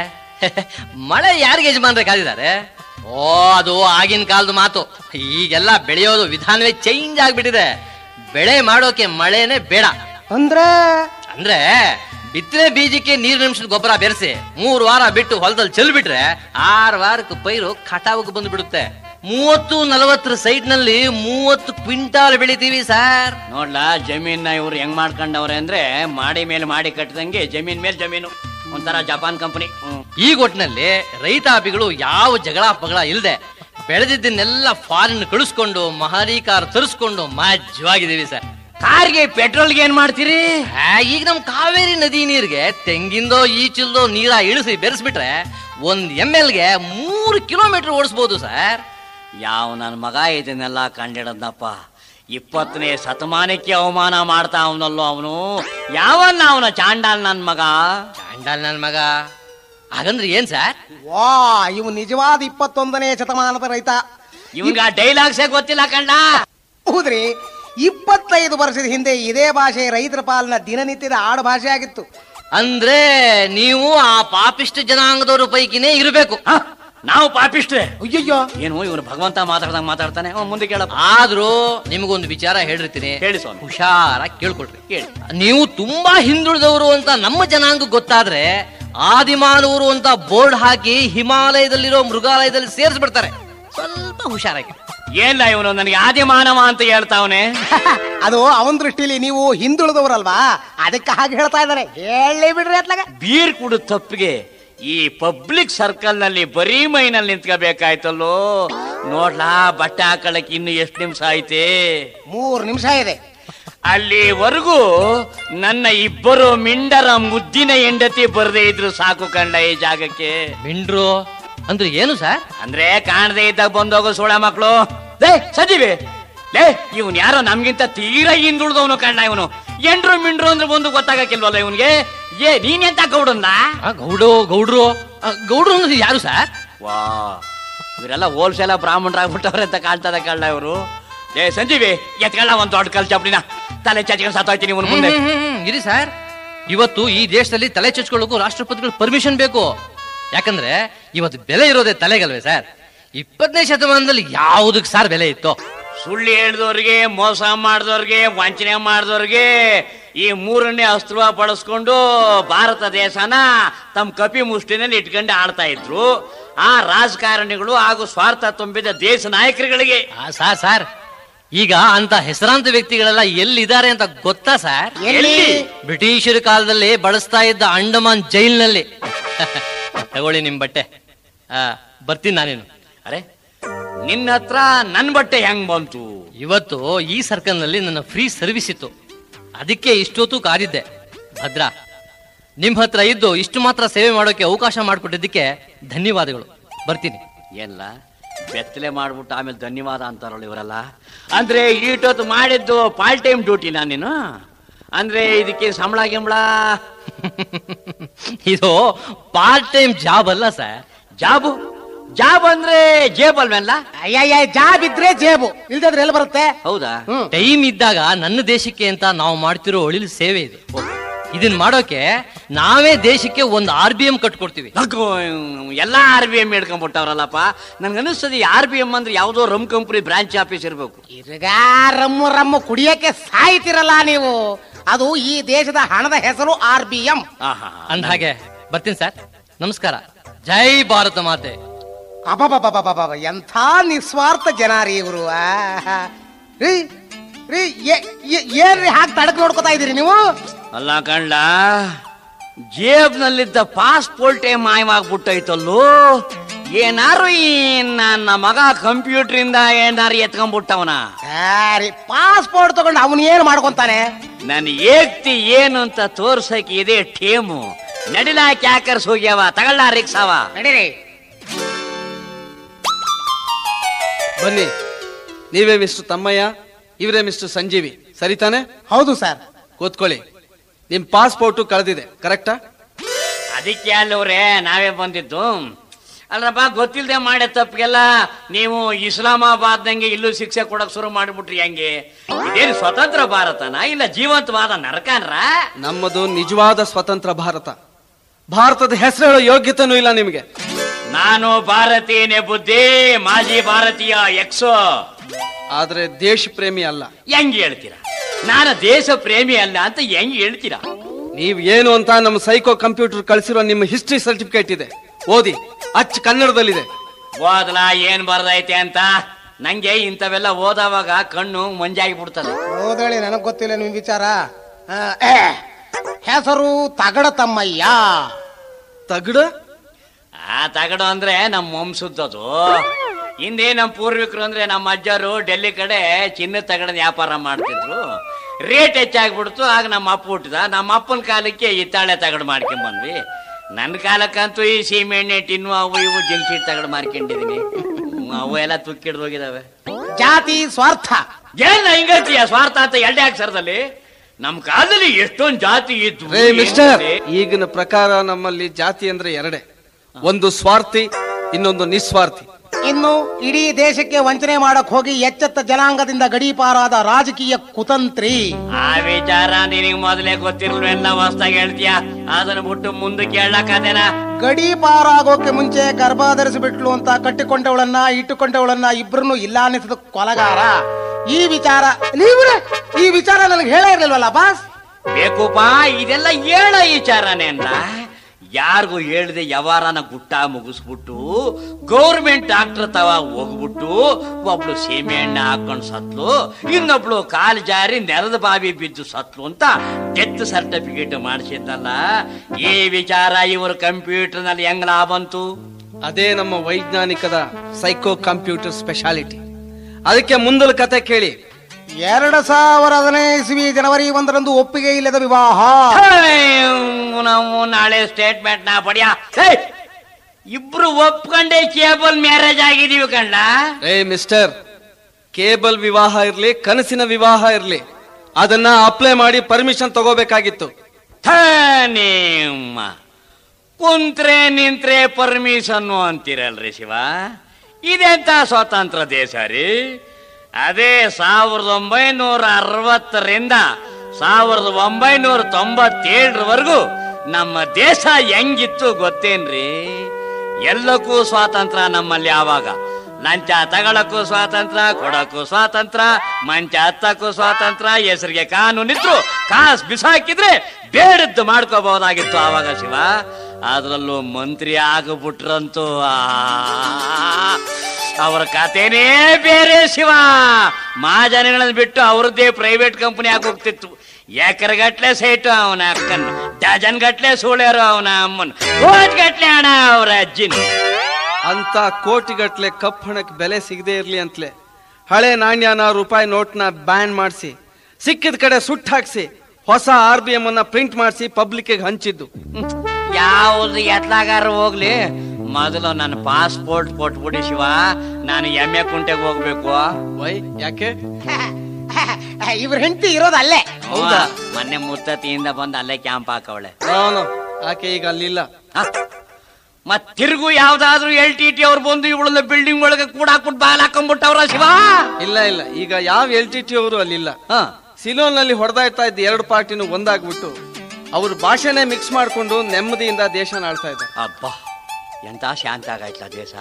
ಮಳೆ ಯಾರಿಗೆ ಯಜಮಾನ್ರೆ ಕಾದಿದ್ದಾರೆ ಓ ಅದು ಆಗಿನ ಕಾಲದ ಮಾತು ಈಗೆಲ್ಲ ಬೆಳೆಯೋದು ವಿಧಾನವೇ ಚೇಂಜ್ ಆಗ್ಬಿಟ್ಟಿದೆ ಬೆಳೆ ಮಾಡೋಕೆ ಮಳೆನೇ ಬೇಡ
ಅಂದ್ರೆ
ಅಂದ್ರೆ ಬಿತ್ತನೆ ಬೀಜಕ್ಕೆ ನೀರು ನಿಮಿಷದ ಗೊಬ್ಬರ ಬೆರೆಸಿ ಮೂರು ವಾರ ಬಿಟ್ಟು ಹೊಲದಲ್ಲಿ ಚೆಲ್ಬಿಟ್ರೆ ಆರು ವಾರಕ್ಕೆ ಪೈರು ಕಟಾವಿಗೆ ಬಂದು ಬಿಡುತ್ತೆ ಮೂವತ್ತು ನಲವತ್ತರ ಸೈಟ್ ನಲ್ಲಿ ಮೂವತ್ತು ಕ್ವಿಂಟಾಲ್ ಬೆಳಿತೀವಿ ಸರ್
ನೋಡ್ಲಾ ಜಮೀನ ಇವ್ರು ಹೆಂಗ್ ಮಾಡ್ಕೊಂಡವ್ರೆ ಅಂದ್ರೆ ಮಾಡಿ ಮೇಲೆ ಮಾಡಿ ಕಟ್ಟಿದಂಗೆ ಜಮೀನ್ ಮೇಲೆ ಜಮೀನು ಒಂಥರ ಜಪಾನ್ ಕಂಪನಿ ಹ್ಮ್
ಈ ಒಟ್ಟಿನಲ್ಲಿ ರೈತಾಪಿಗಳು ಯಾವ ಜಗಳ ಪಗಳ ಇಲ್ಲದೆ ಬೆಳೆದಿದ್ದನ್ನೆಲ್ಲ ಫಾರಿನ್ ಕಳಿಸ್ಕೊಂಡು ಮಹಾರೀಕಾರ ತರಿಸ್ಕೊಂಡು ಮಜ್ಜವಾಗಿದ್ದೀವಿ ಸರ್
ಕಾರ್ಗೆ ಪೆಟ್ರೋಲ್ಗೆ ಏನ್ ಮಾಡ್ತೀರಿ
ಆ, ಈಗ ನಮ್ ಕಾವೇರಿ ನದಿ ನೀರಿಗೆ ತೆಂಗಿಂದೋ ಈಚಿಲ್ದೋ ನೀರ ಇಳಿಸಿ ಬೆರೆಸ್ಬಿಟ್ರೆ ಒಂದ್ ಎಮ್ ಎಲ್ಗೆ ಮೂರು ಕಿಲೋಮೀಟರ್ ಓಡಿಸ್ಬೋದು ಸರ್
ಯಾವ ನನ್ನ ಮಗ ಇದನ್ನೆಲ್ಲ ಕಂಡಿಡದ್ನಪ್ಪ ಇಪ್ಪತ್ತನೇ ಶತಮಾನಕ್ಕೆ ಅವಮಾನ ಮಾಡ್ತಾ ಅವನಲ್ಲೋ ಅವನು ಯಾವನ್ನ ಅವನ ಚಾಂಡಾಲ್ ನನ್ ಮಗ
ಚಾಂಡಾಲ್ ನನ್ ಮಗ ಹಾಗಂದ್ರೆ ಏನ್ ಸರ್
ವಾ ಇವು ನಿಜವಾದ ಇಪ್ಪತ್ತೊಂದನೇ ಶತಮಾನದ ರೈತ
ಇವನ್ಗ ಡೈಲಾಗ್ಸೇ ಗೊತ್ತಿಲ್ಲ ಕಂಡ
ಹೌದ್ರಿ ಇಪ್ಪತ್ತೈದು ವರ್ಷದ ಹಿಂದೆ ಇದೇ ಭಾಷೆ ರೈತರ ಪಾಲಿನ ದಿನನಿತ್ಯದ ಆಡು ಭಾಷೆ ಆಗಿತ್ತು
ಅಂದ್ರೆ ನೀವು ಆ ಪಾಪಿಷ್ಟ ಜನಾಂಗದವ್ರ ಪೈಕಿನೇ ಇರಬೇಕು
ಹ? ನಾವು ಪಾಪಿಷ್ಟ್ರೆ
ಅಯ್ಯಯ್ಯೋ
ಏನು ಇವನು ಭಗವಂತ ಮಾತಾಡ್ದಂಗ್ ಮಾತಾಡ್ತಾನೆ ಅವ್ನ್ ಮುಂದೆ ಕೇಳಪ್ಪ
ಆದ್ರೂ ನಿಮಗೊಂದು ವಿಚಾರ ಹೇಳಿರ್ತೀನಿ
ಹೇಳಿ ಸ್ವಾಮಿ.
ಹುಷಾರಾಗಿ ಕೇಳ್ಕೊಳ್ರಿ
ಕೇಳಿ
ನೀವು ತುಂಬಾ ಹಿಂದುಳಿದವರು ಅಂತ ನಮ್ಮ ಜನಾಂಗ ಗೊತ್ತಾದ್ರೆ ಆದಿಮಾನವರು ಅಂತ ಬೋರ್ಡ್ ಹಾಕಿ ಹಿಮಾಲಯದಲ್ಲಿರೋ ಮೃಗಾಲಯದಲ್ಲಿ ಸೇರಿಸ್ಬಿಡ್ತಾರೆ ಸ್ವಲ್ಪ ಹುಷಾರಾಗಿ
ಏನಿಲ್ಲ ಇವನು ನನಗೆ ಆದಿಮಾನವ ಅಂತ ಹೇಳ್ತಾವನೆ
ಅದು ಅವನ ದೃಷ್ಟಿಲಿ ನೀವು ಹಿಂದುಳಿದವರಲ್ವಾ ಅದಕ್ಕೆ ಹಾಗೆ ಹೇಳ್ತಾ ಇದ್ದಾರೆ ಹೇಳಿ ಬಿಡ್ರಿ ಅತ್ಲಾಗ
ಬೀರ್ ಕುಡಿದ ತಪ್ಪಿಗೆ ಈ ಪಬ್ಲಿಕ್ ಸರ್ಕಲ್ ನಲ್ಲಿ ಬರೀ ಮೈನಲ್ಲಿ ನಿಂತ್ಕೋಬೇಕಾಯ್ತಲ್ಲೋ ನೋಡ್ಲಾ ಬಟ್ಟೆ ಹಾಕೊಳ್ಳಕ್ ಇನ್ನು ಎಷ್ಟು ನಿಮಿಷ ಐತೆ
ಮೂರು ನಿಮಿಷ ಇದೆ
ಅಲ್ಲಿವರೆಗೂ ನನ್ನ ಇಬ್ಬರು ಮಿಂಡರ ಮುದ್ದಿನ ಹೆಂಡತಿ ಬರದೇ ಇದ್ರು ಸಾಕು ಕಂಡ ಈ ಜಾಗಕ್ಕೆ
ಮಿಂಡ್ರು ಅಂದ್ರೆ ಏನು ಸರ್
ಅಂದ್ರೆ ಕಾಣದೇ ಇದ್ದಾಗ ಬಂದೋಗೋ ಸೋಳ ಮಕ್ಕಳು ಲೇ ಸಜೀವಿ ಲೇ ಇವನ್ ಯಾರೋ ನಮ್ಗಿಂತ ತೀರಾ ಹಿಂದುಳ್ದವನು ಕಂಡ ಇವನು ಎಂಡ್ರು ಮಿಂಡ್ರು ಅಂದ್ರೆ ಬಂದು ಗೊತ್ತಾಗಕ್ಕಿಲ್ವಲ್ಲ ಇವನ್ಗೆ ಏ ನೀನ್ ಎಂತ ಗೌಡನ್ನ
ಆ, ಗೌಡು ಗೌಡ್ರು ಆ, ಗೌಡ್ರು ಅಂದ್ರೆ ಯಾರು ಸರ್
ವಾ ಇವರೆಲ್ಲ ಹೋಲ್ಸೇಲ ಬ್ರಾಹ್ಮಣರಾಗ್ಬಿಟ್ಟವ್ರೆ ಅಂತ ಕಾಣ್ತದ ಕಳ್ಳ ಇವರು ಏ ಸಂಜೀವಿ ಎತ್ಕಳ್ಳ ಒಂದ್ ದೊಡ್ಡ ಕಲ್ ಚಪ್ಡಿನ ತಲೆ ಚಚ್ಕೊಂಡು ಸತ್ತೋಯ್ತೀನಿ ಇವನು ಮುಂದೆ
ಹ್ಮ್, ಹ್ಮ್, ಹ್ಮ್, ಇರಿ ಸರ್ ಇವತ್ತು ಈ ದೇಶದಲ್ಲಿ ತಲೆ ಚಚ್ಕೊಳ್ಳೋಕು ರಾಷ್ಟ್ರಪತಿಗಳ ಪರ್ಮಿಷನ್ ಬೇಕು ಯಾಕಂದ್ರೆ ಇವತ್ತು ಬೆಲೆ ಇರೋದೇ ತಲೆಗಲ್ವೇ ಸರ್ ಇಪ್ಪತ್ತನೇ ಶತಮಾನದಲ್ಲಿ ಯಾವುದಕ್ಕೆ ಸರ್ ಬೆಲೆ ಇತ್ತು
ಸುಳ್ಳು ಹೇಳ್ದವ್ರಿಗೆ ಮೋಸ ಮಾಡ್ದವ್ರಿಗೆ ವಂಚನೆ ಮಾಡ್ದವ್ರಿಗೆ ಈ ಮೂರನೇ ಅಸ್ತ್ರ ಬಳಸ್ಕೊಂಡು ಭಾರತ ದೇಶನ ತಮ್ಮ ಕಪಿ ಮುಷ್ಟಿನಲ್ಲಿ ಇಟ್ಕೊಂಡು ಆಡ್ತಾ ಇದ್ರು ಆ ರಾಜಕಾರಣಿಗಳು ಹಾಗೂ ಸ್ವಾರ್ಥ ತುಂಬಿದ ದೇಶ ನಾಯಕರುಗಳಿಗೆ
ಆ, ಸಾರ್ ಸಾರ್ ಈಗ ಅಂತ ಹೆಸರಾಂತ ವ್ಯಕ್ತಿಗಳೆಲ್ಲ ಎಲ್ಲಿದ್ದಾರೆ ಅಂತ ಗೊತ್ತಾ ಸರ್
ಎಲ್ಲಿ
ಬ್ರಿಟಿಷರ ಕಾಲದಲ್ಲಿ ಬಳಸ್ತಾ ಇದ್ದ ಅಂಡಮಾನ್ ಜೈಲ್ನಲ್ಲಿ ತಗೊಳ್ಳಿ ನಿಮ್ ಬಟ್ಟೆ ಆ, ಬರ್ತೀನಿ ನಾನೇನು
ಅರೆ ನಿನ್ನ ಹತ್ರ ನನ್ ಬಟ್ಟೆ ಹೆಂಗ್ ಬಂತು
ಇವತ್ತು ಈ ಸರ್ಕಲ್ನಲ್ಲಿ ನನ್ನ ಫ್ರೀ ಸರ್ವಿಸ್ ಇತ್ತು ಅದಕ್ಕೆ ಇಷ್ಟೊತ್ತು ಕಾದಿದ್ದೆ ಭದ್ರಾ ನಿಮ್ ಹತ್ರ ಇದ್ದು ಇಷ್ಟು ಮಾತ್ರ ಸೇವೆ ಮಾಡೋಕೆ ಅವಕಾಶ ಮಾಡಿಕೊಟ್ಟಿದ್ದಕ್ಕೆ ಧನ್ಯವಾದಗಳು ಬರ್ತೀನಿ
ಎಲ್ಲ ಬೆತ್ತಲೆ ಮಾಡ್ಬಿಟ್ಟು ಆಮೇಲೆ ಧನ್ಯವಾದ ಅಂತಾರಲ್ಲ ಇವರೆಲ್ಲ ಅಂದ್ರೆ ಈಟೊತ್ತು ಮಾಡಿದ್ದು ಪಾರ್ಟ್ ಟೈಮ್ ಡ್ಯೂಟಿನಾ ನೀನು ಅಂದ್ರೆ ಇದಕ್ಕೆ ಸಂಬಳ ಗಿಂಬಳ
ಇದು ಪಾರ್ಟ್ ಟೈಮ್ ಜಾಬ್ ಅಲ್ಲ ಸರ್
ಜಾಬು ಜಾಬ್ ಅಂದ್ರೆ ಜೇಬ್ ಅಲ್ವೇನ್ಲ
ಅಯ್ಯಯ್ಯ ಜಾಬ್ ಇದ್ರೆ ಜೇಬು ಇಲ್ದಿದ್ರೆ ಎಲ್ಲಿ ಬರುತ್ತೆ
ಹೌದಾ
ಹ್ಮ್
ಟೈಮ್ ಇದ್ದಾಗ ನನ್ನ ದೇಶಕ್ಕೆ ಅಂತ ನಾವು ಮಾಡ್ತಿರೋ ಒಳಿಲು ಸೇವೆ ಇದೆ ಇದನ್ ಮಾಡೋಕೆ ನಾವೇ ದೇಶಕ್ಕೆ ಒಂದು ಆರ್ ಬಿ ಎಂ ಕಟ್ಕೊಡ್ತೀವಿ
ನಕ್ಕು, ಎಲ್ಲಾ ಆರ್ ಬಿ ಎಂ ಹಿಡ್ಕೊಂಡ್ಬಿಟ್ಟವ್ರಲ್ಲಪ್ಪ ನನ್ಗೆ ಅನಿಸ್ತದೆ ಆರ್ ಬಿ ಎಂ ಅಂದ್ರೆ ಯಾವುದೋ ರಮ್ ಕಂಪನಿ ಬ್ರಾಂಚ್ ಆಫೀಸ್ ಇರಬೇಕು
ಈಗ ರಮ್ಮು ರಮ್ಮು ಕುಡಿಯಕ್ಕೆ ಸಾಯ್ತಿರಲ್ಲ ನೀವು ಅದು ಈ ದೇಶದ ಹಣದ ಹೆಸರು ಆರ್ ಬಿ ಎಂ
ಆಹಾ
ಅಂದ ಹಾಗೆ ಬರ್ತೀನಿ ಸರ್ ನಮಸ್ಕಾರ ಜೈ ಭಾರತ ಮಾತೆ
ಅಬಬಬಬಬಬ ಎಂಥ ನಿಸ್ವಾರ್ಥ ಜನ ರೀ ಇವರು ರೀ ರೀ ಏ- ಏ- ಏನ್ರಿ ಹಾಗೆ ತಡಕ್ ನೋಡ್ಕೊತಾ ಇದೀರಿ ನೀವು
ಅಲ್ಲ ಕಂಡ ಜೇಬ್ನಲ್ಲಿದ್ದ ಪಾಸ್ಪೋರ್ಟೇ ಮಾಯವಾಗ್ಬಿಟ್ಟೈತಲ್ಲೋ ಏನಾರು ಈ ನನ್ನ ಮಗ ಕಂಪ್ಯೂಟರ್ ಏನಾರು ಎತ್ಕೊಂಡ್ಬಿಟ್ಟವನ
ಸರಿ ಪಾಸ್ಪೋರ್ಟ್ ತಗೊಂಡು ಅವನು ಏನು ಮಾಡ್ಕೊಂತಾನೆ
ನನ್ನ ಏಕ್ತಿ ಏನು ಅಂತ ತೋರ್ಸಕ್ಕೆ ಇದೆ ಟೇಮು ನಡಿಲಾ ಕ್ಯಾಕರ್ಸ್ ಹೋಗ್ಯಾವ ತಗೊಳ್ಳ ರಿಕ್ಷಾವ
ನಡೀರಿ
ಬನ್ನಿ ನೀವೇ ಮಿಸ್ಟರ್ ತಮ್ಮಯ್ಯ ಇವರೇ ಮಿಸ್ಟರ್ ಸಂಜೀವಿ ಸರಿ ತಾನೆ
ಹೌದು ಸರ್
ಕೂತ್ಕೊಳ್ಳಿ ನಿಮ್ ಪಾಸ್ಪೋರ್ಟು ಕಳೆದಿದೆ ಕರೆಕ್ಟಾ
ಅದಕ್ಕೆ ಅಲ್ಲವ್ರೆ ನಾವೇ ಬಂದಿದ್ದು ಅಲ್ರಪ್ಪ ಗೊತ್ತಿಲ್ಲದೆ ಮಾಡೋ ತಪ್ಪಿಗೆಲ್ಲ ನೀವು ಇಸ್ಲಾಮಾಬಾದ್ದಂಗೆ ಇಲ್ಲೂ ಶಿಕ್ಷೆ ಕೊಡಕ್ ಶುರು ಮಾಡಿಬಿಟ್ರಿ ಹೆಂಗೆ ಇದೇನು ಸ್ವತಂತ್ರ ಭಾರತನ ಇಲ್ಲ ಜೀವಂತವಾದ ನರಕನ್ರ
ನಮ್ಮದು ನಿಜವಾದ ಸ್ವತಂತ್ರ ಭಾರತ ಭಾರತದ ಹೆಸರು ಹೇಳೋ ಯೋಗ್ಯತೆನೂ ಇಲ್ಲ ನಿಮಗೆ
ನಾನು ಭಾರತೀಯನೇ ಬುದ್ಧಿ ಮಾಜಿ ಭಾರತೀಯ ಎಕ್ಸೋ
ಆದ್ರೆ ದೇಶ ಪ್ರೇಮಿ ಅಲ್ಲ
ಹೆಂಗ್ ಹೇಳ್ತೀರಾ ನಾನು ದೇಶ ಪ್ರೇಮಿ ಅಲ್ಲ ಅಂತ ಹೆಂಗ್ ಹೇಳ್ತೀರಾ
ನೀವ್ ಏನು ಅಂತ ನಮ್ಮ ಸೈಕೋ ಕಂಪ್ಯೂಟರ್ ಕಳಿಸಿರೋ ನಿಮ್ಮ ಹಿಸ್ಟ್ರಿ ಸರ್ಟಿಫಿಕೇಟ್ ಇದೆ ಓದಿ ಅಚ್ಚ ಕನ್ನಡದಲ್ಲಿದೆ
ಓದಲ ಏನ್ ಬರ್ದೈತೆ ಅಂತ ನಂಗೆ ಇಂಥವೆಲ್ಲ ಓದವಾಗ ಕಣ್ಣು ಮಂಜಾಗಿ ಬಿಡ್ತದೆ
ಹೌದೇಳಿ ನನಗ್ ಗೊತ್ತಿಲ್ಲ ನಿಮ್ ವಿಚಾರ ಆ, ಏ, ಹೆಸರು ತಗಡ ತಮ್ಮಯ್ಯ
ತಗಡ
ಆ ತಗಡು ಅಂದ್ರೆ ನಮ್ಮ ವಂಶದ್ದದು ಹಿಂದೆ ನಮ್ಮ ಪೂರ್ವಿಕರು ಅಂದ್ರೆ ನಮ್ಮ ಅಜ್ಜರು ಡೆಲ್ಲಿ ಕಡೆ ಚಿನ್ನದ ತಗಡದ ವ್ಯಾಪಾರ ಮಾಡ್ತಿದ್ರು ರೇಟ್ ಹೆಚ್ಚಾಗ್ಬಿಡ್ತು ಆಗ ನಮ್ಮ ಅಪ್ಪ ಹುಟ್ಟಿದ ನಮ್ಮ ಅಪ್ಪನ ಕಾಲಕ್ಕೆ ಹಿತ್ತಾಳೆ ತಗಡು ಮಾಡ್ಕೊಂಡ್ ಬಂದ್ವಿ ನನ್ನ ಕಾಲಕ್ಕಂತೂ ಈ ಸೀಮೆ ಎಣ್ಣೆ ಟಿನ್ನು ಅವು ಇವು ಜಂಕ್ಷೀಟ್ ತಗಡು ಮಾರ್ಕೊಂಡಿದೀನಿ ಹ್ಮ್, ಅವು ಎಲ್ಲ ತುಕ್ಕಿಡ್ದು ಹೋಗಿದಾವೆ
ಜಾತಿ ಸ್ವಾರ್ಥ
ಏನ್ ಹಿಂಗತ್ತೀಯ ಸ್ವಾರ್ಥ ಅಂತ ಎರಡೇ ಅಕ್ಷರದಲ್ಲಿ ನಮ್ ಕಾಲದಲ್ಲಿ ಎಷ್ಟೊಂದ್ ಜಾತಿ ಇದ್ವು
ರೇ ಮಿಸ್ಟರ್
ಏನಿದೆ?
ಈಗಿನ ಪ್ರಕಾರ ನಮ್ಮಲ್ಲಿ ಜಾತಿ ಅಂದ್ರೆ ಎರಡೇ ಒಂದು ಸ್ವಾರ್ಥಿ ಇನ್ನೊಂದು ನಿಸ್ವಾರ್ಥಿ
ಇನ್ನು ಇಡೀ ದೇಶಕ್ಕೆ ವಂಚನೆ ಮಾಡಕ್ ಹೋಗಿ ಎಚ್ಚೆತ್ತ ಜನಾಂಗದಿಂದ ಗಡೀಪಾರಾದ ರಾಜಕೀಯ ಕುತಂತ್ರಿ
ಆ ವಿಚಾರ ನಿನಗೆ ಮೊದಲೇ ಗೊತ್ತಿರ್ಲ್ವೆಲ್ಲ ಹೊಸ್ದಾಗಿ ಹೇಳ್ತೀಯ ಅದನ್ನ ಬಿಟ್ಟು ಮುಂದಕ್ಕೆ ಹೇಳಕ್ಕಾದೇನ
ಗಡೀಪಾರಾಗೋಕೆ ಮುಂಚೆ ಗರ್ಭ ಧರಿಸಿಬಿಟ್ಲು ಅಂತ ಕಟ್ಟಿಕೊಂಡವಳನ್ನ ಇಟ್ಟುಕೊಂಡವಳನ್ನ ಇಬ್ರನ್ನು ಇಲ್ಲ ಅನ್ನಿಸಿದ ಕೊಲಗಾರ ಈ ವಿಚಾರ ನೀವ್ರೆ ಈ ವಿಚಾರ ನನಗೆ ಹೇಳೇ ಇರ್ಲಿಲ್ವಲ್ಲ ಬಾಸ್
ಬೇಕುಪಾ ಇದೆಲ್ಲ ಹೇಳ ವಿಚಾರನೇ ಅಂದ ಯಾರಿಗೂ ಹೇಳ್ದೆ ಯಾವಾರನ ಗುಟ್ಟ ಮುಗಿಸ್ಬಿಟ್ಟು ಗೌರ್ಮೆಂಟ್ ಡಾಕ್ಟರ್ ತವ ಹೋಗ್ಬಿಟ್ಟು ಒಬ್ಳು ಸೀಮೆ ಎಣ್ಣೆ ಹಾಕೊಂಡು ಸತ್ಲು ಇನ್ನೊಬ್ಳು ಕಾಲು ಜಾರಿ ನೆಲದ ಬಾವಿ ಬಿದ್ದು ಸತ್ಲು ಅಂತ ಡೆತ್ ಸರ್ಟಿಫಿಕೇಟ್ ಮಾಡಿಸಿದ್ದಲ್ಲ ಈ ವಿಚಾರ ಇವರು ಕಂಪ್ಯೂಟರ್ ನಲ್ಲಿ ಹೆಂಗ್ ಲಾಭ ಬಂತು
ಅದೇ ನಮ್ಮ ವೈಜ್ಞಾನಿಕದ ಸೈಕೋ ಕಂಪ್ಯೂಟರ್ ಸ್ಪೆಷಾಲಿಟಿ ಅದಕ್ಕೆ ಮುಂದಲ ಕತೆ ಕೇಳಿ
ಎರಡು ಸಾವಿರ ಹದಿನೈದು ಇಸ್ವಿ ಜನವರಿ ಒಂದರಂದು ಒಪ್ಪಿಗೆ ಇಲ್ಲದ ವಿವಾಹ
ನಾವು ನಾಳೆ ಸ್ಟೇಟ್ಮೆಂಟ್ ನಾ ಪಡ್ಯಾ ಏಯ್! ಇಬ್ರು ಒಪ್ಕೊಂಡೆ ಕೇಬಲ್ ಮ್ಯಾರೇಜ್ ಆಗಿದೀವಿ ಕಂಡ
ಏ ಮಿಸ್ಟರ್ ಕೇಬಲ್ ವಿವಾಹ ಇರ್ಲಿ ಕನಸಿನ ವಿವಾಹ ಇರ್ಲಿ ಅದನ್ನ ಅಪ್ಲೈ ಮಾಡಿ ಪರ್ಮಿಷನ್ ತಗೋಬೇಕಾಗಿತ್ತು
ನಿಮ್ಮ ಕುಂತ್ರೆ ನಿಂತ್ರೆ ಪರ್ಮಿಷನ್ನು ಅಂತೀರಲ್ರಿ ಶಿವ ಇದೆಂತ ಸ್ವತಂತ್ರ ದೇಶ ರೀ ಅದೇ ಸಾವಿರದ ಒಂಬೈನೂರ ಅರವತ್ತರಿಂದ ಸಾವಿರದ ಒಂಬೈನೂರ ತೊಂಬತ್ತೇಳರವರೆಗೂ ನಮ್ಮ ದೇಶ ಹೆಂಗಿತ್ತು ಗೊತ್ತೇನ್ರಿ ಎಲ್ಲಕ್ಕೂ ಸ್ವಾತಂತ್ರ್ಯ ನಮ್ಮಲ್ಲಿ ಆವಾಗ ಲಂಚ ತಗೊಳಕ್ಕೂ ಸ್ವಾತಂತ್ರ್ಯ ಕೊಡಕ್ಕೂ ಸ್ವಾತಂತ್ರ್ಯ ಮಂಚ ಹತ್ತಕ್ಕೂ ಸ್ವಾತಂತ್ರ್ಯ ಹೆಸರಿಗೆ ಕಾನೂನಿದ್ರು ಕಾಸ್ ಬಿಸಾಕಿದ್ರೆ ಬೇಡದ್ದು ಮಾಡ್ಕೋಬಹುದಾಗಿತ್ತು ಆವಾಗ ಶಿವ ಅದ್ರಲ್ಲೂ ಮಂತ್ರಿ ಆಗ್ಬಿಟ್ರಂತೂ ಆ, ಅವ್ರ ಕಥೆನೇ ಬೇರೆ ಶಿವ ಮಹಾಜನಗಳನ್ನ ಬಿಟ್ಟು ಅವ್ರದ್ದೇ ಪ್ರೈವೇಟ್ ಕಂಪನಿ ಹೋಗ್ತಿತ್ತು ಎಕರೆ ಗಟ್ಲೆ ಸೈಟು ಅವನ ಅಕ್ಕನ್ ಡಜನ್ ಗಟ್ಲೆ ಸೂಳ್ಯಾರು ಅವನ ಅಮ್ಮನ್ ಕೋಟ್ ಗಟ್ಲೆ ಹಣ ಅವ್ರ ಅಜ್ಜಿನ
ಅಂತ ಕೋಟಿಗಟ್ಲೆ ಕಪ್ ಹಣಕ್ಕೆ ಬೆಲೆ ಸಿಗದೆ ಇರ್ಲಿ ಅಂತಲೇ ಹಳೆ ನಾಣ್ಯನ ರೂಪಾಯಿ ನೋಟ್ನ ಬ್ಯಾನ್ ಮಾಡಿಸಿ ಸಿಕ್ಕಿದ ಕಡೆ ಸುಟ್ಟು ಹಾಕ್ಸಿ ಹೊಸ ಆರ್ ಬಿ ಎಂ ಅನ್ನ ಪ್ರಿಂಟ್ ಮಾಡಿಸಿ ಪಬ್ಲಿಕ್ ಹಂಚಿದ್ದು
ಯಾವ್ದು ಎತ್ಲಾಗಾರ ಹೋಗ್ಲಿ ಮೊದಲು ನನ್ನ ಪಾಸ್ಪೋರ್ಟ್ ಕೊಟ್ಬಿಡಿ ಶಿವ ನಾನು ಎಮ್ಮೆ ಕುಂಟೆಗೆ ಹೋಗ್ಬೇಕು
ವೈ ಯಾಕೆ
ಇವ್ರ ಹೆಂಡತಿ ಇರೋದು ಅಲ್ಲೇ
ಹೌದಾ?
ಅವ್ವ, ಮೊನ್ನೆ ಮುತ್ತತಿಯಿಂದ ಬಂದು ಅಲ್ಲೇ ಕ್ಯಾಂಪ್ ಹಾಕವಳೆ
ನಾನು ಆಕೆ ಈಗ ಅಲ್ಲಿಲ್ಲ
ಮತ್ ತಿರುಗು ಯಾವ್ದಾದ್ರು ಎಲ್ ಟಿ ಟಿ ಅವ್ರು ಬಂದು ಇವಳನ್ನ ಬಿಲ್ಡಿಂಗ್ ಒಳಗೆ ಕೂಡ ಹಾಕ್ಬಿಟ್ಟು ಬಾಲ್ ಹಾಕೊಂಡ್ಬಿಟ್ಟವ್ರ ಶಿವ
ಇಲ್ಲ ಇಲ್ಲ ಈಗ ಯಾವ ಎಲ್ ಟಿ ಟಿ ಅವರು ಅಲ್ಲಿಲ್ಲ
ಹ.
ಸಿಲೋನ್ ನಲ್ಲಿ ಹೊಡೆದಾಡ್ತಾ ಇದ್ದ ಎರಡು ಪಾರ್ಟಿನೂ ಒಂದಾಗ್ಬಿಟ್ಟು ಅವ್ರ ಭಾಷೆನೇ ಮಿಕ್ಸ್ ಮಾಡ್ಕೊಂಡು ನೆಮ್ಮದಿಯಿಂದ ದೇಶ ಆಳ್ತಾ ಇದ್ದಾರೆ
ಅಬ್ಬಾ ಎಂತ ಶಾಂತ ಆಗೈತ್ಲ ದೇಶ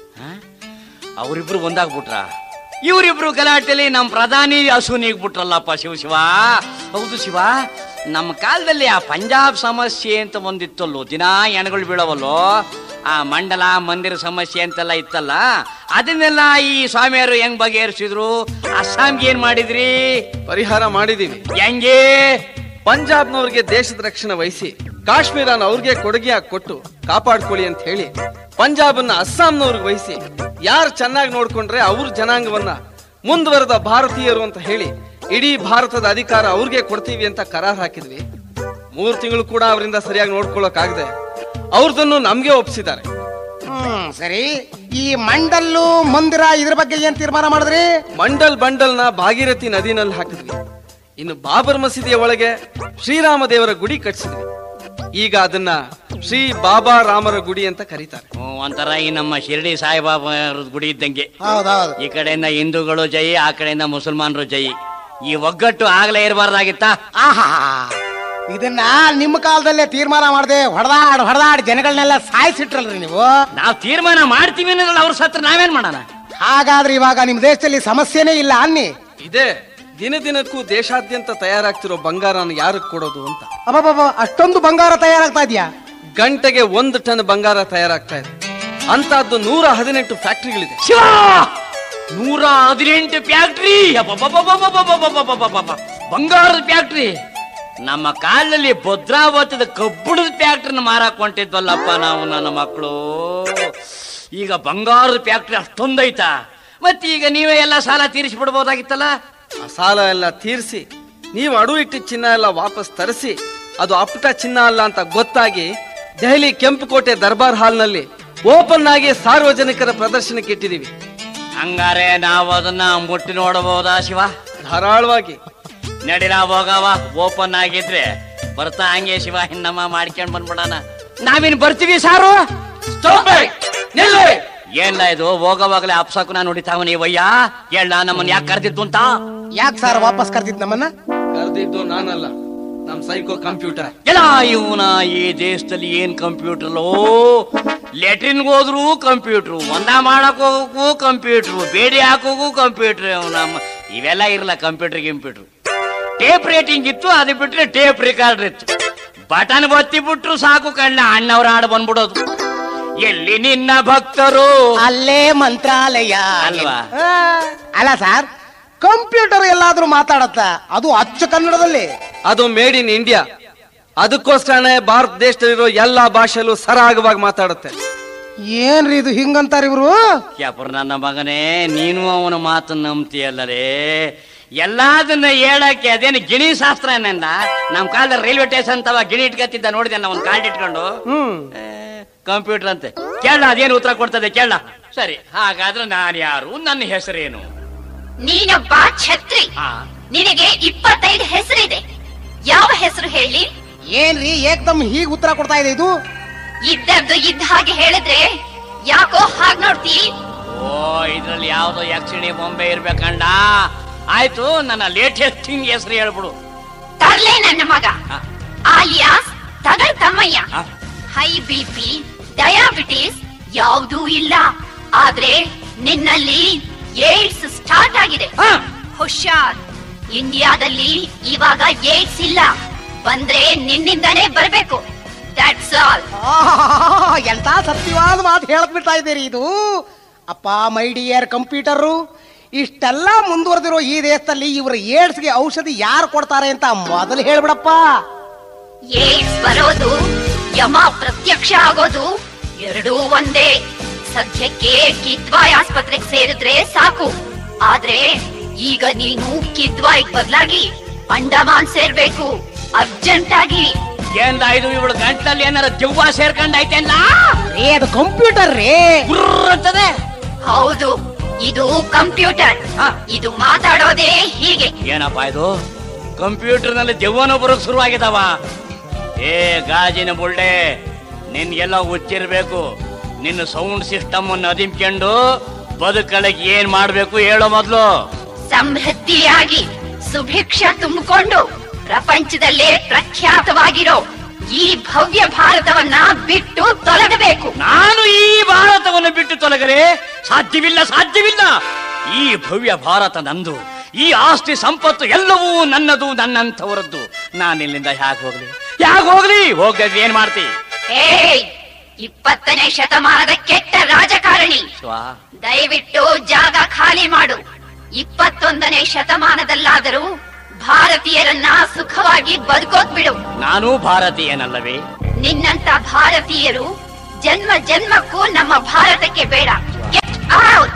ಅವರಿಬ್ರು ಒಂದಾಗ್ಬಿಟ್ರ ಇವರಿಬ್ರು ಗಲಾಟೆಲಿ ನಮ್ಮ ಪ್ರಧಾನಿ ಹಸುನಿಗ್ ಬಿಟ್ರಲ್ಲಪ್ಪ ಶಿವ ಶಿವ ಹೌದು ಶಿವ ನಮ್ಮ ಕಾಲದಲ್ಲಿ ಆ ಪಂಜಾಬ್ ಸಮಸ್ಯೆ ಅಂತ ಒಂದಿತ್ತಲ್ಲೋ ದಿನಾ ಹೆಣಗಳು ಬೀಳವಲ್ಲೋ ಆ ಮಂಡಲ ಮಂದಿರ ಸಮಸ್ಯೆ ಅಂತೆಲ್ಲ ಇತ್ತಲ್ಲ ಅದನ್ನೆಲ್ಲ ಈ ಸ್ವಾಮಿಯರು ಹೆಂಗ್ ಬಗೆಹರಿಸಿದ್ರು ಅಸ್ಸಾಂಗೆ ಏನ್ ಮಾಡಿದ್ರಿ
ಪರಿಹಾರ ಮಾಡಿದೀವಿ
ಹೆಂಗೆ
ಪಂಜಾಬ್ನವ್ರಿಗೆ ದೇಶದ ರಕ್ಷಣೆ ವಹಿಸಿ ಕಾಶ್ಮೀರನ ಅವ್ರಿಗೆ ಕೊಡುಗೆಯಾಗಿ ಕೊಟ್ಟು ಕಾಪಾಡ್ಕೊಳ್ಳಿ ಅಂತ ಹೇಳಿ ಪಂಜಾಬನ್ನ ಅಸ್ಸಾಂನವ್ರಿಗೆ ವಹಿಸಿ ಯಾರು ಚೆನ್ನಾಗಿ ನೋಡ್ಕೊಂಡ್ರೆ ಅವ್ರ ಜನಾಂಗವನ್ನ ಮುಂದುವರೆದ ಭಾರತೀಯರು ಅಂತ ಹೇಳಿ ಇಡೀ ಭಾರತದ ಅಧಿಕಾರ ಅವ್ರಿಗೆ ಕೊಡ್ತೀವಿ ಅಂತ ಕರಾರ್ ಹಾಕಿದ್ವಿ ಮೂರ್ ತಿಂಗಳು ಕೂಡ ಅವರಿಂದ ಸರಿಯಾಗಿ ನೋಡ್ಕೊಳ್ಳೋಕ್ ಆಗದೆ ಅವ್ರದನ್ನು ನಮ್ಗೆ ಒಪ್ಸಿದ್ದಾರೆ
ಹ್ಮ್ ಸರಿ ಈ ಮಂಡಲ್ಲು ಮಂದಿರ ಇದ್ರ ಬಗ್ಗೆ ಏನ್ ತೀರ್ಮಾನ ಮಾಡಿದ್ರಿ
ಮಂಡಲ್ ಬಂಡಲ್ನ ಭಾಗೀರಥಿ ನದಿನಲ್ಲಿ ಹಾಕಿದ್ವಿ ಇನ್ನು ಬಾಬರ್ ಮಸೀದಿಯ ಒಳಗೆ ಶ್ರೀರಾಮ ದೇವರ ಗುಡಿ ಕಟ್ಸಿದ್ವಿ ಈಗ ಅದನ್ನ ಶ್ರೀ ಬಾಬಾ ರಾಮರ ಗುಡಿ ಅಂತ ಕರೀತಾರೆ
ಹ್ಮ್, ಒಂಥರ ಈ ನಮ್ಮ ಶಿರಡಿ ಸಾಯಿಬಾಬಾ ಗುಡಿ ಇದ್ದಂಗೆ
ಹೌದೌದು
ಈ ಕಡೆಯಿಂದ ಹಿಂದೂಗಳು ಜೈ ಆ ಕಡೆಯಿಂದ ಮುಸಲ್ಮಾನರು ಜೈ ಈ ಒಗ್ಗಟ್ಟು ಆಗ್ಲೇ ಇರಬಾರ್ದಾಗಿತ್ತಾ
ಆಹಾ ಇದನ್ನ ನಿಮ್ಮ ಕಾಲದಲ್ಲೇ ತೀರ್ಮಾನ ಮಾಡದೆ ಹೊಡೆದಾಡ್ ಹೊಡೆದಾಡ್ ಜನಗಳನ್ನೆಲ್ಲ ಸಾಯಿಸಿಟ್ರಲ್ರಿ ನೀವು
ನಾವ್ ತೀರ್ಮಾನ ಮಾಡ್ತೀವಿ ಅನ್ನೋದ್ರಲ್ಲಿ ಅವ್ರ ಸತ್ರ ನಾವೇನ್ ಮಾಡೋಣ
ಹಾಗಾದ್ರೆ ಇವಾಗ ನಿಮ್ ದೇಶದಲ್ಲಿ ಸಮಸ್ಯೆನೇ ಇಲ್ಲ ಅನ್ನಿ
ಇದೆ ದಿನ ದಿನಕ್ಕೂ ದೇಶಾದ್ಯಂತ ತಯಾರಾಗ್ತಿರೋ ಬಂಗಾರನ ಯಾರಿಗೆ ಕೊಡೋದು ಅಂತ
ಅಬ್ಬಬ್ಬ ಅಷ್ಟೊಂದು ಬಂಗಾರ ತಯಾರಾಗ್ತಾ ಇದೆಯಾ
ಗಂಟೆಗೆ ಒಂದು ಟನ್ ಬಂಗಾರ ತಯಾರಾಗ್ತಾ ಇದೆ ಅಂತದ್ದು ನೂರ ಹದಿನೆಂಟು ಫ್ಯಾಕ್ಟ್ರಿಗಳಿದೆ
ಶಿವ ನೂರ ಹದಿನೆಂಟು ಫ್ಯಾಕ್ಟ್ರಿ ಬಂಗಾರದ ಫ್ಯಾಕ್ಟ್ರಿ ನಮ್ಮ ಕಾಲದಲ್ಲಿ ಭದ್ರಾವತದ ಕಬ್ಬಣದ ಫ್ಯಾಕ್ಟ್ರಿನ ಮಾರಾಕ್ ಹೊಂಟಿದ್ವಲ್ಲಪ್ಪ ನಾವು ನನ್ನ ಮಕ್ಕಳು ಈಗ ಬಂಗಾರದ ಫ್ಯಾಕ್ಟ್ರಿ ಅಷ್ಟೊಂದೈತಾ ಮತ್ತೀಗ ನೀವೇ ಎಲ್ಲ ಸಾಲ ತೀರಿಸಿಬಿಡ್ಬೋದಾಗಿತ್ತಲ್ಲ
ಆ ಸಾಲ ಎಲ್ಲ ತೀರಿಸಿ ನೀವು ಅಡು ಇಟ್ಟಿದ್ದ ಚಿನ್ನ ಎಲ್ಲ ವಾಪಸ್ ತರಿಸಿ ಅದು ಅಪ್ಪಟ ಚಿನ್ನ ಅಲ್ಲ ಅಂತ ಗೊತ್ತಾಗಿ ದೆಹಲಿ ಕೆಂಪುಕೋಟೆ ದರ್ಬಾರ್ ಹಾಲ್ನಲ್ಲಿ ಓಪನ್ ಆಗಿ ಸಾರ್ವಜನಿಕರ ಪ್ರದರ್ಶನಕ್ಕೆ ಇಟ್ಟಿದೀವಿ
ಹಂಗಾರೆ ನಾವು ಅದನ್ನ ಮುಟ್ಟಿ ನೋಡಬಹುದಾ ಶಿವ
ಧಾರಾಳವಾಗಿ
ನಡಿರ ಹೋಗವ ಓಪನ್ ಆಗಿದ್ರೆ ಬರ್ತಾ ಹಂಗೆ ಶಿವ ಹಿನ್ನಮ್ಮ ಮಾಡ್ಕೊಂಡ್ ಬಂದ್ಬಿಡಣ ನಾವಿನ್ ಬರ್ತೀವಿ ಸಾರು ಏನ್ಲ ಇದು ಹೋಗವಾಗ್ಲೇ ಅಪ್ಸಕುನ ನೋಡಿತಾವ ನೀವಯ್ಯ ಹೇಳ ನಮ್ಮನ್ನ ಯಾಕೆ ಕರೆದಿದ್ದು ಅಂತ
ಯಾಕೆ ಸರ್ ವಾಪಸ್ ಕರ್ದಿದ್ ನಮ್ಮನ್ನ
ಕರೆದಿದ್ದು ನಾನಲ್ಲ ನಮ್ ಸೈಕೋ ಕಂಪ್ಯೂಟರ್
ಎಲ್ಲ ಇವನ ಈ ದೇಶದಲ್ಲಿ ಏನ್ ಕಂಪ್ಯೂಟರ್ ಲೆಟ್ರಿನ್ ಹೋದ್ರು ಕಂಪ್ಯೂಟ್ರು ಒಂದ ಮಾಡಕ್ ಹೋಗಕ್ಕೂ ಕಂಪ್ಯೂಟ್ರು ಬೇಡಿ ಹಾಕೋಕು ಕಂಪ್ಯೂಟ್ರ್ ನಮ್ಮ ಇವೆಲ್ಲ ಇರಲ್ಲ ಕಂಪ್ಯೂಟರ್ ಗಿಂಪ್ಯೂಟ್ರು ಟೇಪ್ ರೇಟಿಂಗ್ ಇತ್ತು ಅದು ಬಿಟ್ರೆ ಟೇಪ್ ರಿಕಾರ್ಡರ್ ಇತ್ತು ಬಟನ್ ಬತ್ತಿ ಬಿಟ್ರು ಸಾಕು ಕಣ್ಣ ಅಣ್ಣವ್ರ ಹಾಡು ಬಂದ್ಬಿಡೋದು ಎಲ್ಲಿ ನಿನ್ನ ಭಕ್ತರು
ಅಲ್ಲೇ ಮಂತ್ರಾಲಯ
ಅಲ್ವಾ?
ಆ, ಅಲ್ಲ ಸರ್ ಕಂಪ್ಯೂಟರ್ ಎಲ್ಲಾದ್ರೂ ಮಾತಾಡತ್ತ ಅದು ಅಚ್ಚ ಕನ್ನಡದಲ್ಲಿ
ಅದು ಮೇಡ್ ಇನ್ ಇಂಡಿಯಾ ಅದಕ್ಕೋಸ್ಕರನೇ ಭಾರತ ದೇಶದಲ್ಲಿರೋ ಎಲ್ಲಾ ಭಾಷೆಯಲ್ಲೂ ಸರಾಗವಾಗಿ ಮಾತಾಡುತ್ತೆ
ಏನ್ರಿ ಇದು ಹಿಂಗಂತಾರ ಇವ್ರು
ಕ್ಯಾಪುರ ನನ್ನ ಮಗನೇ ನೀನು ಅವನ ಮಾತನ್ನ ನಂಬ್ತೀಯಲ್ಲರೇ ಎಲ್ಲದನ್ನ ಹೇಳಕ್ಕೆ ಅದೇನು ಗಿಣಿ ಶಾಸ್ತ್ರ ಏನೆಲ್ಲ ನಮ್ ಕಾಲದಲ್ಲಿ ರೈಲ್ವೆ ಸ್ಟೇಷನ್ ತವ ಗಿಣಿ ಇಟ್ಕೊತಿದ್ದ ನೋಡಿದೆ ನಾ ಒಂದ್ ಕಾರ್ಡ್ ಇಟ್ಕೊಂಡು ಕಂಪ್ಯೂಟರ್ ಅಂತೆ ಕೇಳ ಅದೇನು ಉತ್ತರ ಕೊಡ್ತದೆ ಕೇಳ ಸರಿ ಹಾಗಾದ್ರೆ ನಾನು ಯಾರು ನನ್ನ ಹೆಸರೇನು
ನೀನೊಬ್ಬ ಛತ್ರಿ
ಆ,
ನಿನಗೆ ಇಪ್ಪತ್ತೈದು ಹೆಸರಿದೆ ಯಾವ ಹೆಸರು ಹೇಳಿ
ಏನ್ರಿ ಏಕ್ದಮ್ ಹೀಗ್ ಉತ್ತರ ಕೊಡ್ತಾ ಇದೆ ಇದು
ಇದ್ದದ್ದು ಇದ್ದ ಹಾಗೆ ಹೇಳಿದ್ರೆ ಯಾಕೋ ಹಾಗ್ ನೋಡ್ತೀ
ಓ ಇದ್ರಲ್ಲಿ ಯಾವ್ದೋ ಯಕ್ಷಿಣಿ ಬೊಂಬೆ ಇರ್ಬೇಕಂಡ ಆಯ್ತು ನನ್ನ ಲೇಟೆಸ್ಟ್ ಥಿಂಗ್ ಹೆಸರು ಹೇಳ್ಬಿಡು
ತರ್ಲೆ ನನ್ನ ಮಗ
ಆ,
ಆಲಿಯಾಸ್ ತಗಳ್ ತಮ್ಮಯ್ಯ
ಆ.
ಹೈ ಬಿ ಪಿ ಡಯಾಬಿಟಿಸ್ ಯಾವುದೂ ಇಲ್ಲ ಆದ್ರೆ ನಿನ್ನಲ್ಲಿ ಏಡ್ಸ್ ಸ್ಟಾರ್ಟ್ ಆಗಿದೆ
ಆ.
ಹುಷಾರ್ ಇಂಡಿಯಾದಲ್ಲಿ ಇವಾಗ ಏಡ್ಸ್ ಇಲ್ಲ ಬಂದ್ರೆ ನಿನ್ನಿಂದನೇ ಬರ್ಬೇಕು ದಟ್ಸ್ ಆಲ್
ಆಹ್, ಎಂತ ಸತ್ಯವಾದ ಮಾತು ಹೇಳದ್ಬಿಡ್ತಾ ಇದ್ದೀರಿ ಇದು ಅಪ್ಪ ಮೈ ಡಿಯರ್ ಕಂಪ್ಯೂಟರು ಇಷ್ಟೆಲ್ಲ ಮುಂದುವರೆದಿರೋ ಈ ದೇಶದಲ್ಲಿ ಇವ್ರ ಏಡ್ಸ್ಗೆ ಔಷಧಿ ಯಾರು ಕೊಡ್ತಾರೆ ಅಂತ ಮೊದಲು ಹೇಳ್ಬಿಡಪ್ಪ
ಏಡ್ಸ್ ಬರೋದು ಯಮ ಪ್ರತ್ಯಕ್ಷ ಆಗೋದು ಎರಡೂ ಒಂದೇ ಸದ್ಯಕ್ಕೆ ಕಿದ್ವಾಯ್ ಆಸ್ಪತ್ರೆಗೆ ಸೇರಿದ್ರೆ ಸಾಕು ಆದ್ರೆ ಈಗ ನೀನು ಕಿದ್ವಾಯ್ ಬದಲಾಗಿ ಅಂಡಮಾನ್ ಸೇರ್ಬೇಕು ಅರ್ಜೆಂಟ್ ಆಗಿ
ಏನ್ಲ ಇದು ಇವಳು ಗಂಟ್ಲಲ್ಲಿ ಏನಾರ ದೆವ್ವ ಸೇರ್ಕೊಂಡೈತೆಲ್ಲ
ಏ ಅದು ಕಂಪ್ಯೂಟರ್ ರೇ
ಗುರ್ರ್ ಅಂತದೆ
ಹೌದು ಇದು ಕಂಪ್ಯೂಟರ್ ಇದು ಮಾತಾಡೋದೇ ಹೀಗೆ
ಏನಪ್ಪ ಇದು ಕಂಪ್ಯೂಟರ್ ನಲ್ಲಿ ದೆವ್ವನ ಬರೋಕ್ ಶುರುವಾಗಿದಾವ ಏ ಗಾಜಿನ ಬುಳ್ಳೆ ನಿನ್ಗೆಲ್ಲ ಹುಚ್ಚಿರ್ಬೇಕು ನಿನ್ನ ಸೌಂಡ್ ಸಿಸ್ಟಮ್ ಅನ್ನು ಅದಿಮ್ಕೊಂಡು ಬದುಕಳಕ್ ಏನ್ ಮಾಡ್ಬೇಕು ಹೇಳೋ ಮೊದ್ಲು
ಸಮೃದ್ಧಿಯಾಗಿ ಸುಭಿಕ್ಷ ತುಂಬಿಕೊಂಡು ಪ್ರಪಂಚದಲ್ಲೇ ಪ್ರಖ್ಯಾತವಾಗಿರೋ ಈ ಭವ್ಯ ಭಾರತವನ್ನ ಬಿಟ್ಟು ತೊಲಗಬೇಕು
ನಾನು ಈ ಭಾರತವನ್ನು ಬಿಟ್ಟು ತೊಲಗರೆ ಸಾಧ್ಯವಿಲ್ಲ ಸಾಧ್ಯವಿಲ್ಲ ಈ ಭವ್ಯ ಭಾರತ ನಂದು ಈ ಆಸ್ತಿ ಸಂಪತ್ತು ಎಲ್ಲವೂ ನನ್ನದು ನನ್ನಂಥವರದ್ದು ನಾನು ಇಲ್ಲಿಂದ ಯಾಕೆ ಹೋಗ್ಲಿ ಯಾಕೆ ಹೋಗ್ಲಿ ಹೋಗದ್ ಏನ್ ಮಾಡ್ತಿ
ಏಯ್ ಇಪ್ಪತ್ತನೇ ಶತಮಾನದ ಕೆಟ್ಟ ರಾಜಕಾರಣಿ
ಸ್ವಾ
ದಯವಿಟ್ಟು ಜಾಗ ಖಾಲಿ ಮಾಡು ಇಪ್ಪತ್ತೊಂದನೇ ಶತಮಾನದಲ್ಲಾದರೂ ಭಾರತೀಯರನ್ನ ಸುಖವಾಗಿ ಬದುಕೋಕ್ ಬಿಡು
ನಾನು ಭಾರತೀಯನಲ್ಲವೇ
ನಿನ್ನಂತ ಭಾರತೀಯರು ಜನ್ಮ ಜನ್ಮಕ್ಕೂ ನಮ್ಮ ಭಾರತಕ್ಕೆ ಬೇಡ Get out!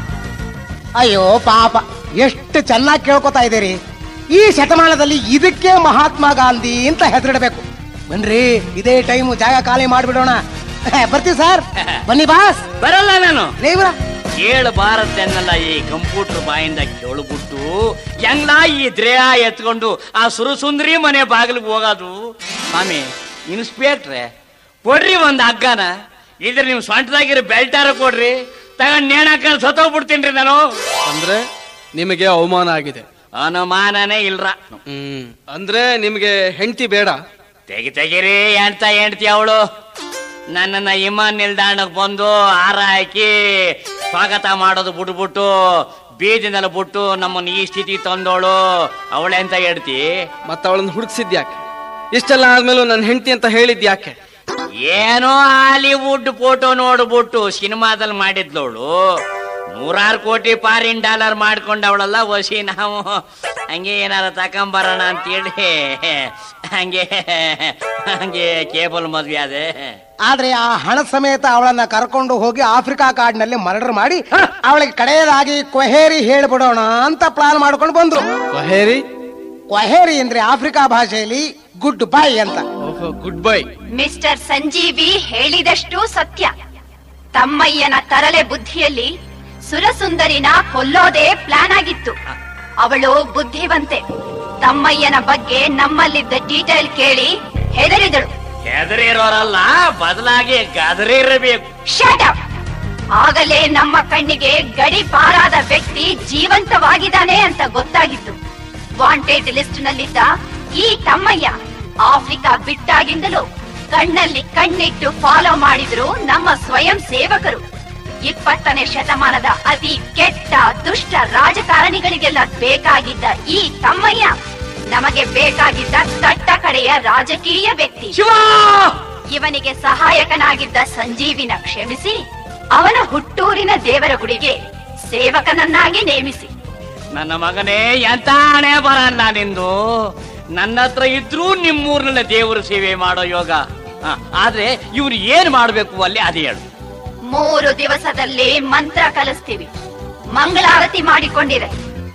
ಅಯ್ಯೋ ಪಾಪ ಎಷ್ಟು ಚೆನ್ನಾಗಿ ಕೇಳ್ಕೊತಾ ಇದ್ದೀರಿ ಈ ಶತಮಾನದಲ್ಲಿ ಇದಕ್ಕೆ ಮಹಾತ್ಮ ಗಾಂಧಿ ಅಂತ ಹೆಸರಿಡಬೇಕು ಬನ್ರಿ ಇದೇ ಟೈಮು ಜಾಗ ಖಾಲಿ ಮಾಡಿಬಿಡೋಣ ಬರ್ತೀವಿ ಸರ್ ಬನ್ನಿ ಬಾಸ್
ಬರಲ್ಲ ನಾನು
ನೀವ್ರ
ಕೇಳು ಭಾರತ ಅನ್ನಲ್ಲ ಈ ಕಂಪ್ಯೂಟರ್ ಬಾಯಿಂದ ಕೇಳುಬಿಟ್ಟು ಹೆಂಗ್ಲಾ ಈ ದ್ರೇಹ ಎತ್ಕೊಂಡು ಆ ಸುರಸುಂದರಿ ಮನೆ ಬಾಗಿಲಿಗೆ ಹೋಗೋದು ಸ್ವಾಮಿ ಇನ್ಸ್ಪೆಕ್ಟ್ರೆ ಕೊಡ್ರಿ ಒಂದ್ ಹಗ್ಗನ ಇದ್ರ ನೀವು ಸೊಂಟದಾಗಿರೋ ಬೆಲ್ಟಾರ ಕೊಡ್ರಿ ತಗೊಂಡ್ ನೇಣಾಕ ಸತ್ತೋಗ್ಬಿಡ್ತೀನಿ ನಾನು
ಅಂದ್ರೆ ನಿಮಗೆ ಅವಮಾನ ಆಗಿದೆ
ಅನುಮಾನನೇ ಇಲ್ರ
ಹ್ಮ್ ಅಂದ್ರೆ ನಿಮಗೆ ಹೆಂಡತಿ ಬೇಡ
ತೆಗಿ ತೆಗಿರಿ ಎಂತ ಹೆಂಡ್ತಿ ಅವಳು ನನ್ನನ್ನ ವಿಮಾನ ನಿಲ್ದಾಣಕ್ಕೆ ಬಂದು ಹಾರ ಹಾಕಿ ಸ್ವಾಗತ ಮಾಡೋದು ಬಿಟ್ಬಿಟ್ಟು ಬೀದಿನೆಲ್ಲ ಬಿಟ್ಟು ನಮ್ಮನ್ನ ಈ ಸ್ಥಿತಿ ತಂದೋಳು ಅವಳೆಂತ ಹೇಳ್ತಿ
ಮತ್ತ ಅವಳನ್ನ ಹುಡುಕ್ಸಿದ್ಯಾಕೆ ಇಷ್ಟೆಲ್ಲ ಆದ್ಮೇಲೂ ನನ್ನ ಹೆಂಡತಿ ಅಂತ ಹೇಳಿದ್ಯಾಕೆ
ಏನೋ ಹಾಲಿವುಡ್ ಫೋಟೋ ನೋಡ್ಬಿಟ್ಟು ಸಿನಿಮಾದಲ್ಲಿ ಮಾಡಿದ್ಲವಳು ನೂರಾರು ಕೋಟಿ ಫಾರಿನ್ ಡಾಲರ್ ಮಾಡ್ಕೊಂಡವಳಲ್ಲ ವಸಿ ನಾವು ಹಂಗೆ ಏನಾರ ತಕೊಂಬರೋಣ ಅಂತೇಳಿ ಹಂಗೆ ಹಂಗೆ ಕೇಬಲ್ ಮದ್ವೆ ಅದೇ
ಆದ್ರೆ ಆ ಹಣ ಸಮೇತ ಅವಳನ್ನ ಕರ್ಕೊಂಡು ಹೋಗಿ ಆಫ್ರಿಕಾ ಕಾಡಿನಲ್ಲಿ ಮರ್ಡರ್ ಮಾಡಿ ಅವಳಿಗೆ ಕಡೆಯದಾಗಿ ಕೊಹೇರಿ ಹೇಳ್ಬಿಡೋಣ ಅಂತ ಪ್ಲಾನ್ ಮಾಡ್ಕೊಂಡು ಬಂದ್ರು
ಹೇರಿ
ಕೊಹೇರಿ ಅಂದ್ರೆ ಆಫ್ರಿಕಾ ಭಾಷೆಯಲ್ಲಿ ಗುಡ್ ಬೈ ಅಂತ
ಗುಡ್ ಬೈ
ಮಿಸ್ಟರ್ ಸಂಜೀವಿ ಹೇಳಿದಷ್ಟು ಸತ್ಯ ತಮ್ಮಯ್ಯನ ತರಲೆ ಬುದ್ಧಿಯಲ್ಲಿ ಸುರಸುಂದರಿನ ಕೊಲ್ಲೋದೇ ಪ್ಲಾನ್ ಆಗಿತ್ತು ಅವಳು ಬುದ್ಧಿವಂತೆ ತಮ್ಮಯ್ಯನ ಬಗ್ಗೆ ನಮ್ಮಲ್ಲಿದ್ದ ಡೀಟೇಲ್ ಕೇಳಿ ಹೆದರಿದಳು
ಹೆದರಿರೋರಲ್ಲ ಬದಲಾಗಿ ಗದರಿರಬೇಕು
Shut up! ಆಗಲೇ ನಮ್ಮ ಕಣ್ಣಿಗೆ ಗಡಿ ಪಾರಾದ ವ್ಯಕ್ತಿ ಜೀವಂತವಾಗಿದ್ದಾನೆ ಅಂತ ಗೊತ್ತಾಗಿತ್ತು ವಾಂಟೆಡ್ ಲಿಸ್ಟ್ ನಲ್ಲಿದ್ದ ಈ ತಮ್ಮಯ್ಯ ಆಫ್ರಿಕಾ ಬಿಟ್ಟಾಗಿಂದಲೂ ಕಣ್ಣಲ್ಲಿ ಕಣ್ಣಿಟ್ಟು ಫಾಲೋ ಮಾಡಿದ್ರು ನಮ್ಮ ಸ್ವಯಂ ಸೇವಕರು ಇಪ್ಪತ್ತನೇ ಶತಮಾನದ ಅತಿ ಕೆಟ್ಟ ದುಷ್ಟ ರಾಜಕಾರಣಿಗಳಿಗೆಲ್ಲ ಬೇಕಾಗಿದ್ದ ಈ ತಮ್ಮಯ್ಯ ನಮಗೆ ಬೇಕಾಗಿದ್ದ ತಟ್ಟ ಕಡೆಯ ರಾಜಕೀಯ ವ್ಯಕ್ತಿ
ಶಿವ
ಇವನಿಗೆ ಸಹಾಯಕನಾಗಿದ್ದ ಸಂಜೀವಿನ ಕ್ಷಮಿಸಿ ಅವನ ಹುಟ್ಟೂರಿನ ದೇವರ ಗುಡಿಗೆ ಸೇವಕನನ್ನಾಗಿ ನೇಮಿಸಿ
ನನ್ನ ಮಗನೇ ಎಂತ ಹಣೆ ಬರಲ್ಲ ನಿಂದು ನನ್ನ ಹತ್ರ ಇದ್ರೂ ನಿಮ್ಮೂರ್ನಲ್ಲಿ ದೇವರ ಸೇವೆ ಮಾಡೋ ಯೋಗ ಹ, ಆದ್ರೆ ಇವ್ರು ಏನ್ ಮಾಡ್ಬೇಕು ಅಲ್ಲಿ ಅದೇ ಹೇಳು
ಮೂರು ದಿವಸದಲ್ಲಿ ಮಂತ್ರ ಕಲಿಸ್ತೀವಿ ಮಂಗಳಾರತಿ ಮಾಡಿಕೊಂಡಿರೆ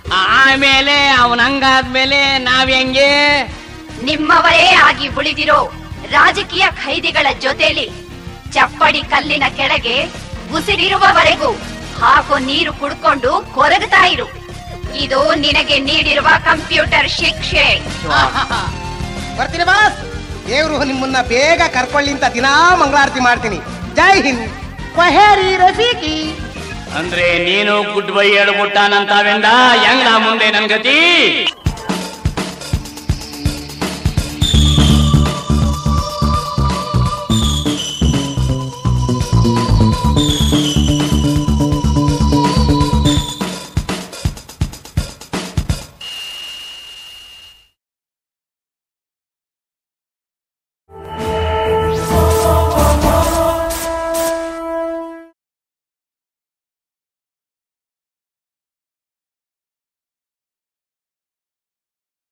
ಆಮೇಲೆ ಅವನ ಹಂಗಾದ್ಮೇಲೆ ನಾವ್ ಹೆಂಗೆ
ನಿಮ್ಮವರೇ ಆಗಿ ಉಳಿದಿರೋ ರಾಜಕೀಯ ಖೈದಿಗಳ ಜೊತೆಲಿ ಚಪ್ಪಡಿ ಕಲ್ಲಿನ ಕೆಳಗೆ ಉಸಿರಿರುವವರೆಗೂ ಹಾಗೂ ನೀರು ಕುಡ್ಕೊಂಡು ಕೊರಗುತ್ತಾ ಇರು ಇದು ನಿನಗೆ ನೀಡಿರುವ ಕಂಪ್ಯೂಟರ್ ಶಿಕ್ಷೆ
ಬರ್ತೀನಿ ಬಾಸ್ ದೇವ್ರು ನಿಮ್ಮನ್ನ ಬೇಗ ಕರ್ಕೊಳ್ಳಿ ಅಂತ ದಿನಾ ಮಂಗಳಾರತಿ ಮಾಡ್ತೀನಿ ಜೈ ಹಿಂದ್ ಕೊಹೇರಿ ರಫೀಕಿ
ಅಂದ್ರೆ ನೀನು ಗುಡ್ ಬೈ ಹೇಳ್ಬಿಟ್ಟಾನಂತಾವೆಂದ ಹೆಂಗ ಮುಂದೆ ನನ್ ಗತಿ